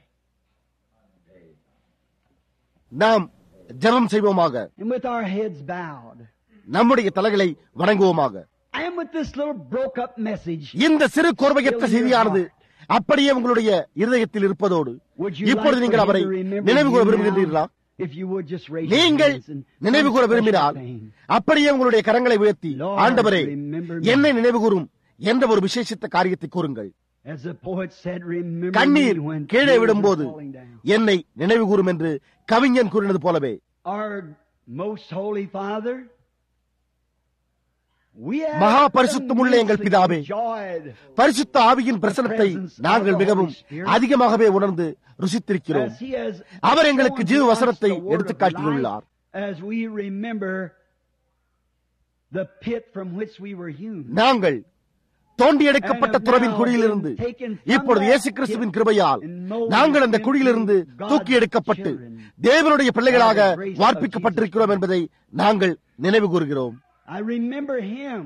Speaker 1: நாம் ஜெபம் செய்வோமாக
Speaker 2: And with our heads bowed,
Speaker 1: நம்முடைய தலைகளை வணங்குவோமாக
Speaker 2: and with this little broke up message,
Speaker 1: இந்த சிறு கோர்வையற்ற செய்தியானது அப்படியே உங்களுடைய இருதயத்தில் இருப்பதோடு
Speaker 2: would you
Speaker 1: இப்பொழுது
Speaker 2: like
Speaker 1: நீங்கள்
Speaker 2: for him
Speaker 1: அவரை
Speaker 2: to remember
Speaker 1: நினைவு கூற
Speaker 2: you
Speaker 1: விரும்புகின்றீர்களா
Speaker 2: now? If you would just raise your
Speaker 1: நீங்கள்
Speaker 2: hands and
Speaker 1: நினைவு கூற
Speaker 2: some
Speaker 1: விரும்பினால்
Speaker 2: special thing.
Speaker 1: அப்படியே உங்களுடைய கரங்களை உயர்த்தி
Speaker 2: Lord,
Speaker 1: ஆண்டவரே
Speaker 2: remember me.
Speaker 1: என்னை நினைவு கூறும் என்ற ஒரு விசேஷித்த காரியத்தை கூறுங்கள்
Speaker 2: As the poet said, remember
Speaker 1: கண்ணீர்
Speaker 2: me when
Speaker 1: கீழே
Speaker 2: tears are
Speaker 1: விடும்போது
Speaker 2: falling down.
Speaker 1: என்னை நினைவு கூறும் என்று கவிஞன் கூறினது போலவே
Speaker 2: Our most holy Father, we have
Speaker 1: மகா பரிசுத்தமுள்ள எங்கள் பிதாவே,
Speaker 2: enjoyed
Speaker 1: பரிசுத்த ஆவியின் பிரசனத்தை நாங்கள் மிகவும் அதிகமாகவே உணர்ந்து ருசித்திருக்கிறோம்
Speaker 2: as he has
Speaker 1: அவர் எங்களுக்கு
Speaker 2: shown
Speaker 1: ஜீவ
Speaker 2: to us
Speaker 1: வசனத்தை
Speaker 2: the word of
Speaker 1: எடுத்துக் காட்டியுள்ளார்
Speaker 2: life As we remember the pit from which we were hewn.
Speaker 1: நாங்கள் தோண்டி எடுக்கப்பட்ட துறவின் குழியிலிருந்து இப்பொழுது இயேசு கிறிஸ்துவின் கிருபையால் நாங்கள் அந்த குழியிலிருந்து தூக்கி எடுக்கப்பட்டு தேவனுடைய பிள்ளைகளாக வார்ப்பிக்கப்பட்டிருக்கிறோம் என்பதை நாங்கள் நினைவு கூறுகிறோம்
Speaker 2: I remember him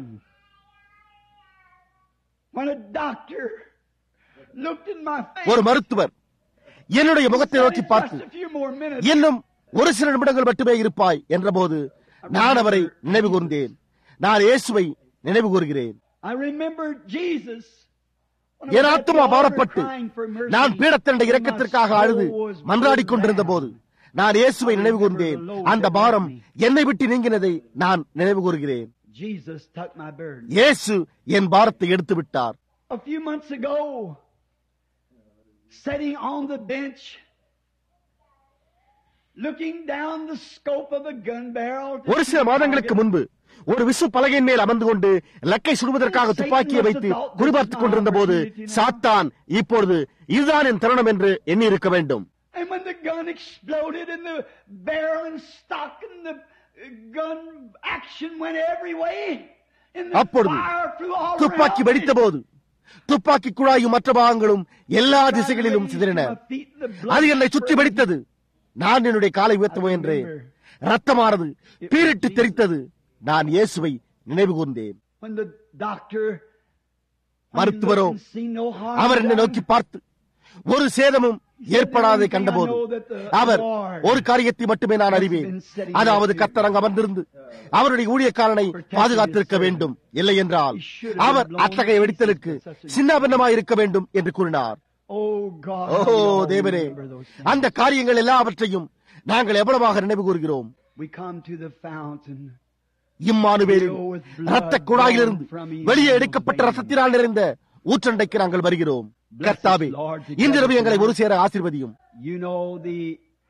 Speaker 2: when a doctor looked in my face.
Speaker 1: ஒரு மருத்துவர் என்னுடைய முகத்தை நோக்கி
Speaker 2: Just
Speaker 1: பார்த்து
Speaker 2: a few more minutes.
Speaker 1: இன்னும் ஒரு சில நிமிடங்கள் மட்டுமே இருப்பாய் என்றபோது நான் அவரை நினைவு கூர்ந்தேன் நான் இயேசுவை நினைவு கூறுகிறேன்
Speaker 2: I remember Jesus. when I
Speaker 1: N
Speaker 2: was at
Speaker 1: ஆத்துமா
Speaker 2: the altar
Speaker 1: பாரப்பட்டு
Speaker 2: crying for mercy.
Speaker 1: நான் பீடத்தினுடைய
Speaker 2: And my
Speaker 1: இரக்கத்திற்காக
Speaker 2: soul
Speaker 1: அழுது
Speaker 2: was
Speaker 1: மன்றாடிக்
Speaker 2: burdened
Speaker 1: கொண்டிருந்த
Speaker 2: down.
Speaker 1: போது நான் இயேசுவை நினைவு கூர்ந்தேன் அந்த பாரம் என்னை விட்டு நீங்கினதை நான் நினைவு கூறுகிறேன்
Speaker 2: Jesus took my burden.
Speaker 1: இயேசு என் பாரத்தை எடுத்து விட்டார்
Speaker 2: A few months ago, sitting on the bench, looking down the scope of a gun barrel. to
Speaker 1: ஒரு சில
Speaker 2: see
Speaker 1: மாதங்களுக்கு
Speaker 2: target.
Speaker 1: முன்பு ஒரு விசு பலகையின் மேல் அமர்ந்து கொண்டு லக்கை சுடுவதற்காக துப்பாக்கியை வைத்து குறிபார்த்துக் கொண்டிருந்த போது சாத்தான் இப்பொழுது இதுதான் என் தருணம் என்று எண்ணி இருக்க வேண்டும்
Speaker 2: And when the gun exploded and the barrel and stock and the uh, gun action went every way, and the
Speaker 1: அப்பொழுது
Speaker 2: fire flew all
Speaker 1: துப்பாக்கி
Speaker 2: around
Speaker 1: வெடித்த
Speaker 2: me.
Speaker 1: போது துப்பாக்கி குழாயும் மற்ற பாகங்களும் எல்லா திசைகளிலும் சிதறின அது என்னை சுற்றி வெடித்தது நான் என்னுடைய காலை உயர்த்த முயன்றேன் ரத்தமானது பீரிட்டு தெரித்தது நான் இயேசுவை நினைவு கூர்ந்தேன்
Speaker 2: When the doctor
Speaker 1: மருத்துவரோ
Speaker 2: when he looked and seen no harm
Speaker 1: அவர் என்னை
Speaker 2: done,
Speaker 1: நோக்கி பார்த்து ஒரு சேதமும் ஏற்படாதை கண்டபோது அவர் ஒரு காரியத்தை மட்டுமே நான் அறிவேன் அதாவது கத்தரங்க அமர்ந்திருந்து அவருடைய ஊழியக்காரனை பாதுகாத்திருக்க வேண்டும் இல்லை என்றால் அவர் அத்தகைய வெடித்தலுக்கு சின்னாபின்னமாய் இருக்க வேண்டும் என்று கூறினார்
Speaker 2: Oh God.
Speaker 1: O
Speaker 2: we all
Speaker 1: தேவரே
Speaker 2: remember those things.
Speaker 1: அந்த காரியங்கள் எல்லாவற்றையும் நாங்கள் எவ்வளவாக நினைவு கூறுகிறோம்
Speaker 2: We come to the fountain.
Speaker 1: இம்மானுவேலின் ரத்த குழாயிலிருந்து வெளியே எடுக்கப்பட்ட ரத்தத்தினால் நிறைந்த ஊற்றண்டைக்கு நாங்கள் வருகிறோம் கர்த்தாவே இன்றிரவு எங்களை ஒரு சேர ஆசிர்வதியும்
Speaker 2: You know the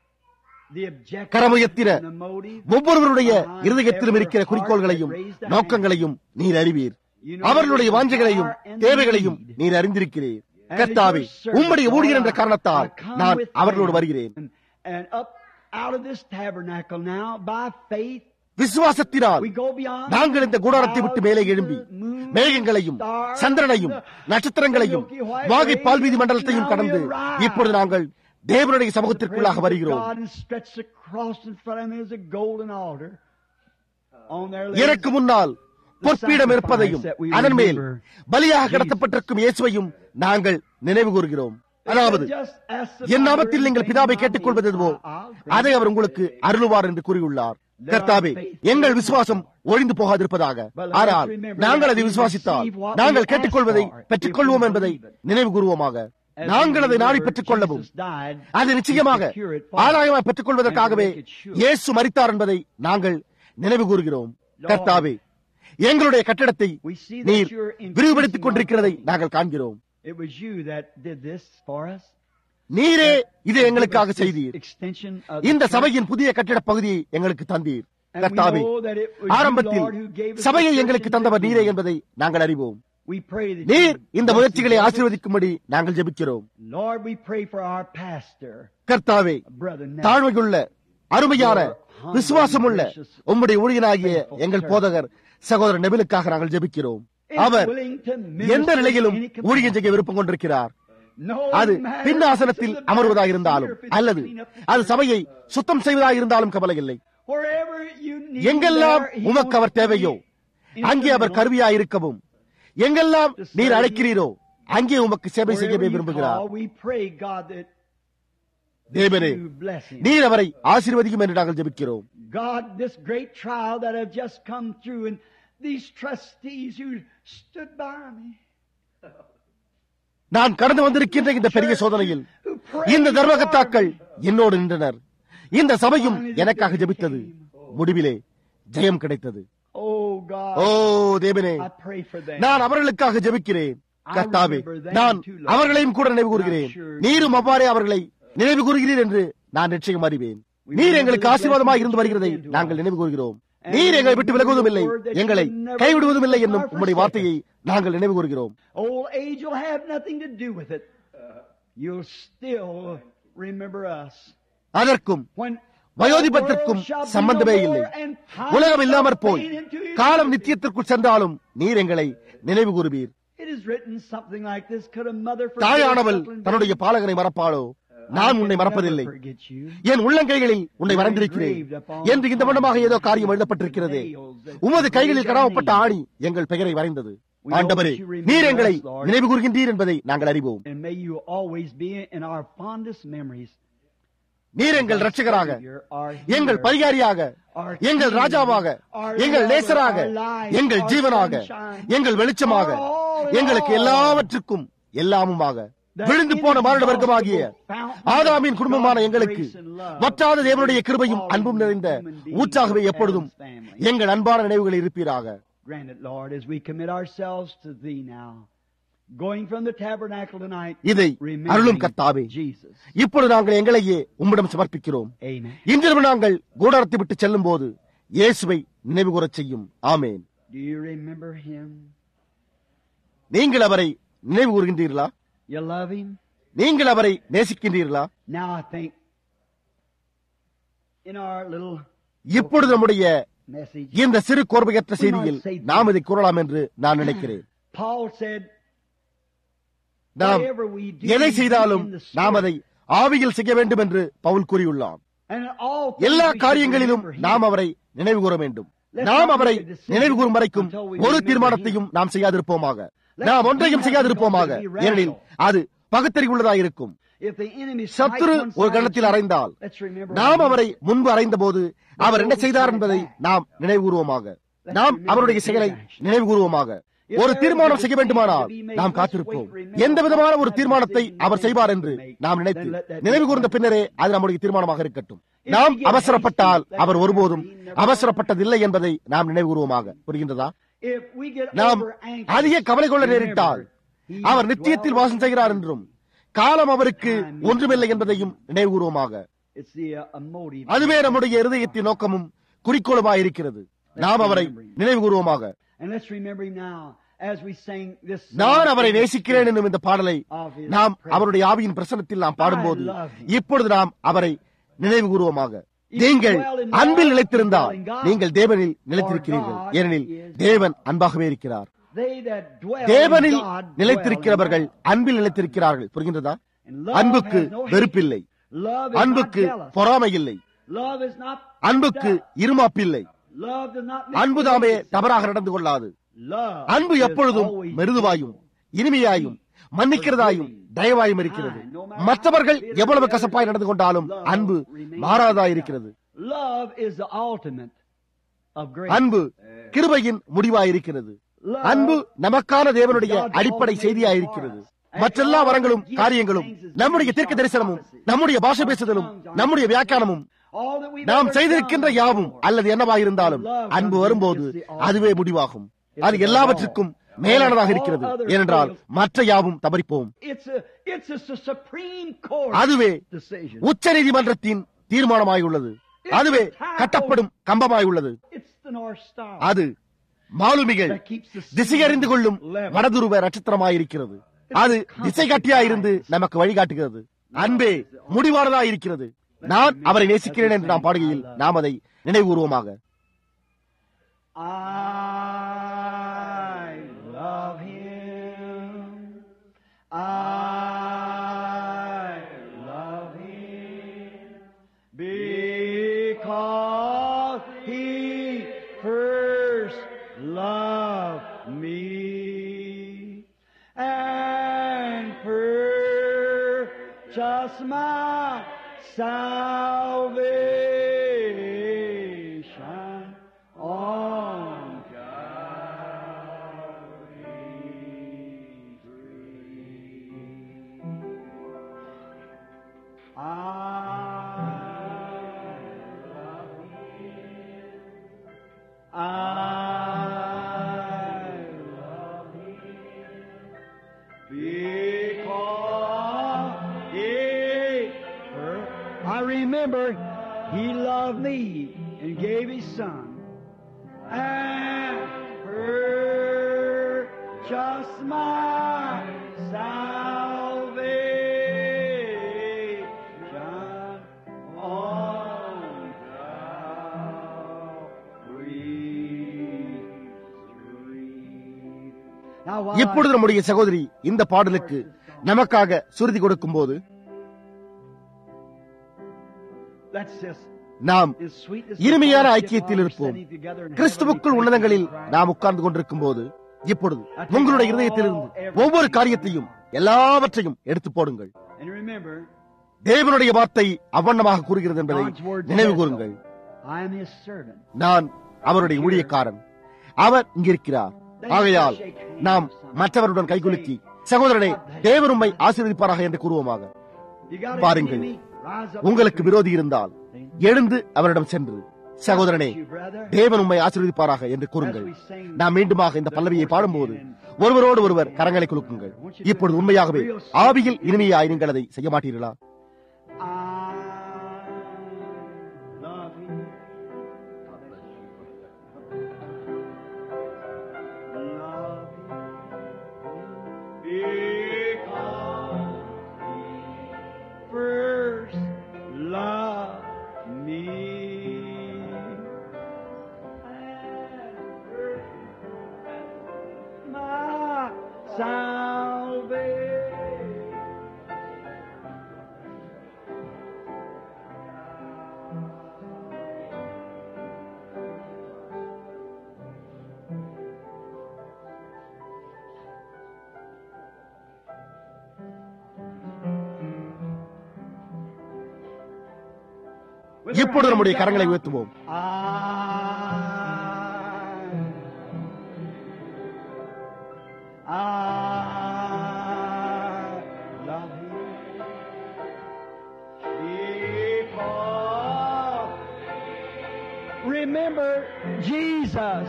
Speaker 2: the objective
Speaker 1: கரமுயர்த்தின
Speaker 2: and the motive.
Speaker 1: ஒவ்வொருவருடைய இருதயத்திலும் இருக்கிற குறிக்கோள்களையும் நோக்கங்களையும் நீர் அறிவீர் அவர்களுடைய வாஞ்சைகளையும் தேவைகளையும் நீர் அறிந்திருக்கிறீர் கர்த்தாவே உம்முடைய ஊழியர் என்ற காரணத்தால் நான் அவர்களோடு வருகிறேன்
Speaker 2: And, and up out of this tabernacle now by faith
Speaker 1: விசுவாசத்தினால்
Speaker 2: we go beyond
Speaker 1: நாங்கள் இந்த கூடாரத்தை விட்டு மேலே எழும்பி மேகங்களையும் சந்திரனையும் நட்சத்திரங்களையும் வாகை பால்வீதி மண்டலத்தையும் கடந்து இப்பொழுது நாங்கள் தேவனுடைய சமூகத்திற்குள்ளாக வருகிறோம்
Speaker 2: God and stretch the cross in front of him as a golden altar. On there lays
Speaker 1: எனக்கு முன்னால் பொற்பீடம் இருப்பதையும் அதன் மேல் பலியாக கடத்தப்பட்டிருக்கும் இயேசுவையும் நாங்கள் நினைவு கூறுகிறோம் அதாவது
Speaker 2: Just ask the
Speaker 1: N
Speaker 2: Father
Speaker 1: நாமத்தில் நீங்கள்
Speaker 2: anything
Speaker 1: பிதாவை
Speaker 2: in my
Speaker 1: கேட்டுக்கொள்வது
Speaker 2: name,
Speaker 1: எதுவோ
Speaker 2: I'll grant
Speaker 1: அதை
Speaker 2: it.
Speaker 1: அவர் உங்களுக்கு அருளுவார் என்று கூறியுள்ளார் கர்த்தாவே எங்கள் விசுவாசம் ஒழிந்து போகாதிருப்பதாக ஆனால் நாங்கள் அதை விசுவாசித்தால் நாங்கள் கேட்டுக்கொள்வதை பெற்றுக்கொள்வோம் என்பதை நினைவு கூறுவோமாக நாங்கள் அதை நாடி பெற்றுக் கொள்ளவும் அது நிச்சயமாக ஆதாயமாக பெற்றுக் கொள்வதற்காகவே இயேசு மரித்தார் என்பதை நாங்கள் நினைவு கூறுகிறோம் கர்த்தாவே எங்களுடைய கட்டடத்தை நீர் விரிவுபடுத்திக் கொண்டிருக்கிறதை நாங்கள் காண்கிறோம்
Speaker 2: It was you that did this for us.
Speaker 1: நீரே இதை எங்களுக்காக செய்தீர்
Speaker 2: Extension of the
Speaker 1: இந்த
Speaker 2: church.
Speaker 1: சபையின் புதிய கட்டிட பகுதியை எங்களுக்கு தந்தீர்
Speaker 2: And we
Speaker 1: கர்த்தாவே
Speaker 2: know that it was you,
Speaker 1: ஆரம்பத்தில்
Speaker 2: Lord, who gave us
Speaker 1: சபையை
Speaker 2: the
Speaker 1: எங்களுக்கு
Speaker 2: church
Speaker 1: தந்தவர்
Speaker 2: in
Speaker 1: நீரே
Speaker 2: the
Speaker 1: என்பதை நாங்கள் அறிவோம்
Speaker 2: We pray that
Speaker 1: நீர்
Speaker 2: you
Speaker 1: இந்த
Speaker 2: bless
Speaker 1: முயற்சிகளை
Speaker 2: these brothers.
Speaker 1: ஆசீர்வதிக்கும்படி நாங்கள் ஜெபிக்கிறோம்
Speaker 2: Lord, we pray for our pastor,
Speaker 1: கர்த்தாவே
Speaker 2: brother Nat.
Speaker 1: தாழ்மையுள்ள அருமையான விசுவாசமுள்ள உம்முடைய ஊழியனாகிய எங்கள் போதகர் சகோதரர் நெபிலுக்காக நாங்கள் ஜெபிக்கிறோம்
Speaker 2: is
Speaker 1: our
Speaker 2: willing to minister
Speaker 1: எந்த நிலையிலும்
Speaker 2: in any capacity.
Speaker 1: ஊழியம் செய்ய விருப்பம் கொண்டிருக்கிறார்
Speaker 2: No
Speaker 1: அது
Speaker 2: matter
Speaker 1: பின் ஆசனத்தில்
Speaker 2: if it's
Speaker 1: அமர்வதாக
Speaker 2: the
Speaker 1: இருந்தாலும்
Speaker 2: back seat or if it's
Speaker 1: அல்லது
Speaker 2: clean up the
Speaker 1: அது
Speaker 2: church.
Speaker 1: சபையை சுத்தம் செய்வதாக இருந்தாலும் கவலை இல்லை
Speaker 2: Wherever you need
Speaker 1: எங்கெல்லாம்
Speaker 2: there, he
Speaker 1: உமக்கு அவர்
Speaker 2: wants to
Speaker 1: தேவையோ
Speaker 2: be
Speaker 1: அங்கே அவர்
Speaker 2: instrumental.
Speaker 1: கருவியாய் இருக்கவும் எங்கெல்லாம் நீர் அழைக்கிறீரோ அங்கே உமக்கு சேவை
Speaker 2: Wherever
Speaker 1: செய்யவே
Speaker 2: you
Speaker 1: விரும்புகிறார்
Speaker 2: call, we pray, God, that
Speaker 1: தேவனே
Speaker 2: you bless him.
Speaker 1: நீர் அவரை ஆசீர்வதிக்கும் என்று நாங்கள் ஜெபிக்கிறோம்
Speaker 2: God, this great trial that have just come through, and these trustees who stood by me,
Speaker 1: நான் கடந்து வந்திருக்கின்ற இந்த பெரிய சோதனையில்
Speaker 2: who prayed
Speaker 1: இந்த தர்மகத்தாக்கள்
Speaker 2: for
Speaker 1: என்னோடு நின்றனர் இந்த சபையும் எனக்காக ஜெபித்தது முடிவிலே ஜெயம் கிடைத்தது
Speaker 2: me. Oh God,
Speaker 1: ஓ தேவனே
Speaker 2: I pray for them.
Speaker 1: நான் அவர்களுக்காக ஜெபிக்கிறேன் கர்த்தாவே நான் அவர்களையும் கூட நினைவு கூறுகிறேன் நீரும் அவ்வாறே அவர்களை நினைவு கூறுகிறீர் என்று நான் நிச்சயம் அறிவேன் நீர் எங்களுக்கு ஆசீர்வாதமாக இருந்து வருகிறதை நாங்கள் நினைவு கூறுகிறோம் நீர் எங்களை விட்டு விலகுவதும் இல்லை எங்களை கைவிடுவதும் இல்லை என்னும் உம்முடைய வார்த்தையை நாங்கள் நினைவு கூறுகிறோம்
Speaker 2: Old age will have nothing to do with it. You'll still remember us.
Speaker 1: அதற்கும்
Speaker 2: When
Speaker 1: வயோதிபத்திற்கும் சம்பந்தமே இல்லை உலகம் இல்லாமற் போய் காலம் நித்தியத்திற்குள் சென்றாலும் நீர் எங்களை நினைவு கூறுவீர்
Speaker 2: It is written something like this. Could a mother forget
Speaker 1: தாயானவள்
Speaker 2: her suckling
Speaker 1: தன்னுடைய
Speaker 2: baby?
Speaker 1: பாலகனை மறப்பாளோ நான் உன்னை
Speaker 2: I can
Speaker 1: மறப்பதில்லை
Speaker 2: never forget you.
Speaker 1: என் உள்ளங்கைகளில் உன்னை வரைந்திருக்கிறேன் என்று இந்த மண்டமாக ஏதோ காரியம் எழுதப்பட்டிருக்கிறது உமது கைகளில் கடாவப்பட்ட ஆணி எங்கள் பெயரை வரைந்தது ஆண்டவரே நீர் எங்களை நினைவு கூறுகின்றீர் என்பதை நாங்கள் அறிவோம்
Speaker 2: And may you always be in our fondest memories.
Speaker 1: நீர் எங்கள் ரட்சகராக எங்கள் பரிகாரியாக எங்கள் ராஜாவாக எங்கள் நேசராக எங்கள் ஜீவனாக எங்கள் வெளிச்சமாக எங்களுக்கு எல்லாவற்றுக்கும் எல்லாமுமாக விழுந்து போன மானிட வர்க்கமாகிய ஆதாமின் குடும்பமான எங்களுக்கு வற்றாத தேவனுடைய கிருபையும் அன்பும் நிறைந்த ஊற்றாகவே எப்பொழுதும் எங்கள் அன்பான நினைவுகள் இருப்பீராக
Speaker 2: Grant it, Lord, as we commit ourselves to Thee now. Going from the tabernacle tonight,
Speaker 1: இதை
Speaker 2: remembering
Speaker 1: அருளும் கர்த்தாவே
Speaker 2: Jesus.
Speaker 1: இப்பொழுது நாங்கள் எங்களையே உம்மிடம் சமர்ப்பிக்கிறோம்
Speaker 2: Amen.
Speaker 1: இன்றிரவு நாங்கள் கூடாரத்தை விட்டு செல்லும் போது இயேசுவை நினைவு கூறச் செய்யும் ஆமேன்
Speaker 2: Do you remember Him?
Speaker 1: நீங்கள் அவரை நினைவு கூறுகின்றீர்களா
Speaker 2: You love Him?
Speaker 1: நீங்கள் அவரை நேசிக்கின்றீர்களா
Speaker 2: Now I think in our little
Speaker 1: இப்பொழுது நம்முடைய
Speaker 2: message,
Speaker 1: இந்த சிறு கோர்வையற்ற செய்தியில் நாம் இதை கூறலாம் என்று நான் நினைக்கிறேன்
Speaker 2: Paul said,
Speaker 1: நாம்
Speaker 2: Whatever we do,
Speaker 1: எதை
Speaker 2: we do
Speaker 1: செய்தாலும்
Speaker 2: in the
Speaker 1: நாம்
Speaker 2: Spirit.
Speaker 1: அதை ஆவியில் செய்ய வேண்டும் என்று Pavul கூறியுள்ளான்
Speaker 2: And in all things
Speaker 1: எல்லா
Speaker 2: we should
Speaker 1: காரியங்களிலும்
Speaker 2: remember Him.
Speaker 1: நாம் அவரை நினைவு கூற வேண்டும் நாம் அவரை நினைவு கூறும் வரைக்கும் ஒரு தீர்மானத்தையும் நாம் செய்யாதிருப்போமாக நாம் ஒன்றையும் செய்யாதிருப்போமாக ஏனெனில் அது பகுத்தறிவுள்ளதாக இருக்கும்
Speaker 2: If the enemy
Speaker 1: சத்துரு
Speaker 2: strikes one
Speaker 1: ஒரு
Speaker 2: side,
Speaker 1: கணத்தில் அறைந்தால்
Speaker 2: let's remember
Speaker 1: நாம்
Speaker 2: him.
Speaker 1: அவரை முன்பு அறைந்த போது அவர் என்ன செய்தார் என்பதை நாம் நினைவு கூறுவோமாக நாம் அவருடைய செயலை நினைவு கூறுவோமாக ஒரு தீர்மானம் செய்ய வேண்டுமானால் நாம் காத்திருப்போம் எந்த விதமான ஒரு தீர்மானத்தை அவர் செய்வார் என்று நாம் நினைத்து நினைவு கூர்ந்த பின்னரே அது நம்முடைய தீர்மானமாக இருக்கட்டும் நாம் அவசரப்பட்டால் அவர் ஒருபோதும் அவசரப்பட்டதில்லை என்பதை நாம் நினைவு கூறுவோமாக புரிகின்றதா
Speaker 2: If we get
Speaker 1: நாம்
Speaker 2: over anxious,
Speaker 1: அதிக கவலை கொள்ள நேரிட்டால்
Speaker 2: he
Speaker 1: அவர் நித்தியத்தில் வாசம் செய்கிறார் என்றும் காலம் அவருக்கு ஒன்றுமில்லை என்பதையும் நினைவு கூறுவோமாக
Speaker 2: It's the uh, motive.
Speaker 1: அதுவே நம்முடைய இருதயத்தின் நோக்கமும் குறிக்கோளுமாய் இருக்கிறது நாம் அவரை நினைவு கூறுவோமாக
Speaker 2: And let's remember him now as we sing this. song.
Speaker 1: நான் அவரை நேசிக்கிறேன் என்னும் இந்த பாடலை நாம் அவருடைய ஆவியின் பிரசனத்தில் நாம் பாடும்போது இப்பொழுது நாம் அவரை நினைவு கூறுவோமாக நீங்கள் அன்பில் நிலைத்திருந்தால் நீங்கள் தேவனில் நிலைத்திருக்கிறீர்கள் ஏனெனில் தேவன் அன்பாகவே இருக்கிறார்
Speaker 2: They that dwell
Speaker 1: தேவனில்
Speaker 2: in God dwell
Speaker 1: நிலைத்திருக்கிறவர்கள்
Speaker 2: in God.
Speaker 1: அன்பில் நிலைத்திருக்கிறார்கள் புரிகின்றதா
Speaker 2: And love
Speaker 1: அன்புக்கு
Speaker 2: has no hate.
Speaker 1: வெறுப்பில்லை
Speaker 2: Love is
Speaker 1: அன்புக்கு
Speaker 2: not jealous.
Speaker 1: பொறாமை இல்லை
Speaker 2: Love is not
Speaker 1: அன்புக்கு இருமாப்பில்லை
Speaker 2: Love does not make
Speaker 1: அன்புதாமே
Speaker 2: mistakes.
Speaker 1: தவறாக நடந்து கொள்ளாது
Speaker 2: Love
Speaker 1: அன்பு
Speaker 2: is
Speaker 1: எப்பொழுதும்
Speaker 2: always
Speaker 1: மெருதுவாயும் இனிமையாயும் மன்னிக்கிறதாயும் தயவாயும் இருக்கிறது மற்றவர்கள் எவ்வளவு கசப்பாய் நடந்து கொண்டாலும் அன்பு மாறாதாயிருக்கிறது
Speaker 2: Love is the ultimate of grace.
Speaker 1: அன்பு கிருபையின் முடிவாயிருக்கிறது அன்பு நமக்கான தேவனுடைய அடிப்படை செய்தியாயிருக்கிறது மற்றெல்லா வரங்களும் காரியங்களும் நம்முடைய தீர்க்க தரிசனமும் நம்முடைய பாஷை பேசுதலும் நம்முடைய வியாக்கியானமும்
Speaker 2: All that we've
Speaker 1: நாம்
Speaker 2: ever
Speaker 1: செய்திருக்கின்ற
Speaker 2: done,
Speaker 1: யாவும் அல்லது என்னவாயிருந்தாலும் அன்பு வரும்போது அதுவே முடிவாகும் அது எல்லாவற்றுக்கும் மேலானதாக இருக்கிறது ஏனென்றால் மற்ற யாவும் தவறிப்போம்
Speaker 2: It's a, it's a su- supreme court
Speaker 1: அதுவே
Speaker 2: decision.
Speaker 1: உச்ச நீதிமன்றத்தின் தீர்மானமாயுள்ளது அதுவே கட்டப்படும் கம்பமாயுள்ளது
Speaker 2: It's the North Star.
Speaker 1: அது மாலுமிகள்
Speaker 2: that keeps the
Speaker 1: திசையறிந்து கொள்ளும்
Speaker 2: level.
Speaker 1: வடதுருவ நட்சத்திரமாயிருக்கிறது அது திசை காட்டியாயிருந்து நமக்கு வழிகாட்டுகிறது அன்பே முடிவானதாயிருக்கிறது நான் அவரை நேசிக்கிறேன் என்று நாம் பாடுகையில் நாம் அதை நினைவுகூர்வமாக
Speaker 2: I love him. I love him because he first loved me and purchased my salvation on Calvary's tree. I love him. I love him because he first- I remember he loved me and gave his son and purchased my salvation on Calvary's tree. Now, while I-
Speaker 1: இப்பொழுது நம்முடைய சகோதரி இந்த பாடலுக்கு நமக்காக சுருதி கொடுக்கும் போது
Speaker 2: Let's just
Speaker 1: நாம்
Speaker 2: as sweet as
Speaker 1: இனிமையான
Speaker 2: the
Speaker 1: ஐக்கியத்தில்
Speaker 2: fellowship
Speaker 1: இருப்போம்
Speaker 2: while we're sitting together in
Speaker 1: கிறிஸ்துவுக்குள்
Speaker 2: heavenly
Speaker 1: உன்னதங்களில்
Speaker 2: places.
Speaker 1: நாம் உட்கார்ந்து கொண்டிருக்கும் போது இப்பொழுது உங்களுடைய இருதயத்திலிருந்து ஒவ்வொரு காரியத்தையும் எல்லாவற்றையும் எடுத்து போடுங்கள்
Speaker 2: And remember,
Speaker 1: தேவனுடைய வார்த்தை அவ்வண்ணமாக கூறுகிறது என்பதை
Speaker 2: God's word
Speaker 1: நினைவு
Speaker 2: says
Speaker 1: கூறுங்கள்
Speaker 2: so. I am his servant.
Speaker 1: நான் அவருடைய ஊழியக்காரன் அவர் இங்கிருக்கிறார் ஆகையால் நாம் மற்றவருடன் கைகுலுக்கி சகோதரனே தேவன் உம்மை ஆசீர்வதிப்பாராக என்று கூறுவோமாக
Speaker 2: You got
Speaker 1: பாருங்கள்.
Speaker 2: enemy? Rise up
Speaker 1: உங்களுக்கு
Speaker 2: against
Speaker 1: விரோதி இருந்தால் எழுந்து அவரிடம் சென்று சகோதரனே
Speaker 2: you, brother.
Speaker 1: தேவன் உம்மை ஆசீர்வதிப்பாராக என்று கூறுங்கள் நாம் மீண்டுமாக இந்த பல்லவியை பாடும்போது ஒருவரோடு ஒருவர் கரங்களை குலுக்குங்கள் இப்பொழுது உண்மையாகவே ஆவியில் இனிமையாய் நீங்கள் அதை செய்ய மாட்டீர்களா
Speaker 2: I love him. Love him because he first loved me. And purchased My salvation.
Speaker 1: இப்பொழுது நம்முடைய கரங்களை உயர்த்துவோம்
Speaker 2: I Jesus.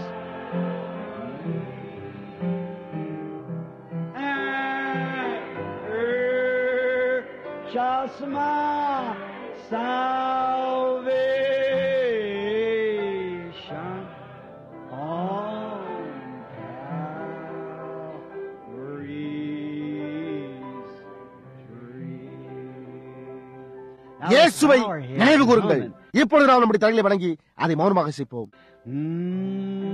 Speaker 2: And just my salvation on Calvary's tree. Now let's
Speaker 1: இயேசுவை
Speaker 2: bow our heads
Speaker 1: நினைவு
Speaker 2: a
Speaker 1: கூறுங்கள்
Speaker 2: moment.
Speaker 1: இப்பொழுது நாம் நம்முடைய தலைகளை வணங்கி அதை மௌனமாக செய்ப்போம்
Speaker 2: Mm.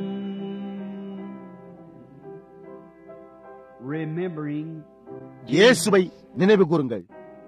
Speaker 2: Remembering
Speaker 1: இயேசுவை நினைவு கூறுங்கள்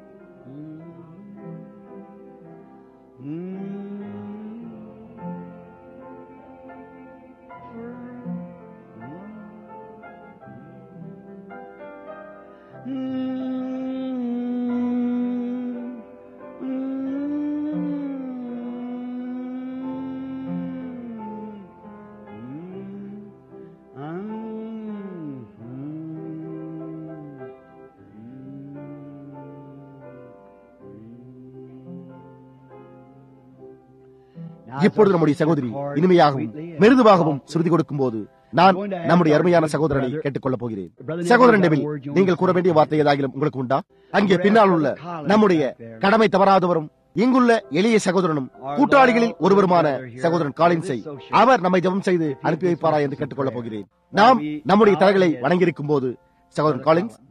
Speaker 1: இப்பொழுது நம்முடைய சகோதரி இனிமையாகவும் மிருதுவாகவும் சுருதி கொடுக்கும் போது நான் நம்முடைய அருமையான சகோதரனை கேட்டுக்கொள்ளப் போகிறேன் சகோதரன் டெவில் நீங்கள் கூற வேண்டிய வார்த்தை ஏதாகிலும் உங்களுக்கு உண்டா அங்கே பின்னால் உள்ள நம்முடைய கடமை தவறாதவரும் இங்குள்ள எளிய சகோதரனும் கூட்டாளிகளில் ஒருவருமான சகோதரன் காலின்ஸை அவர் நம்மை ஜெபம் செய்து அனுப்பி வைப்பாரா என்று கேட்டுக்கொள்ளப் போகிறேன் நாம் நம்முடைய தலைகளை வணங்கியிருக்கும் போது சகோதரன் காலின்ஸ்